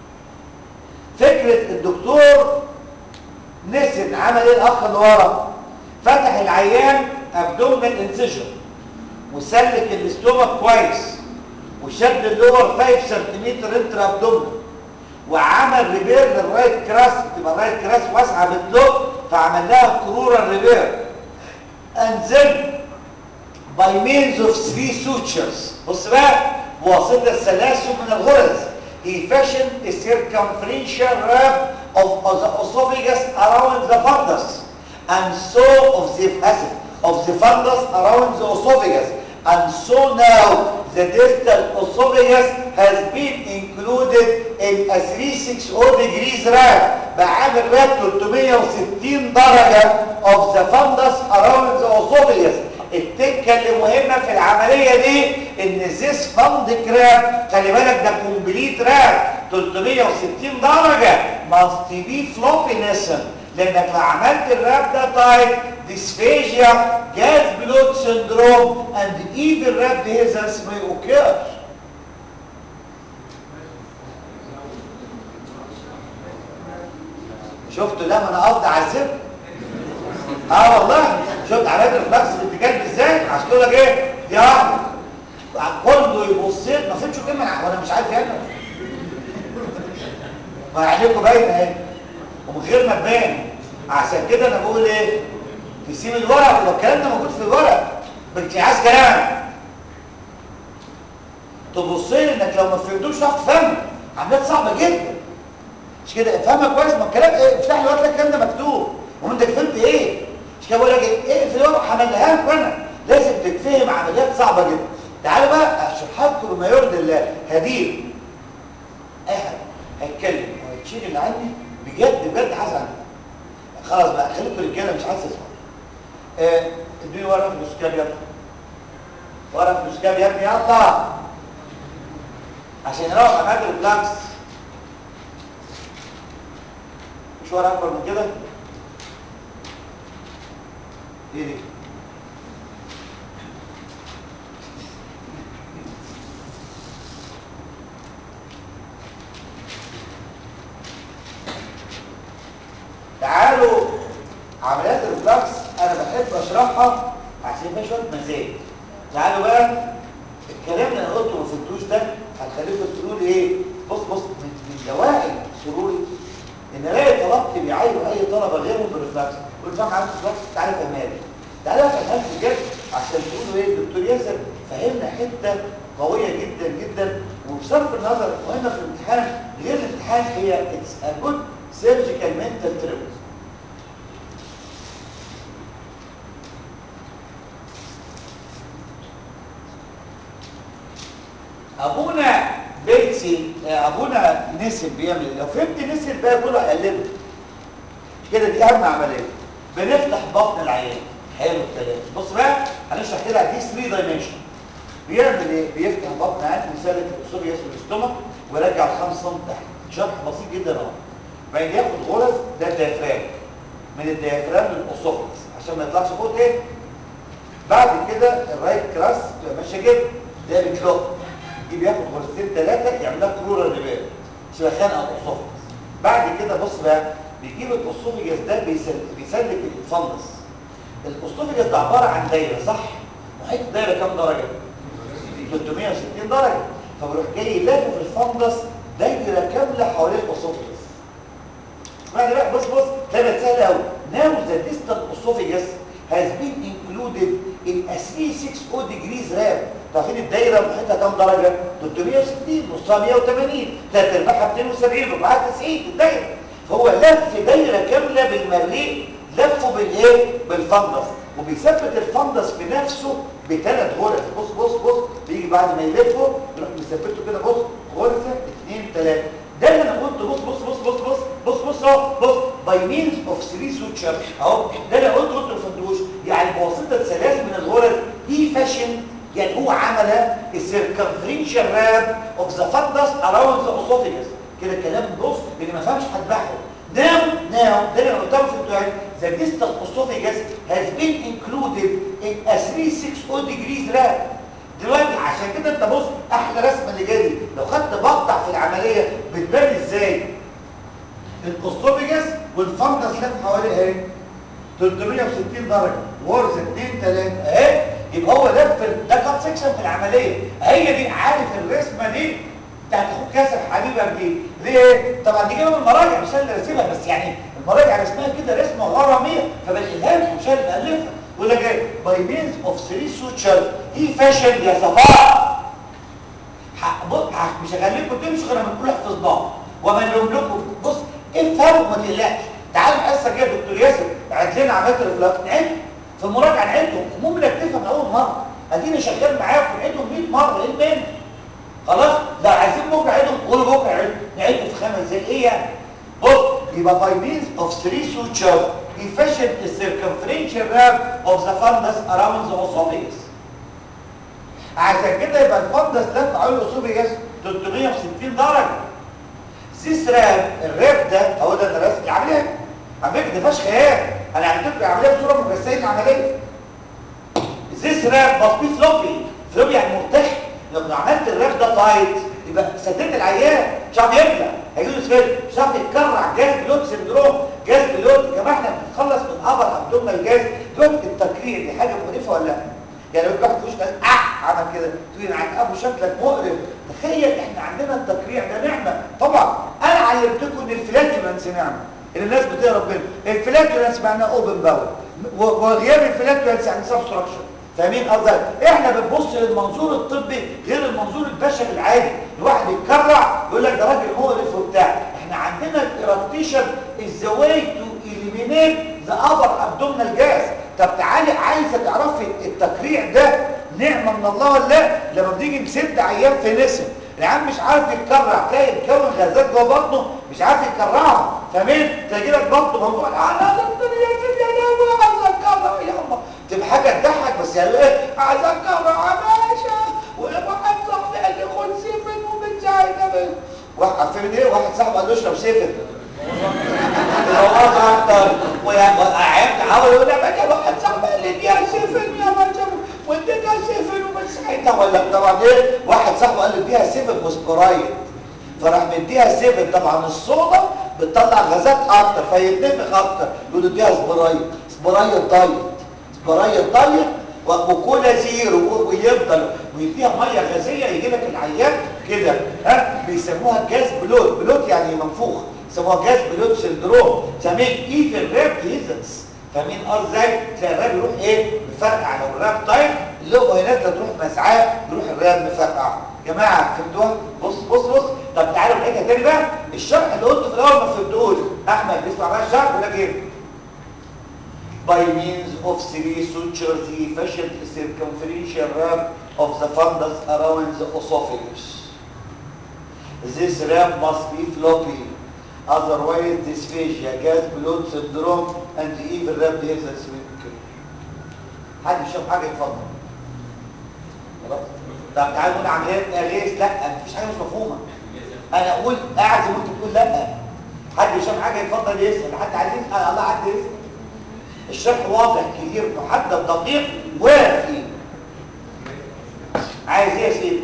فكرة الدكتور نسن عمل ايه الاخ اللي ورا فتح العيان ابدومنال انسيجن وسلك الاستومك كويس وشد اللور 5 سنتيمتر انتر ابدومنال وعمل ريبير للرايت كراس تبقى الرايت كراس واسعه بتلق فعمل لها كرورال ريبير and then by means of three sutures بص بقى بواسطه السلاسل من الغرز he fashioned a circumferential wrap of, of the esophagus around the fundus and so of the acid of the fundus around the esophagus and so now the distal esophagus has been included in a 360 degrees wrap بعامل wrap 360 درجة of the fundus around the esophagus التكه اللي مهمه في العمليه دي ان زيس فند كراب خلي بالك ده كومبليت راب 360 درجه ماست بي فلوبينسن لانك لو عملت الراب ده تايب ديسفيجيا جاز بلود سندروم اند ايفن راب ديزنس may occur شفتوا لما انا قصدي اعذبكم اه والله شفت عمليه الفلكس في الاتجاه ازاي عشان كده لك ايه دي واحده كله يبص ما فهمش كلمه وانا مش عارف يعني ما عليكم باينه اهي ومن غير ما تبان عشان كده انا بقول ايه تسيب الورق ولو الكلام ده موجود في الورق بس عايز كلام تبص لي انك لو ما فهمتوش تعرف تفهمه عمليات صعبه جدا مش كده افهمها كويس ما الكلام ايه افتح لي الورق الكلام ده مكتوب وانت فهمت ايه مش كده بقول لك ايه في الورق حملها لك انا لازم تتفهم عمليات صعبه جدا تعالوا بقى اشرحها لكم بما يرضي الله هدير احد هيتكلم وهيتشيل اللي عندي بجد بجد هزعل خلاص بقى خليكم رجاله مش عايز اسمع آه، ادوني ورقه فلوس كام يا ابني ورقه فلوس كام يا ابني يلا عشان يروح عماد البلاكس مش ورقه اكبر من كده ايه دي تعالوا عمليات الريفلكس انا بحب اشرحها عشان فيها شويه مزاج تعالوا بقى الكلام اللي انا قلته ما فهمتوش ده هتخليكم تقولوا لي ايه بص بص من من دواعي سروري ان الاقي طلبتي بيعايروا اي طلبه غيرهم بالريفلكس يقول فاهم عارف الريفلكس تعالى فهمها لي تعالى افهمها لك بجد عشان تقولوا ايه الدكتور ياسر فهمنا حته قويه جدا جدا وبصرف النظر مهمه في الامتحان غير الامتحان هي اتس ا جود سيرجيكال منتال تريبل ابونا بيتسي ابونا نسل بيعمل إيه؟ لو فهمت نسل بقى كله هيقلبه كده دي اهم عمليه بنفتح بطن العيان حلو الكلام بص بقى هنشرح كده دي 3 دايمنشن بيعمل ايه بيفتح بطن العيان ويسلك الاسوفياس والاستومك ويرجع ال 5 سم تحت شرح بسيط جدا اهو بعدين ياخد غرز ده الديافرام من الديافرام للاسوفياس عشان ما يطلعش فوق تاني بعد كده الرايت كراس تبقى ماشيه كده ده بكلوب يجي ياخد غرزتين ثلاثه يعمل لها كرورة ريبير شبه خانقه الاسوفيجاس بعد كده بص بقى بيجيب الاسوفيجاس ده بيسلك, بيسلك الفندس الاسوفيجاس ده عباره عن دايره صح محيط الدايره كام درجه 360 درجه فبيروح جاي لافف في الفندس دايره كامله حوالين الاسوفيجاس بعد بقى بص بص ده بقى سهل قوي now the distal esophagus has been included in a 360 degrees wrap عارفين الدايره محيطها كام درجه 360 نصها 180 ثلاث ارباعها 270 ربعها 90 الدايره فهو لف دايره كامله بالمريء لفه بالايه بالفندس وبيثبت الفندس في نفسه بثلاث غرز بص بص بص بيجي بعد ما يلفه يروح مثبته كده بص غرزه اثنين ثلاثه ده اللي انا قلته بص بص بص بص بص بص بص اهو بص باي مينز اوف 3 سوتشر اهو ده اللي قلته قلته ما فهمتوش يعني بواسطه ثلاث من الغرز دي فاشن يعني هو عمل السيركمفرنشال راب اوف ذا فندس اراوند ذا اسوفيجاس كده كلام بص اللي ما فهمش هتبعه Now, now, ده اللي انا قلته في الدعاء the distal esophagus has been included in a 360 degrees wrap دلوقتي عشان كده انت بص احلى رسمه اللي جايه دي لو خدت بقطع في العمليه بتبان ازاي الاسوفيجاس والفندس لف حوالي اهي 360 درجه غرزه 2 3 اهي يبقى هو لف ده كات سكشن في العمليه هي دي عارف الرسمه دي بتاعت اخوك كاسر حبيبك دي ليه طبعا دي جايه من المراجع مش انا اللي راسمها بس يعني المراجع رسمها كده رسمه غراميه فبالالهام مش انا اللي الفها وده جاي باي مينز اوف 3 سوتشر دي فاشن يا صفاء بص مش هخليكم تمشوا غير لما تقولوا احفظ بعض ومن لكم بص افهموا ما تقلقش تعالوا الحصه الجايه دكتور ياسر عد لنا عمليه الرفلاكس نعد في المراجعه نعدهم المهم انك تفهم اول مره اديني شغال معاكم نعدهم 100 مره ايه المانع خلاص لو عايزين بكره نعدهم قولوا بكره نعدهم نعدهم في خمس دقايق ايه يعني بص يبقى باي مينز اوف 3 سوتشر efficient the circumferential wrap of the fundus around the esophagus عشان كده يبقى الفندس لف حوالين الاسوفيجاس 360 درجه سيس راب الراب ده هو ده دراسه العمليه على فكره ده فشخ ايه انا عملت لكم العمليه بصوره مجسيه العمليه سيس راب مust be floppy floppy يعني مرتخي لو عملت الراب ده تايت يبقى سددت العيان مش عارف يبلع هيجي له سفير مش عارف يتكرع جاز بلوت سندروم جاز بلوت يا جماعه احنا بنتخلص من ابر ابدومنا الجاز دلوقتي التكريع دي حاجه مقرفه ولا لا يعني لو واحد فيش قال اه عمل كده تقول عن ابو شكلك مقرف تخيل احنا عندنا التكريع ده نعمه طبعا انا علمتكم ان الفلاتولنس نعمه اللي الناس بتهرب منه الفلاتولنس معناه اوبن باول وغياب الفلاتولنس يعني سبستراكشن فاهمين قصدي احنا بنبص للمنظور الطبي غير المنظور البشري العادي الواحد يتكرع يقول لك ده راجل مقرف وبتاع احنا عندنا الايركتيشن از ذا واي تو اليمينيت ذا ابر ابدومينال جاز طب تعالي عايزه تعرفي التكريع ده نعمه من الله ولا لا لما بنيجي نسد عيان في نسم العيان مش عارف يتكرع تلاقي بيكون غازات جوه بطنه مش عارف يكرعها فاهمين تلاقي لك بطنه منفوخ انا الدنيا في يا لهوي عايز اتكرع يا الله تبقى حاجه تضحك بس يعني ايه عايز اتكرع يا باشا وواحد صاحبي قال لي خد سيفن وبتساعد واحد فاهم ايه واحد صاحبه قال له اشرب سيفن اكتر وقعدت حاول يقول لها بقى واحد صاحبي قال لي اديها سيفن يا باشا واديتها سيفن ومن ساعتها ولا طبعا ايه واحد صاحبه قال لي اديها سيفن وسبرايت فراح مديها سيفن طبعا الصودا بتطلع غازات اكتر فيتنفخ اكتر يقول اديها سبرايت سبرايت دايت سبرايت دايت وكولا زيرو ويفضل ويديها ميه غازيه يجي لك العيان كده ها بيسموها جاز بلوت بلوت يعني منفوخ يسموها جاز بلوت سندروم سميه ايفن راب هيزنس فاهمين اه ازاي تلاقي الراب يروح ايه مفرقع لو الراب طيب اللقمه هناك تروح مسعاه يروح الراب مفرقع جماعه فهمتوها بص بص بص طب تعالوا نعيدها تاني بقى الشرح اللي قلته في الاول ما فهمتوش احمد بيسمع بقى الشرح يقول لك ايه by means of three sutures the efficient circumferential wrap of the fundus around the esophagus. This wrap must be floppy, otherwise dysphagia, gas blood syndrome, and even wrap hazards will occur. حد يشوف حاجة يتفضل. خلاص؟ طب تعالوا نقول عمليات اغيث لا مفيش حاجة مش مفهومة. انا اقول اعزم وانت تقول لا. حد يشوف حاجة يتفضل يسأل، حد عايز يسأل الله حد يسأل. الشرح واضح كبير محدد دقيق وافي عايز ايه يا سيدي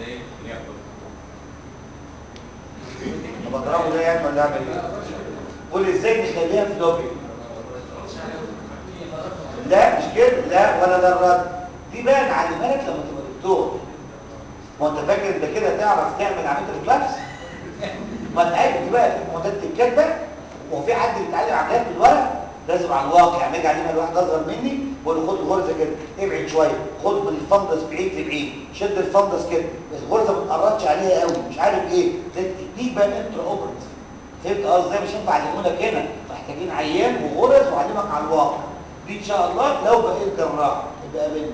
طب اضربه ده يعني ولا اعمل ايه قول ازاي نخليها فلوبي لا مش كده لا ولا ده الرد دي بان علمها لك لما تبقى دكتور ما انت فاكر انت كده تعرف تعمل عمليه ريفلكس ما انت عارف دي بقى ما انت الكاتبه وفي حد بيتعلم عمليات بالورق لازم على الواقع يعني اجي اعلمها لواحد اصغر مني بقول له خد الغرزه كده ابعد شويه خد من الفندس بعيد لبعيد شد الفندس كده بس الغرزه ما تقربش عليها قوي مش عارف ايه دي بقى انتر اوبرت فهمت قصدي مش هينفع اعلمه لك هنا محتاجين عيان وغرز واعلمك على الواقع دي ان شاء الله لو بقيت جراح يبقى قابلني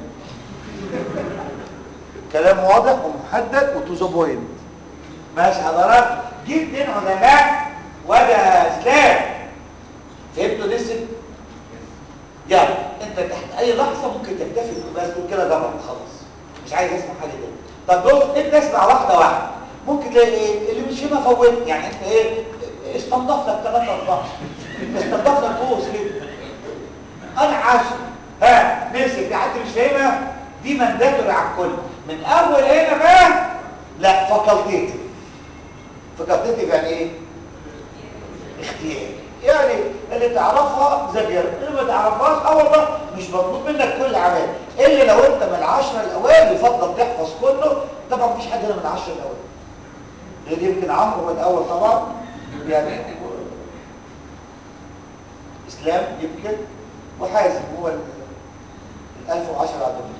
كلام واضح ومحدد وتو ذا بوينت ماشي حضرتك جه اتنين علماء وده اسلام فهمتوا لسه يلا انت تحت اي لحظه ممكن تكتفي بس تقول كده جبر خلاص مش عايز اسمع حاجه تاني طب بص انت اسمع واحده واحده ممكن تلاقي ايه اللي مش هنا فوت يعني انت ايه استنضف لك ثلاثه اربعه استنضف لك بوس كده انا عاشر ها نسي في حد مش فاهمها دي منداتوري على الكل من اول هنا بقى لا فاكولتيتيف فاكولتيتيف يعني ايه اختياري يعني اللي تعرفها ذاكر اللي ما تعرفهاش اه والله مش مطلوب منك كل عمل الا لو انت من العشرة الاوائل يفضل تحفظ كله طبعا مفيش حد هنا من العشرة الاوائل غير يمكن عمرو هو الاول طبعا يعني اسلام يمكن وحازم هو ال 1010 عدد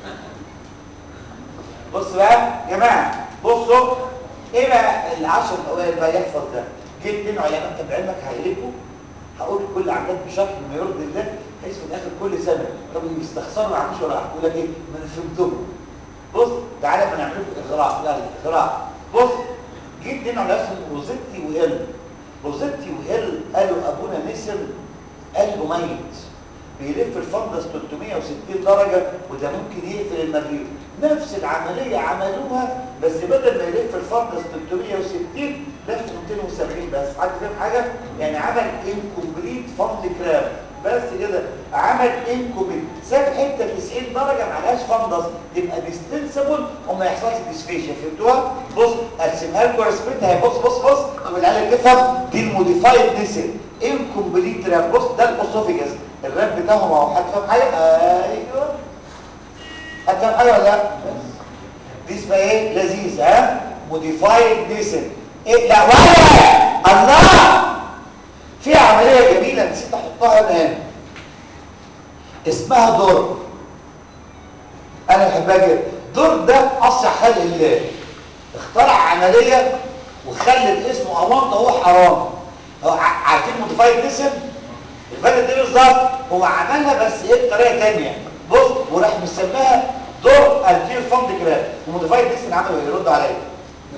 بص بقى يا جماعه بصوا ايه بقى العشر الاوائل بقى يحفظ ده جه اتنين علماء طب علمك هيغلبوا هقول كل عمليات بشكل ما يرضي الله بحيث في الاخر كل سنه طب يستخسروا ما عملوش ولا يقول لك ايه ما انا فهمتهم بص تعالى ما نعمل لكم اغراء لا اغراء بص جه اتنين علماء اسمهم روزيتي وهيل روزيتي وهيل قالوا ابونا نسر قلبه ميت بيلف الفندس 360 درجه وده ممكن يقفل المريض نفس العمليه عملوها بس بدل ما يلف الفندس 360 لف 270 بس حد فاهم حاجه يعني عمل انكمبليت فند كرام بس كده عمل انكمبليت ساب حته 90 درجه ما عليهاش فندس تبقى ديستنسبل وما يحصلش ديسفيشن فهمتوها بص ارسمها لكم رسمتها بص بص بص والعيال تفهم دي الموديفايد نسل انكمبليت رام بص ده الاسوفيجاس الراب بتاعهم اهو حد فاهم حاجه ايوه حد فاهم حاجه ولا لا دي اسمها ايه لذيذ ها موديفايد نسل ايه لا ولا الله في عمليه جميله نسيت احطها هنا هنا اسمها دور انا بحبها جدا دور ده اصح خلق الله اخترع عمليه وخلت اسمه اوانطه هو حرام هو عارفين موديفايد نسل الفرق دي بالظبط هو عملها بس ايه بطريقه ثانيه بص وراح مسماها دور الفير فند جرام وموديفايد نسل عملوا يرد عليا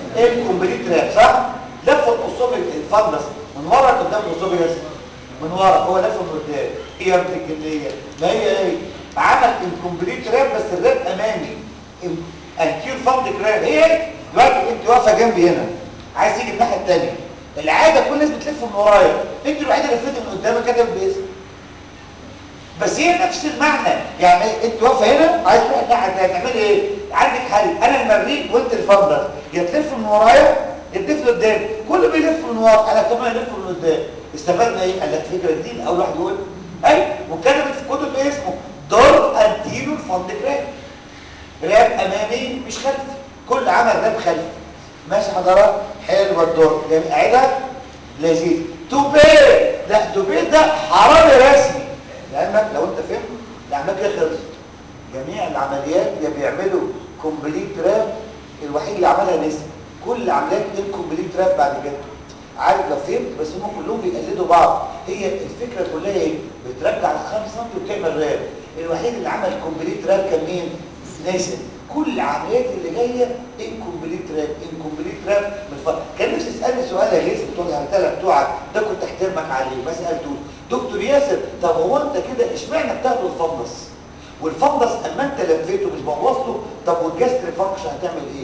انكمبليت راب صح لف الاسوفيج الفندس من ورا قدام الاسوفيجس من ورا هو لف من قدام ايه يا ابن الكليه ما هي ايه عمل انكمبليت راب بس الراب امامي انتير فندك راب هي ايه دلوقتي انت واقفه جنبي هنا عايز تيجي الناحيه الثانيه العاده كل الناس بتلف من ورايا انت الوحيده اللي لفيت من قدامك كتب باسم بس هي نفس المعنى يعني انت واقفه هنا عايز تروح الناحيه الثانيه تعملي ايه عندك حل انا المريء وانت الفندق يا تلف من ورايا يا تلف لقدام كله بيلف من ورا انا كمان الف من قدام استفدنا ايه قال لك فكره جديده اول واحد يقول اي وكتبت في كتب ايه اسمه دور انتيرو الفندق راب راب امامي مش خلفي كل عمل راب خلفي ماشي حضرات حلوه الدور جميل اعيدها لذيذ توبيه لا توبيه ده حرامي رسمي لانك لو انت فهمت الاعمال كده خلصت جميع العمليات يا بيعملوا كومبليت راب الوحيد اللي عملها نسبي كل عمليات الكومبليت راب بعد كده عارف لو فهمت بس هم كلهم بيقلدوا بعض هي الفكره كلها ايه بترجع ل 5 سم وتعمل راب الوحيد اللي عمل كومبليت راب كان مين ناسب كل العمليات اللي جايه انكمبليت راب انكمبليت راب من الفرق كان نفسي تسالني سؤال يا جيس بتوع الهرتله بتوعك ده كنت احترمك عليه ما سالتوش دكتور ياسر طب هو انت كده اشمعنى بتاخده الفندس والفندس اما انت لفيته مش بوظته طب والجاستري فانكشن هتعمل ايه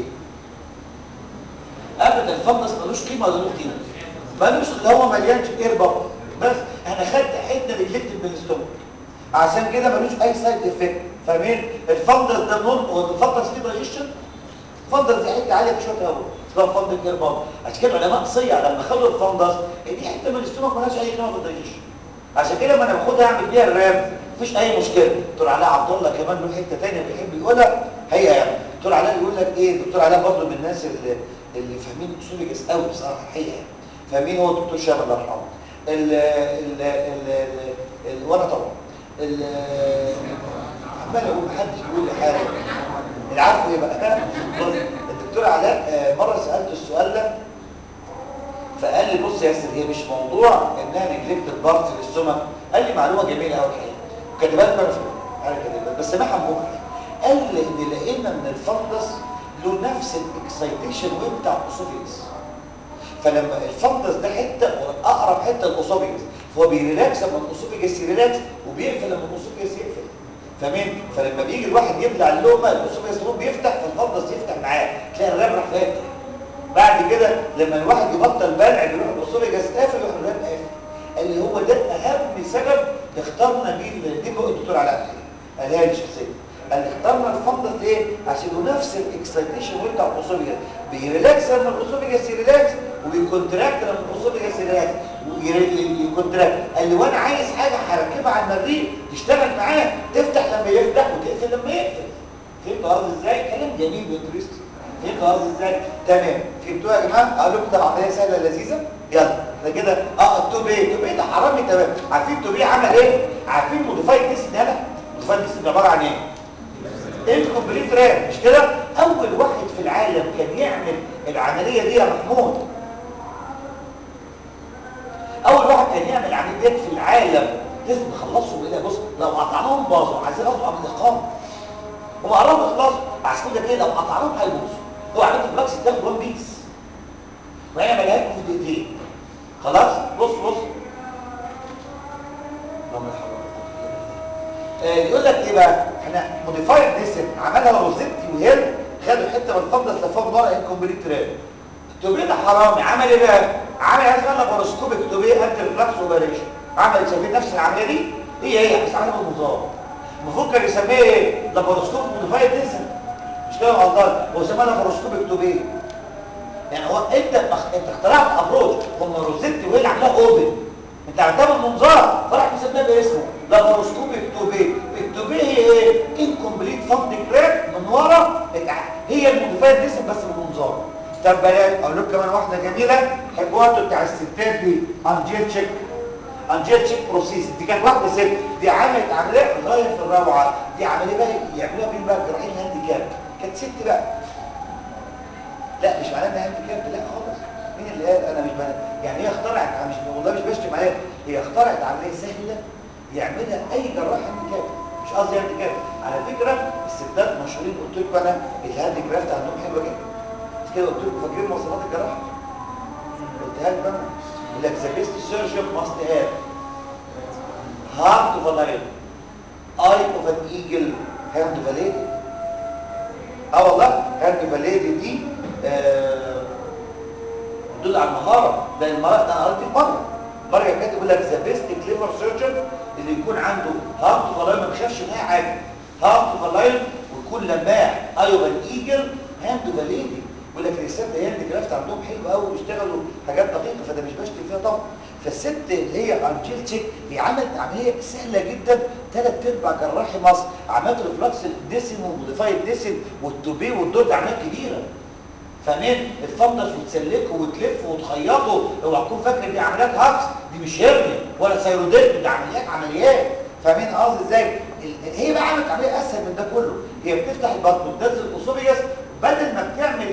ابدا الفندس ملوش قيمه ولا له قيمه ملوش ده هو مليان اير بابل بس انا خدت حته ريجلكتد بالاستومك عشان كده ملوش اي سايد افكت فاهمين الفندس ده نون هو الفندس فيه دايجيشن الفندس دي حته عاليه بشويه هواء اسمها فندس اير بابل عشان كده العلماء صيع لما خدوا الفندس دي حته من الاستومك ملهاش اي قيمه في الدايجيشن عشان كده لما انا باخدها اعمل بيها الرام مفيش اي مشكله دكتور علاء عبد الله كمان له حته ثانيه بيحب يقولها هي يعني دكتور علاء يقول لك ايه دكتور علاء برضه من الناس اللي اللي فاهمين اصول جس قوي بصراحه الحقيقه يعني فاهمين هو الدكتور شامل الله يرحمه ال ال ال ال وانا طبعا ال عمال اقول محدش بيقول لي حاجه اللي عارفه ايه بقى بص الدكتور علاء مره سالته السؤال ده فقال لي بص يا ياسر هي مش موضوع انها نجلكت بارت للسمك قال لي معلومه جميله قوي الحقيقه وكان بالك انا في انا كده بس سامعها ممكن قال لي ان لقينا ان الفندس له نفس الاكسيتيشن ويف بتاع الاسوفيجس فلما الفندس ده حته اقرب حته للاسوفيجس فهو بيريلاكس لما الاسوفيجس يريلاكس وبيقفل لما الاسوفيجس يقفل فاهمين فلما بيجي الواحد يبلع اللقمه الاسوفيجس هو بيفتح فالفندس يفتح معاه تلاقي الراب راح فاتح بعد كده لما الواحد يبطل بلع بيروح الاسوفيجس قافل يروح الراب قافل قال لي هو ده اهم سبب اخترنا بيه دي بقى الدكتور علاء قالها لي شخصيا قال لي اخترنا الفندس ليه عشان له نفس الاكسيتيشن ويف بتاع الاسوفيجس بيريلاكس لما الاسوفيجس يريلاكس وبيكونتراكت لما الاسوفيجس يريلاكس ويكونتراكت قال لي وانا عايز حاجه هركبها على المريء تشتغل معاه تفتح لما يفتح وتقفل لما يقفل فهمت قصدي ازاي كلام جميل وانترستنج فهمت قصدي ازاي تمام فهمتوها يا جماعه اقول لكم ده عمليه سهله لذيذه يلا ده كده اه التوبيه التوبيه ده حرامي تمام عارفين التوبيه عمل ايه عارفين موديفايد ديسك ده موديفايد ديسك عباره عن ايه الكومبليت رام مش كده اول واحد في العالم كان يعمل العمليه دي يا محمود اول واحد كان يعمل عمليات في العالم لازم نخلصهم ايه بص لو قطعناهم باظوا عايزين ياخدوا قبل الاقامه هم قربوا يخلصوا عشان كده كده لو قطعناهم هيبوظوا هو عمليه الفلاكس تاخد وان بيس وهي عملها لكم في دقيقتين خلاص بص بص اللهم لا حول ولا قوه الا بالله يقول لك ايه بقى احنا موديفايد ديسن عملها روزيتي وهيل خدوا حته من الفضه لفوها ورا انكمبليت تراب التوبيه ده حرامي عمل ايه بقى عمل حاجه اسمها لاباروسكوبيك توبيه انتي ريفلاكس اوبريشن عمل شايفين نفس العمليه دي هي هي بس عملها بالنظام المفروض كان يسميه ايه لاباروسكوب موديفايد ديسن مش كده غلطان هو سماها لاباروسكوبيك توبيه يعني هو انت انت اخترعت ابروش هم روزيتي وهي اللي عاملاها اوبن انت عملتها بالمنظار فراح مسميها باسمه لاباروسكوب التوبيه التوبيه هي ايه انكمبليت فاند كراب من ورا هي الموديفايد ديسم بس بالمنظار طب بلاش اقول لكم كمان واحده جميله حبوها انتوا بتاع الستات دي انجيل تشيك انجيل تشيك بروسيس دي كانت واحده ست دي عملت عمليه غايه في الروعه دي عمليه بقى يعملوها مين بقى جراحين هاندي كاب كانت ست بقى لا مش معناه انها هاندي كاب لا خالص مين اللي قال انا مش بنا يعني هي اخترعت مش والله مش بشتم عليها هي اخترعت عمليه سهله يعملها اي جراح هانديكاب مش قصدي هانديكاب على فكره الستات مشهورين قلت لكم انا الهانديكرافت عندهم حلوه جدا كده قلت لكم فاكرين مواصفات الجراحه قلتها لك بقى يقول لك ذا بيست سيرجن ماست هاف هارت اوف ا لايون اي اوف ان ايجل هاند اوف ا ليدي اه والله هاند اوف ا ليدي دي آه بتدل على المهاره ده المهاره ده انا قريت مره مره كاتب يقول لك ذا بيست كليفر سيرجن اللي يكون عنده هارت اوف ا لايون ما بيخافش من اي حاجه هارت اوف ا لايون ويكون لماح اي اوف ان ايجل هاند اوف ا ليدي يقول لك الرسالة هي اللي جرافت عندهم حلو قوي ويشتغلوا حاجات دقيقه فده مش بشتم فيها طبعا فالست اللي هي انجيل تشيك هي عملت عمليه سهله جدا ثلاث ارباع جراحي مصر عملت ريفلكس الديسن وموديفايد ديسن والتوبيه والدور عمليات كبيره فاهمين الفندس وتسلكه وتلفه وتخيطه اوعى تكون فاكر دي عمليات هاكس دي مش هرنيا ولا سيروديت دي عمليات عمليات فاهمين قصدي ازاي هي بقى عملت عمليه اسهل من ده كله هي بتفتح البطن وتنزل الاسوفيجاس بدل ما بتعمل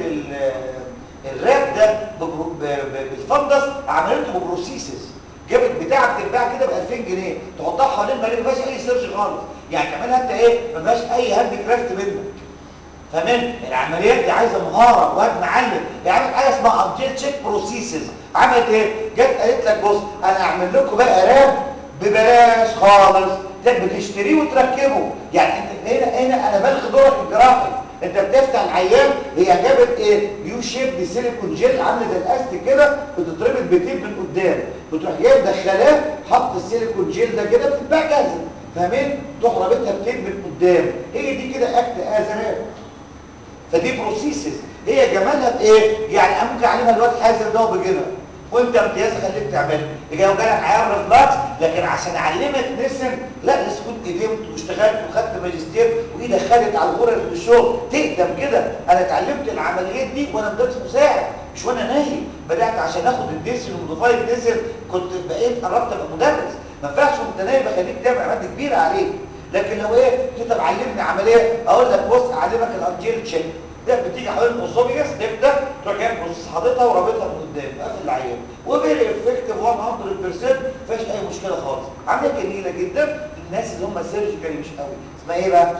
الراب ده بالفندس عملته ببروسيسز جابت بتاعه بتتباع كده ب 2000 جنيه تحطها حوالين المريض ما فيهاش اي سيرج خالص يعني تعملها انت ايه ما فيهاش اي هاند كرافت منك فاهمين العمليات دي عايزه مهاره واد معلم هي عملت حاجه اسمها انجيل تشيك بروسيسز عملت ايه جت قالت لك بص انا هعمل لكم بقى راب ببلاش خالص بتشتريه وتركبه يعني انت هنا هنا انا بلغي دورك الجراحي انت بتفتح العيان هي جابت ايه يو شيب دي سيليكون جيل عامله زي الاستيك كده بتتربط بتيب من قدام بتروح جاي مدخلاه حط السيليكون جيل ده كده بتتباع جاهزه فاهمين تروح رابطها بتيب من قدام هي دي كده اكت ازرق فدي بروسيسز هي جمالها في ايه يعني ممكن اعلمها الواد حازم ده بجنة وانت امتياز خليك تعملها يجي لو جالك عيار ريفلاكس لكن عشان اعلمك نسم لا لسه كنت قدمت واشتغلت وخدت ماجستير وايدك خدت على الغرز بالشغل تقدم كده انا اتعلمت العمليات دي وانا مدرس مساعد مش وانا نايم بدات عشان اخد الديسل والمضيفاي الديسل كنت بقيت قربت ابقى مدرس ما ينفعش وانت نايم اخليك تعمل عمليه كبيره عليك لكن لو ايه انت علمني عمليه اقول لك بص اعلمك الانجيل تشيك ده بتيجي حوالين الاسوفيجاس تبدا تروح جايب بروسيس حاططها ورابطها من قدام قافل العيان وفيري افكتيف 100% مفيش اي مشكله خالص عمليه جميله جدا الناس اللي هم سيرجيكالي مش قوي اسمها ايه بقى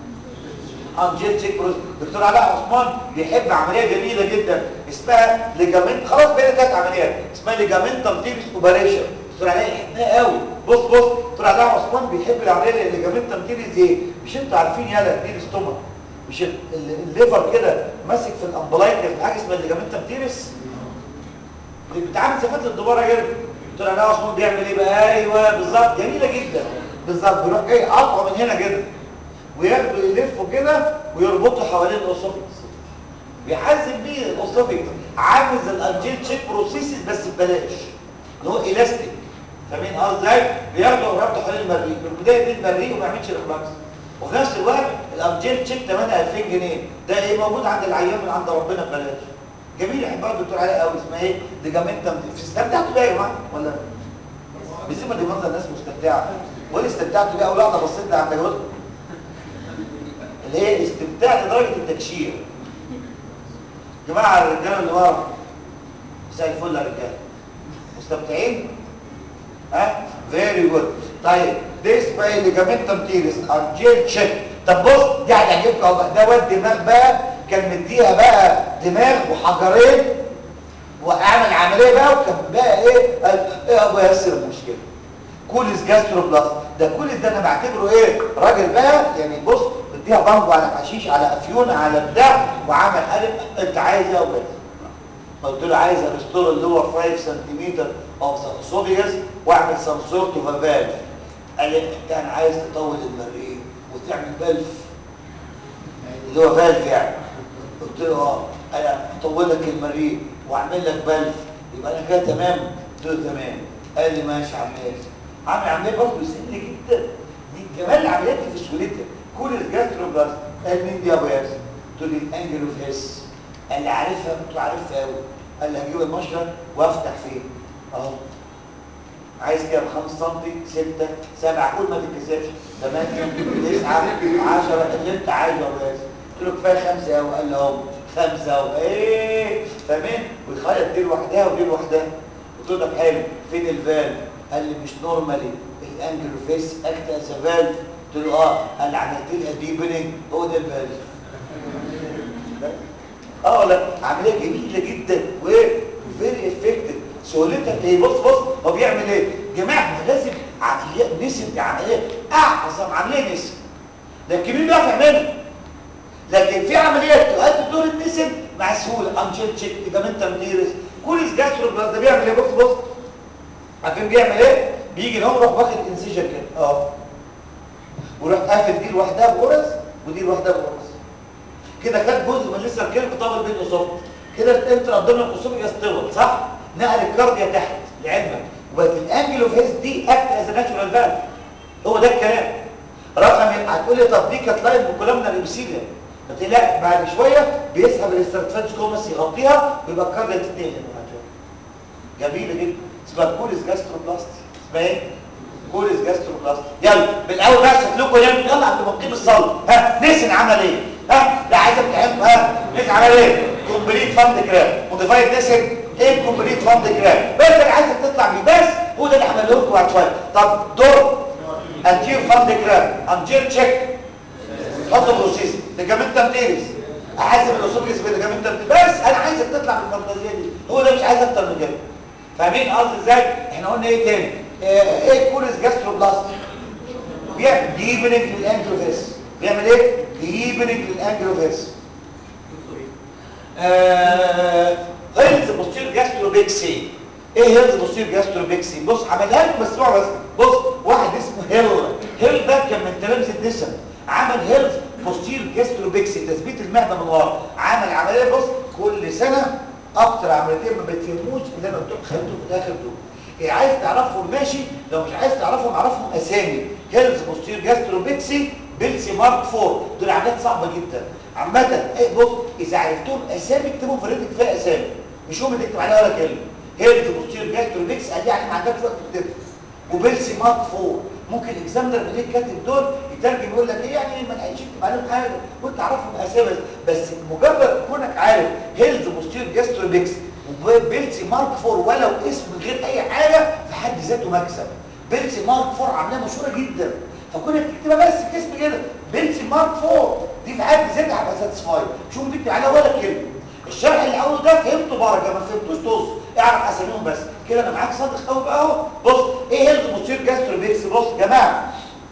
انجيل تشيك بروسيس دكتور علاء عثمان بيحب عمليه جميله جدا اسمها ليجامنت خلاص بقينا ثلاث عمليات اسمها ليجامنتال تيبس اوبريشن دكتور علاء يحبها قوي بص بص دكتور علاء عثمان بيحب العمليه الليجامنتال تيبس ايه مش انتوا عارفين يالا دي الاستومك مش الليفر كده ماسك في الامبلايكر حاجه اسمها الليجامنتا بتيرس اللي بتعمل صفات للدباره كده قلت له انا عثمان بيعمل ايه بقى ايوه بالظبط جميله جدا بالظبط بيروح جاي قطعه من هنا كده وياخده يلفه كده ويربطه حوالين الاسوفيكس بيحزن بيه الاسوفيكس عامل زي الانجيل تشيك بروسيسز بس ببلاش اللي هو الاستيك فاهمين قصدي ازاي بياخده وربطه حوالين المريء في البدايه دي المريء وما يعملش ريفلكس وفي نفس الوقت الامجيل تشيك 8000 جنيه ده ايه موجود عند العيان من عند ربنا ببلاش جميل يحبها الدكتور علي قوي اسمها ايه ليجامنتم استمتعتوا بيها يا جماعه ولا بيسيبها دي منظر الناس مستمتعه ولا استمتعتوا بيها او لا بصيت لها عند جوزكم اللي هي استمتاع لدرجه التكشير يا جماعه الرجاله اللي ورا مساء الفل يا رجاله مستمتعين ها فيري جود طيب دي اسمها ليجامنتم تيرس انجيل تشيك طب بص دي هتعجبك والله ده واد دماغ بقى كان مديها بقى دماغ وحجرين واعمل عمليه بقى وكان بقى ايه قال ايه يا ابو ياسر المشكله كوليس جاسترو بلاس ده كوليس ده انا بعتبره ايه راجل بقى يعني بص مديها بانجو على حشيش على افيون على بتاع وعمل قالب انت عايز ايه يا ابو ياسر قلت له عايز ارستور اللور 5 سنتيمتر اوف اسوفيجاس واعمل سم سورت اوف فالف قال لي انت انا عايز تطول المريء وتعمل بلف اللي هو فالف يعني قلت له اه انا اطول لك المريء واعمل لك بلف يبقى انا كده تمام قلت له تمام قال لي ماشي يا عم ياسر عامل عمليه برضه سهله جدا دي كمان العمليات في سهولتها كل الجاسترو بلاس قال مين دي يا ابو ياسر قلت له الانجل اوف هيس قال لي عارفها قلت له عارفها قوي قال لي هجيب المشرط وافتح فين اهو عايز كام 5 سم 6 7 قول ما تتكسفش 8 9 10 اللي انت عايزه يا ابو ياسر قلت له كفايه خمسه اهو قال لي اهو خمسه اهو ايه فاهمين ويخيط دي لوحدها ودي لوحدها قلت له طب حلو فين الفالف قال لي مش نورمالي الانجل فيس اكت از فالف قلت له اه قال لي عملت لها ديبننج هو ده الفالف اه لا عمليه جميله جدا وفيري افكتيف سهولتها ايه بص بص هو بيعمل ايه جماعه ما لازم عمليات نسم دي عمليه اعظم عمليه نسم لكن مين بيعرف يعملها لكن في عمليات تؤدي دور النسم مع سهوله انجل تشيك ليجامنتال ديرس كوليس جاسترو بلاس ده بيعمل ايه بص بص عارفين بيعمل ايه بيجي هو يروح واخد انسيجن كده اه ويروح قافل دي لوحدها بغرز ودي لوحدها بغرز كده خد جزء من لسه الكلب طابل بين اصابه كده الانترا ابدومينال الاصابه يستوى صح نقل الكارديا تحت لعلمك وبقت الانجل اوف هيس دي اكت از ناتشورال فالف هو ده الكلام رقم هتقول لي طب دي كانت لاين بكلامنا الابسيليا قلت لي لا بعد شويه بيسحب الاستراتيجي كومس يغطيها ويبقى الكارديا تتنقل جميله جدا اسمها كوليس جاستروبلاستي اسمها ايه كوليس جاستروبلاستي يلا بالاول بقى شكلكم يلا يلا قبل ما نقيم الصلاه ها نسن عمل ايه ها لا عايز امتحن ها نسن عمل ايه كومبليت فاند جرام موديفايد نسن ايه كومبليت فاند جرام بس انا عايزك تطلع بيه بس هو ده اللي هعمله لكم بعد شويه طب دور انتير فاند جرام انتير تشيك حط بروسيس ليجامنت تيريس احاسب الاوسوفيس بالليجامنت بس انا عايزك تطلع من الفانتازيه دي هو ده مش عايز اكتر من كده فاهمين قصدي ازاي احنا قلنا ايه تاني اه ايه كوليس جاستروبلاست بيعمل ديبنج للانجلوفيس بيعمل ايه ديبنج للانجلوفيس آه هيلز بوستير جاستروبيكسي ايه هيلز بوستير جاستروبيكسي بص عملها لكم بس اسمعوا بس بص واحد اسمه هيل هيل ده كان من تلامذه نسم عمل هيلز بوستير جاستروبيكسي تثبيت المعده من ورا عمل عمليه بص كل سنه اكتر عمليتين ما بتفهموش اللي انا قلت لكم خليتهم في الاخر دول إيه عايز تعرفهم ماشي لو مش عايز تعرفهم اعرفهم اسامي هيلز بوستير جاستروبيكسي بيلسي مارك 4 دول عمليات صعبه جدا عامه ايه بص اذا عرفتهم اسامي اكتبهم في ريتك فيها اسامي مش هم تكتب عليها ولا كلمه هيلز بوستير جاستروبيكسي قال يعني ما عندكش وقت تكتبها وبيلسي مارك 4 ممكن الاكزامنر اللي كاتب دول يترجم يقول لك ايه يعني ما لقيتش تكتب عليهم حاجه وانت عارفهم اسامي بس مجرد كونك عارف هيلز بوستير جاستروبيكس وبيلسي مارك 4 ولو اسم من غير اي حاجه في حد ذاته مكسب بيلسي مارك 4 عمليه مشهوره جدا فكونك تكتبها بس كاسم كده بيلسي مارك 4 دي في حد ذاتها هتبقى ساتسفايد مش ممكن تكتب عليها ولا كلمه الشرح الاول ده فهمته بركه ما فهمتوش طز اعرف اساميهم بس كده انا معاك صادق قوي بقى اهو بص ايه هيلز بوستير جاستروبيكس بص يا جماعه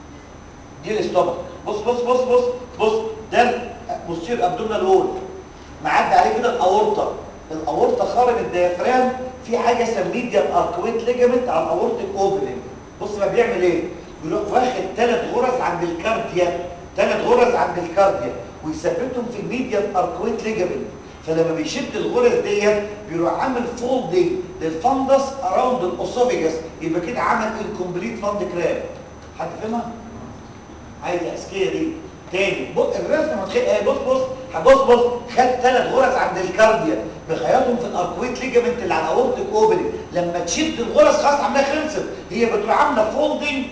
دي الاستومك بص بص بص بص بص ده بوستير ابدومينال وول معدي عليه كده الاورطه الاورطه خارج الديافرام في حاجه اسمها ميديان اركويت ليجامنت على الاورتيك اوبننج بص بقى بيعمل ايه بيروح واخد ثلاث غرز عند الكارديا ثلاث غرز عند الكارديا ويثبتهم في الميديان اركويت ليجامنت فلما بيشد الغرز ديت بيروح عامل فولدنج للفندس اراوند الاوسوفيجاس يبقى كده عمل انكمبليت فاند كراب حد فهمها عايز اذكيه دي تاني بص الرسمه متخيل ايه بص بص هبص بص خد ثلاث غرز عند الكارديا بخياطهم في الاركويت ليجامنت اللي على الاورتيك اوبننج لما تشد الغرز خلاص عاملاها خلصت هي بتروح عامله فولدنج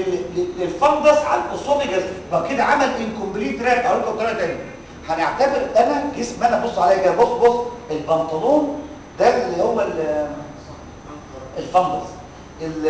للفندس على الاوسوفيجاس يبقى كده عمل انكمبليت راب اقول لكم بطريقه ثانيه هنعتبر انا جسم انا بص عليا كده بص بص البنطلون ده اللي هو الفندس ال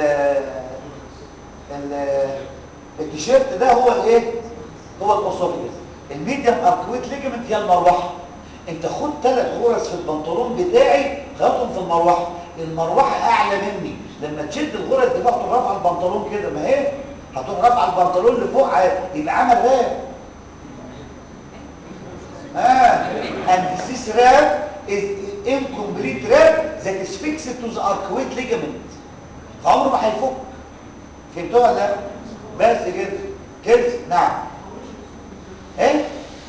ال التيشيرت ده هو الايه هو الاوسوفيجاس الميديم اركويت ليجمنت هي المروحه انت خد ثلاث غرز في البنطلون بتاعي خدهم في المروحه المروحه اعلى مني لما تشد الغرز دي بقى تروح رافعه البنطلون كده ما هي هتروح رافعه البنطلون لفوق يبقى عمل راب Ah, and this rab is incomplete rab that is fixed to the arcuate ligament. فعمره ما هيفك. فهمتوها ولا لا؟ بس كده. كده نعم. ايه؟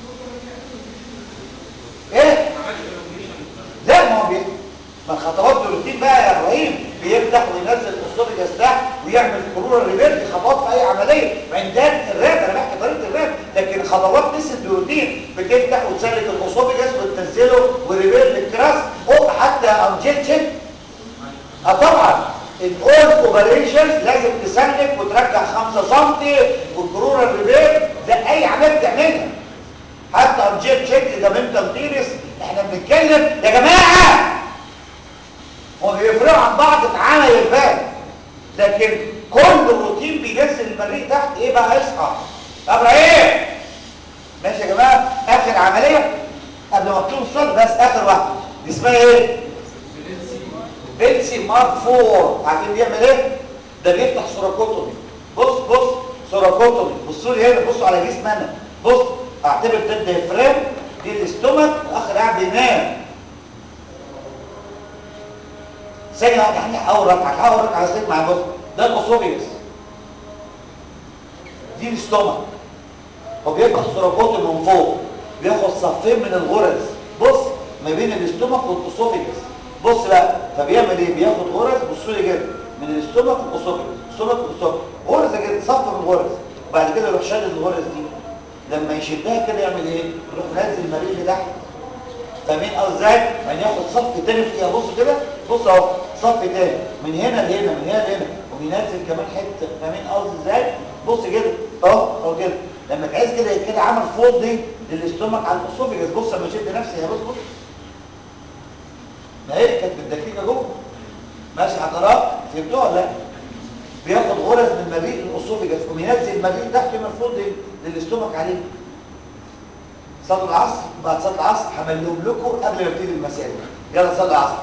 ايه؟ لا ما هو بي... ما الخطوات دي روتين بقى يا ابراهيم بيفتح وينزل الاسوفيجاس تحت ويعمل كرور الريفير دي خطوات في اي عمليه بعدين ده الراب انا بحكي طريقه الراب لكن خطوات نسل روتين بتفتح وتسلك الاسوفيجاس وتنزله وريفير للكراس او حتى انجكشن اه طبعا الاول اوبريشنز لازم تسلك وترجع 5 سم والكرور الريفير ده اي عمليه بتعملها حتى انجكشن ليجامنتال تيرس احنا بنتكلم يا جماعه هو بيفرقوا عن بعض في عمل البال لكن كل روتين بينزل المريء تحت ايه بقى اصحى ابراهيم ماشي يا جماعه اخر عمليه قبل ما تطلب الصلاه بس دي اسمها ايه بنسي مارك 4 عارفين بيعمل ايه ده بيفتح سوراكوتومي بص بص سوراكوتومي بصوا لي هنا بصوا على جسمي انا بص اعتبر ده الديافرام دي الاستومك الاخر قاعد بينام ثانيه واحده هحاورك هحاورك على سيد مع بص ده الاسوفيوس دي الاستومك هو بيفتح سوراكوتومي من فوق بياخد صفين من الغرز بص ما بين الاستومك والاسوفيوس بص بقى فبيعمل ايه بياخد غرز بصوا لي كده من الاستومك والاسوفيوس الاستومك والاسوفيوس غرزه كده صف من الغرز وبعد كده يروح شادد الغرز دي لما يشدها كده يعمل ايه يروح نازل المريء لتحت فاهمين قصدي ازاي يعني ياخد صف تاني فيها بص كده بص اهو صف تاني من هنا لهنا من هنا لهنا وبينزل كمان حته فاهمين قصدي ازاي بص كده اهو اهو كده لما تعيز كده كده عمل فوض دي للاستومك على الاسوفيجس بص لما شد نفسي يا بص بص ما هي كانت بالدقيقه جوه ماشي حضرات فهمتوها ولا لا بياخد غرز من مريء الاسوفيجس وينزل المريء تحت المفروض للاستومك عليه صلاه العصر بعد صلاه العصر هملهم لكم قبل ما ابتدي المسائل يلا صلاه العصر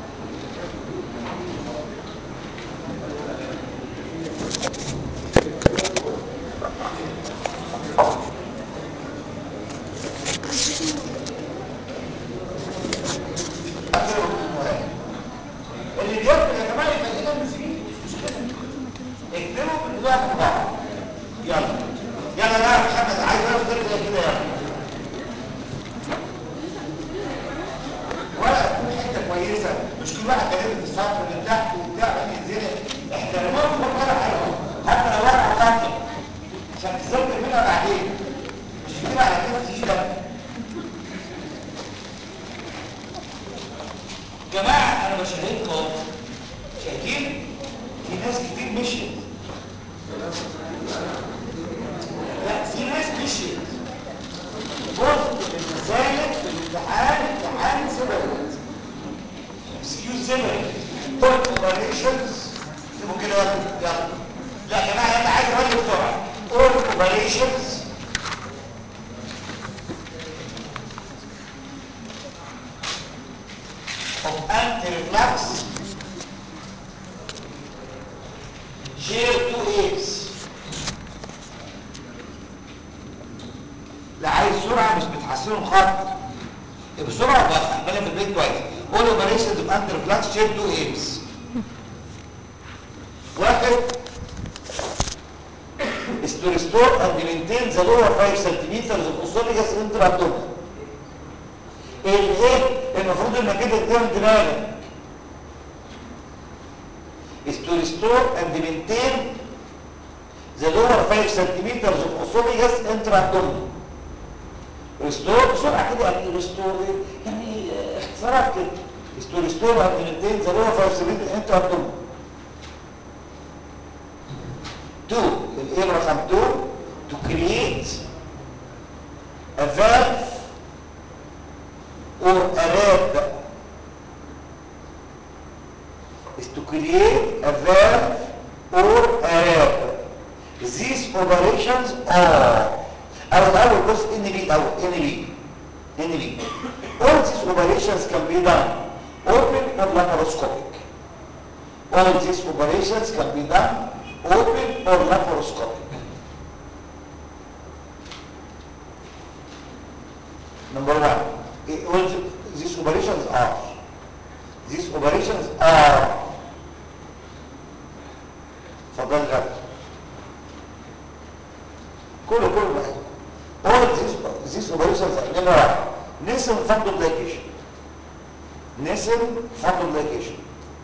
اللي بياكل يا جماعه يبقى كده مسكين مش مشكله اكتبوا من دلوقتي في بعض يلا يلا يا محمد عايز اعرف ترجع كده يلا ورقه حته كويسه مش كل واحد كاتب في الصف من تحت وبتاع بعدين ينزل احترموها في ورقه حلوه حتى لو ورقه ثانيه عشان تذاكر منها بعدين مش كده على كده في ايدك جماعه انا بشهدكم شايفين في ناس كتير مشيت لا في ناس مشيت جزء من المسائل في الامتحان امتحان سيبريت اكسكيوز سيبريت طرق اوبريشنز سيبوا كده يلا يلا لا يا جماعه انا عايز اقول بسرعه طرق اوبريشنز of anti-reflux share two aids لا عايز سرعه مش بتحسنوا الخط بسرعه بس اعملها في البيت كويس all operations of anti-reflux share two aids واحد is to restore and maintain the lower 5 centimeters of esophagus intra-abdominal الايه المفروض انك كده تديهم دماغك is to restore and maintain the lower 5 centimeters of esophagus intra-abdominal restore بسرعة كده يعني restore يعني اختصارات كده is to restore and maintain the lower 5 centimeters intra-abdominal 2 الايه رقم 2 to create a valve or a rab is to create a valve or a rab. These operations are أو الأول بص إن بي أو إن بي إن بي All these operations can be done open or laparoscopic. All these operations can be done open or laparoscopic. Number one, it- all the- these operations are these operations are فضل غير كله كله واحد all these these operations are number one nasal fundoplication nasal fundoplication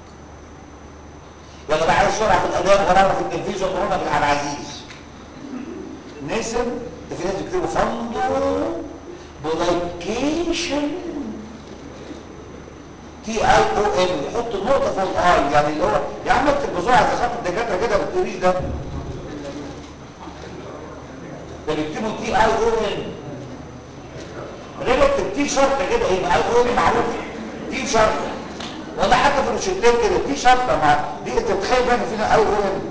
يلا بقى عايز سرعه في الاداء ونعرف في التنفيذ وقرنا في عبد العزيز نسم ده في ناس بيكتبوا فندو بلايكيشن تي اي او ام يحط النقطه فوق الاي يعني اللي هو يا عم اكتب بسرعه زي خط الدكاتره كده ما بتقوليش ده ده بيكتبوا تي اي او ام غير اكتب تي شرطه كده يبقى اي او ام معروف تي شرطه ولا حتى في الروشتات كده تي شرطه مع دي انت تتخيل بقى إن فينا اي او ام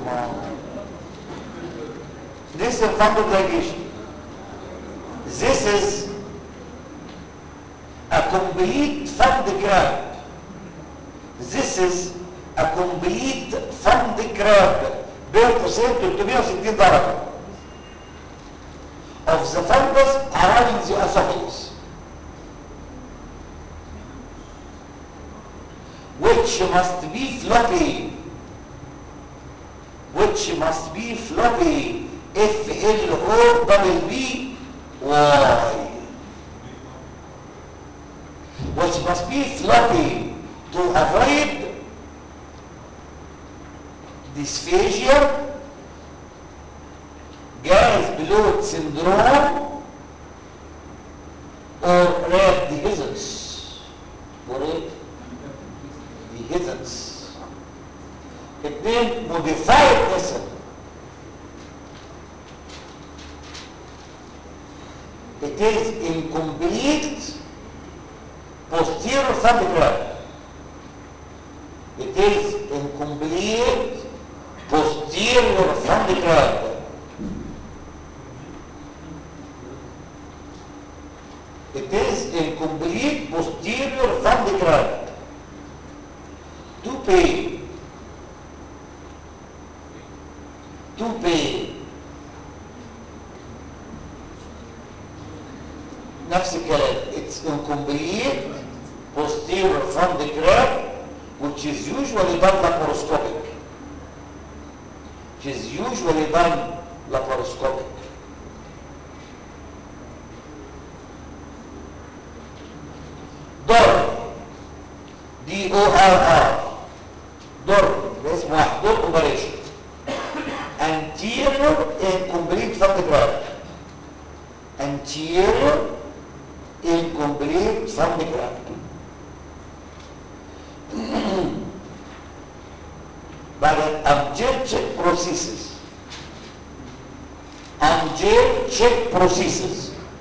This is fundobligation. This is a complete fund grab. This is a complete fund grab بين قوسين 360 درجة of the fundus around the esophagus which must be floppy which must be floppy F L O double B Y which must be floppy to avoid dysphagia gas bloat syndrome or red dehiscence or ايه dehiscence اتنين modified nism it is incomplete posterior thumb grab it is incomplete posterior thumb grab It is incomplete posterior thumb grab. To pay. To pay. نفس الكلام. It's incomplete posterior thumb grab which is usually done laparoscopic. Which is usually done laparoscopic. ضرب دي او ار ار ضرب ده اسمه واحد ضرب اوبريشن anterior incomplete photograph anterior incomplete photograph بعد abject check processes abject check processes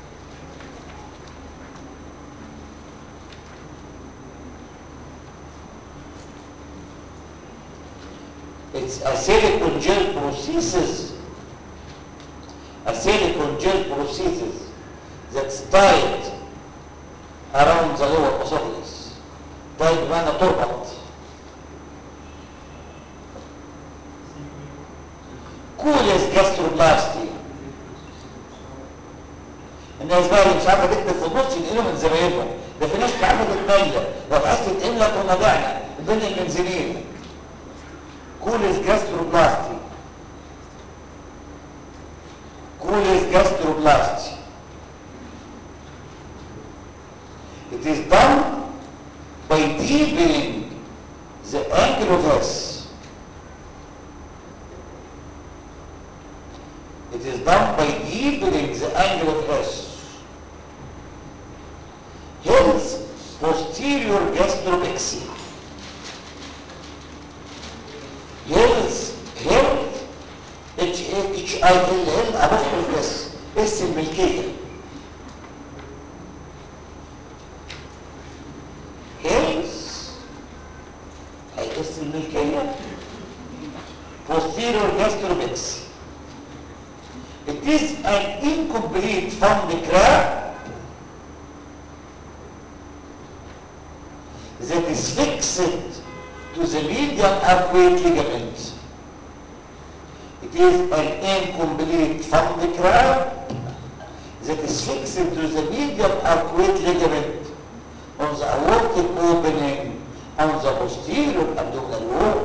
It's a silicone gel processes. A silicone gel processes that's tied around the lower esophagus. Tied بمعنى تربط. كولس جاستروبلاستي. الناس بقى اللي مش عارفه تكتب في النص ينقلوا من زمايلهم، ده في ناس مش عارفه تتملى، لو عايز تتملى كنا ضعنا، الدنيا البنزينيه. كوليس جاستروبلاستي كوليس جاستروبلاستي It is done by deepening the angle of S. It is done by deepening the angle of S. Hence, posterior gastrobexy. هيلز هيلز اتش اتش اي ال ال ابوستروف اس اس الملكيه هيلز هي اس الملكيه posterior gastrobix it is an incomplete fund crab that is fixed to the medial arcuate ligament. It is an incomplete fund crab that is fixed to the medial arcuate ligament on the aortic opening on the posterior abdominal wall.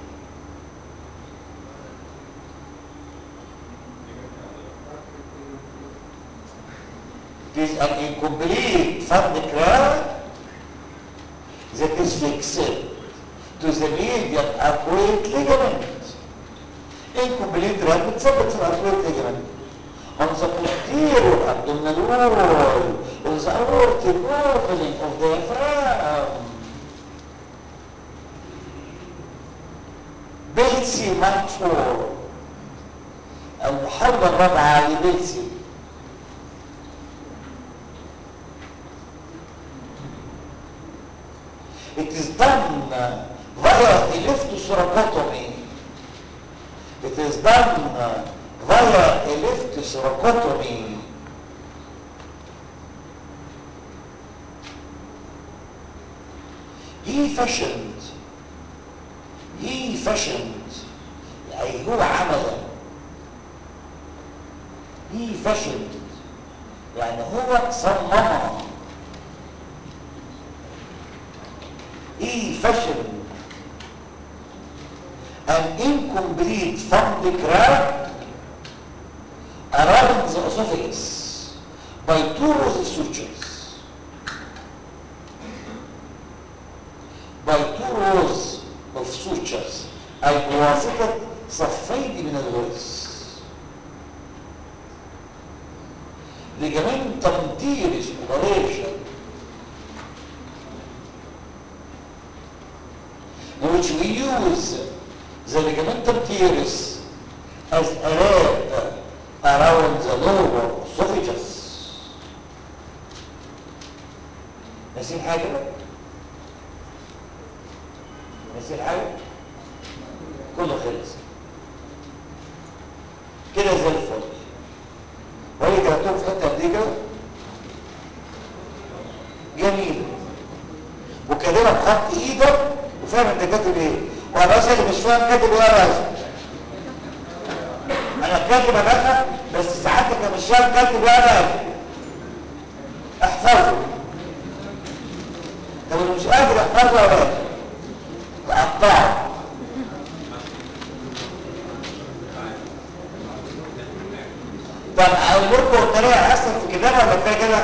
It is an incomplete fund crab that is fixed to the medial arcuate ligament. Incomplete rapid ثبت في الارcuate ligament. On the posterior abdominal wall, on the aortic opening of the diaphragm. بيلسي مانفور المحاولة الرابعة لبيلسي It is done via elephthosoractomy. It is done via elephthosoractomy. he fashioned he fashioned يعني هو عمل he fashioned يعني هو صمم he fashioned an incomplete fund crab around the esophagus by two rose sutures by two rows of sutures أي بواسطة صفين من الغرز لجميع تمدير operation in which we use the ligamentum teres as a wrap around the lower esophagus. ناسين حاجة؟ ناسين حاجة؟ كله خلص كده زي الفل وهي كاتبه في حته قد كده جميل وكاتبها بخط ايدك وفاهم انت كاتب ايه وانا بس اللي مش فاهم كاتب ايه يا ريس انا كاتب ادخل بس ساعات انت مش فاهم كاتب ايه يا ريس احفظه طب اللي مش قادر احفظه يا ريس اقطعه طب اقول لكم طريقه اسهل في الكتابه ولا كفايه كده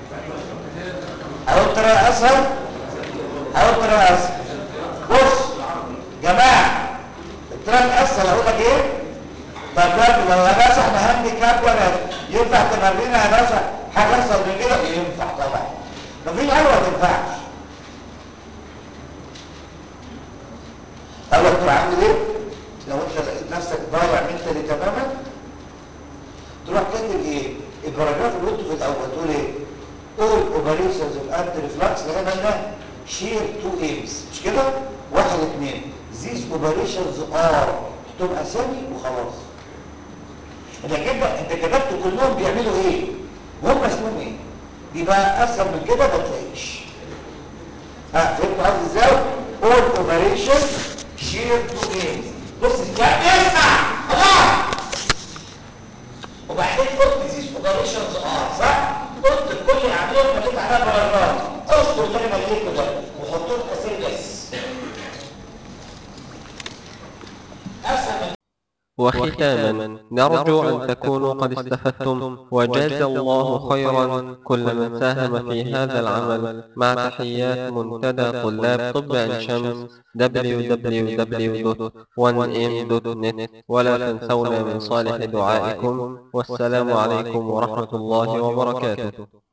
اقول طريقه اسهل اقول طريقه اسهل بص جماعه الطريقه الاسهل اقول لك ايه طب دلوقتي لو يا باشا احنا هندي كام ولا ينفع تمرينا يا باشا حاجه اسهل من كده ينفع طبعا مفيش حاجه ما تنفعش اقول لك تروح عامل ايه لو انت لقيت نفسك ضايع منتلي تماما تروح كاتب ايه الباراجراف اللي قلته في الاول تقول ايه all operations of anti-reflux لان انا share two aims مش كده واحد اثنين these operations are تكتب اسامي وخلاص انت كده انت كتبت كلهم بيعملوا ايه وهم اسمهم ايه يبقى اسهل من كده ما تلاقيش ها فهمت قصدي ازاي all operations share two aims بص يا اسمع الله وبعدين قلت زيز اوبريشنز اه صح قلت كل عمليه مليت عليها باراجراف اذكر زي ما لقيته ده وحطهم اسامي بس اسهل من وختاما نرجو أن تكونوا قد استفدتم وجاز الله خيرا كل من ساهم في هذا العمل مع تحيات منتدى طلاب طب عين شمس www.1m.net ولا تنسونا من صالح دعائكم والسلام عليكم ورحمة الله وبركاته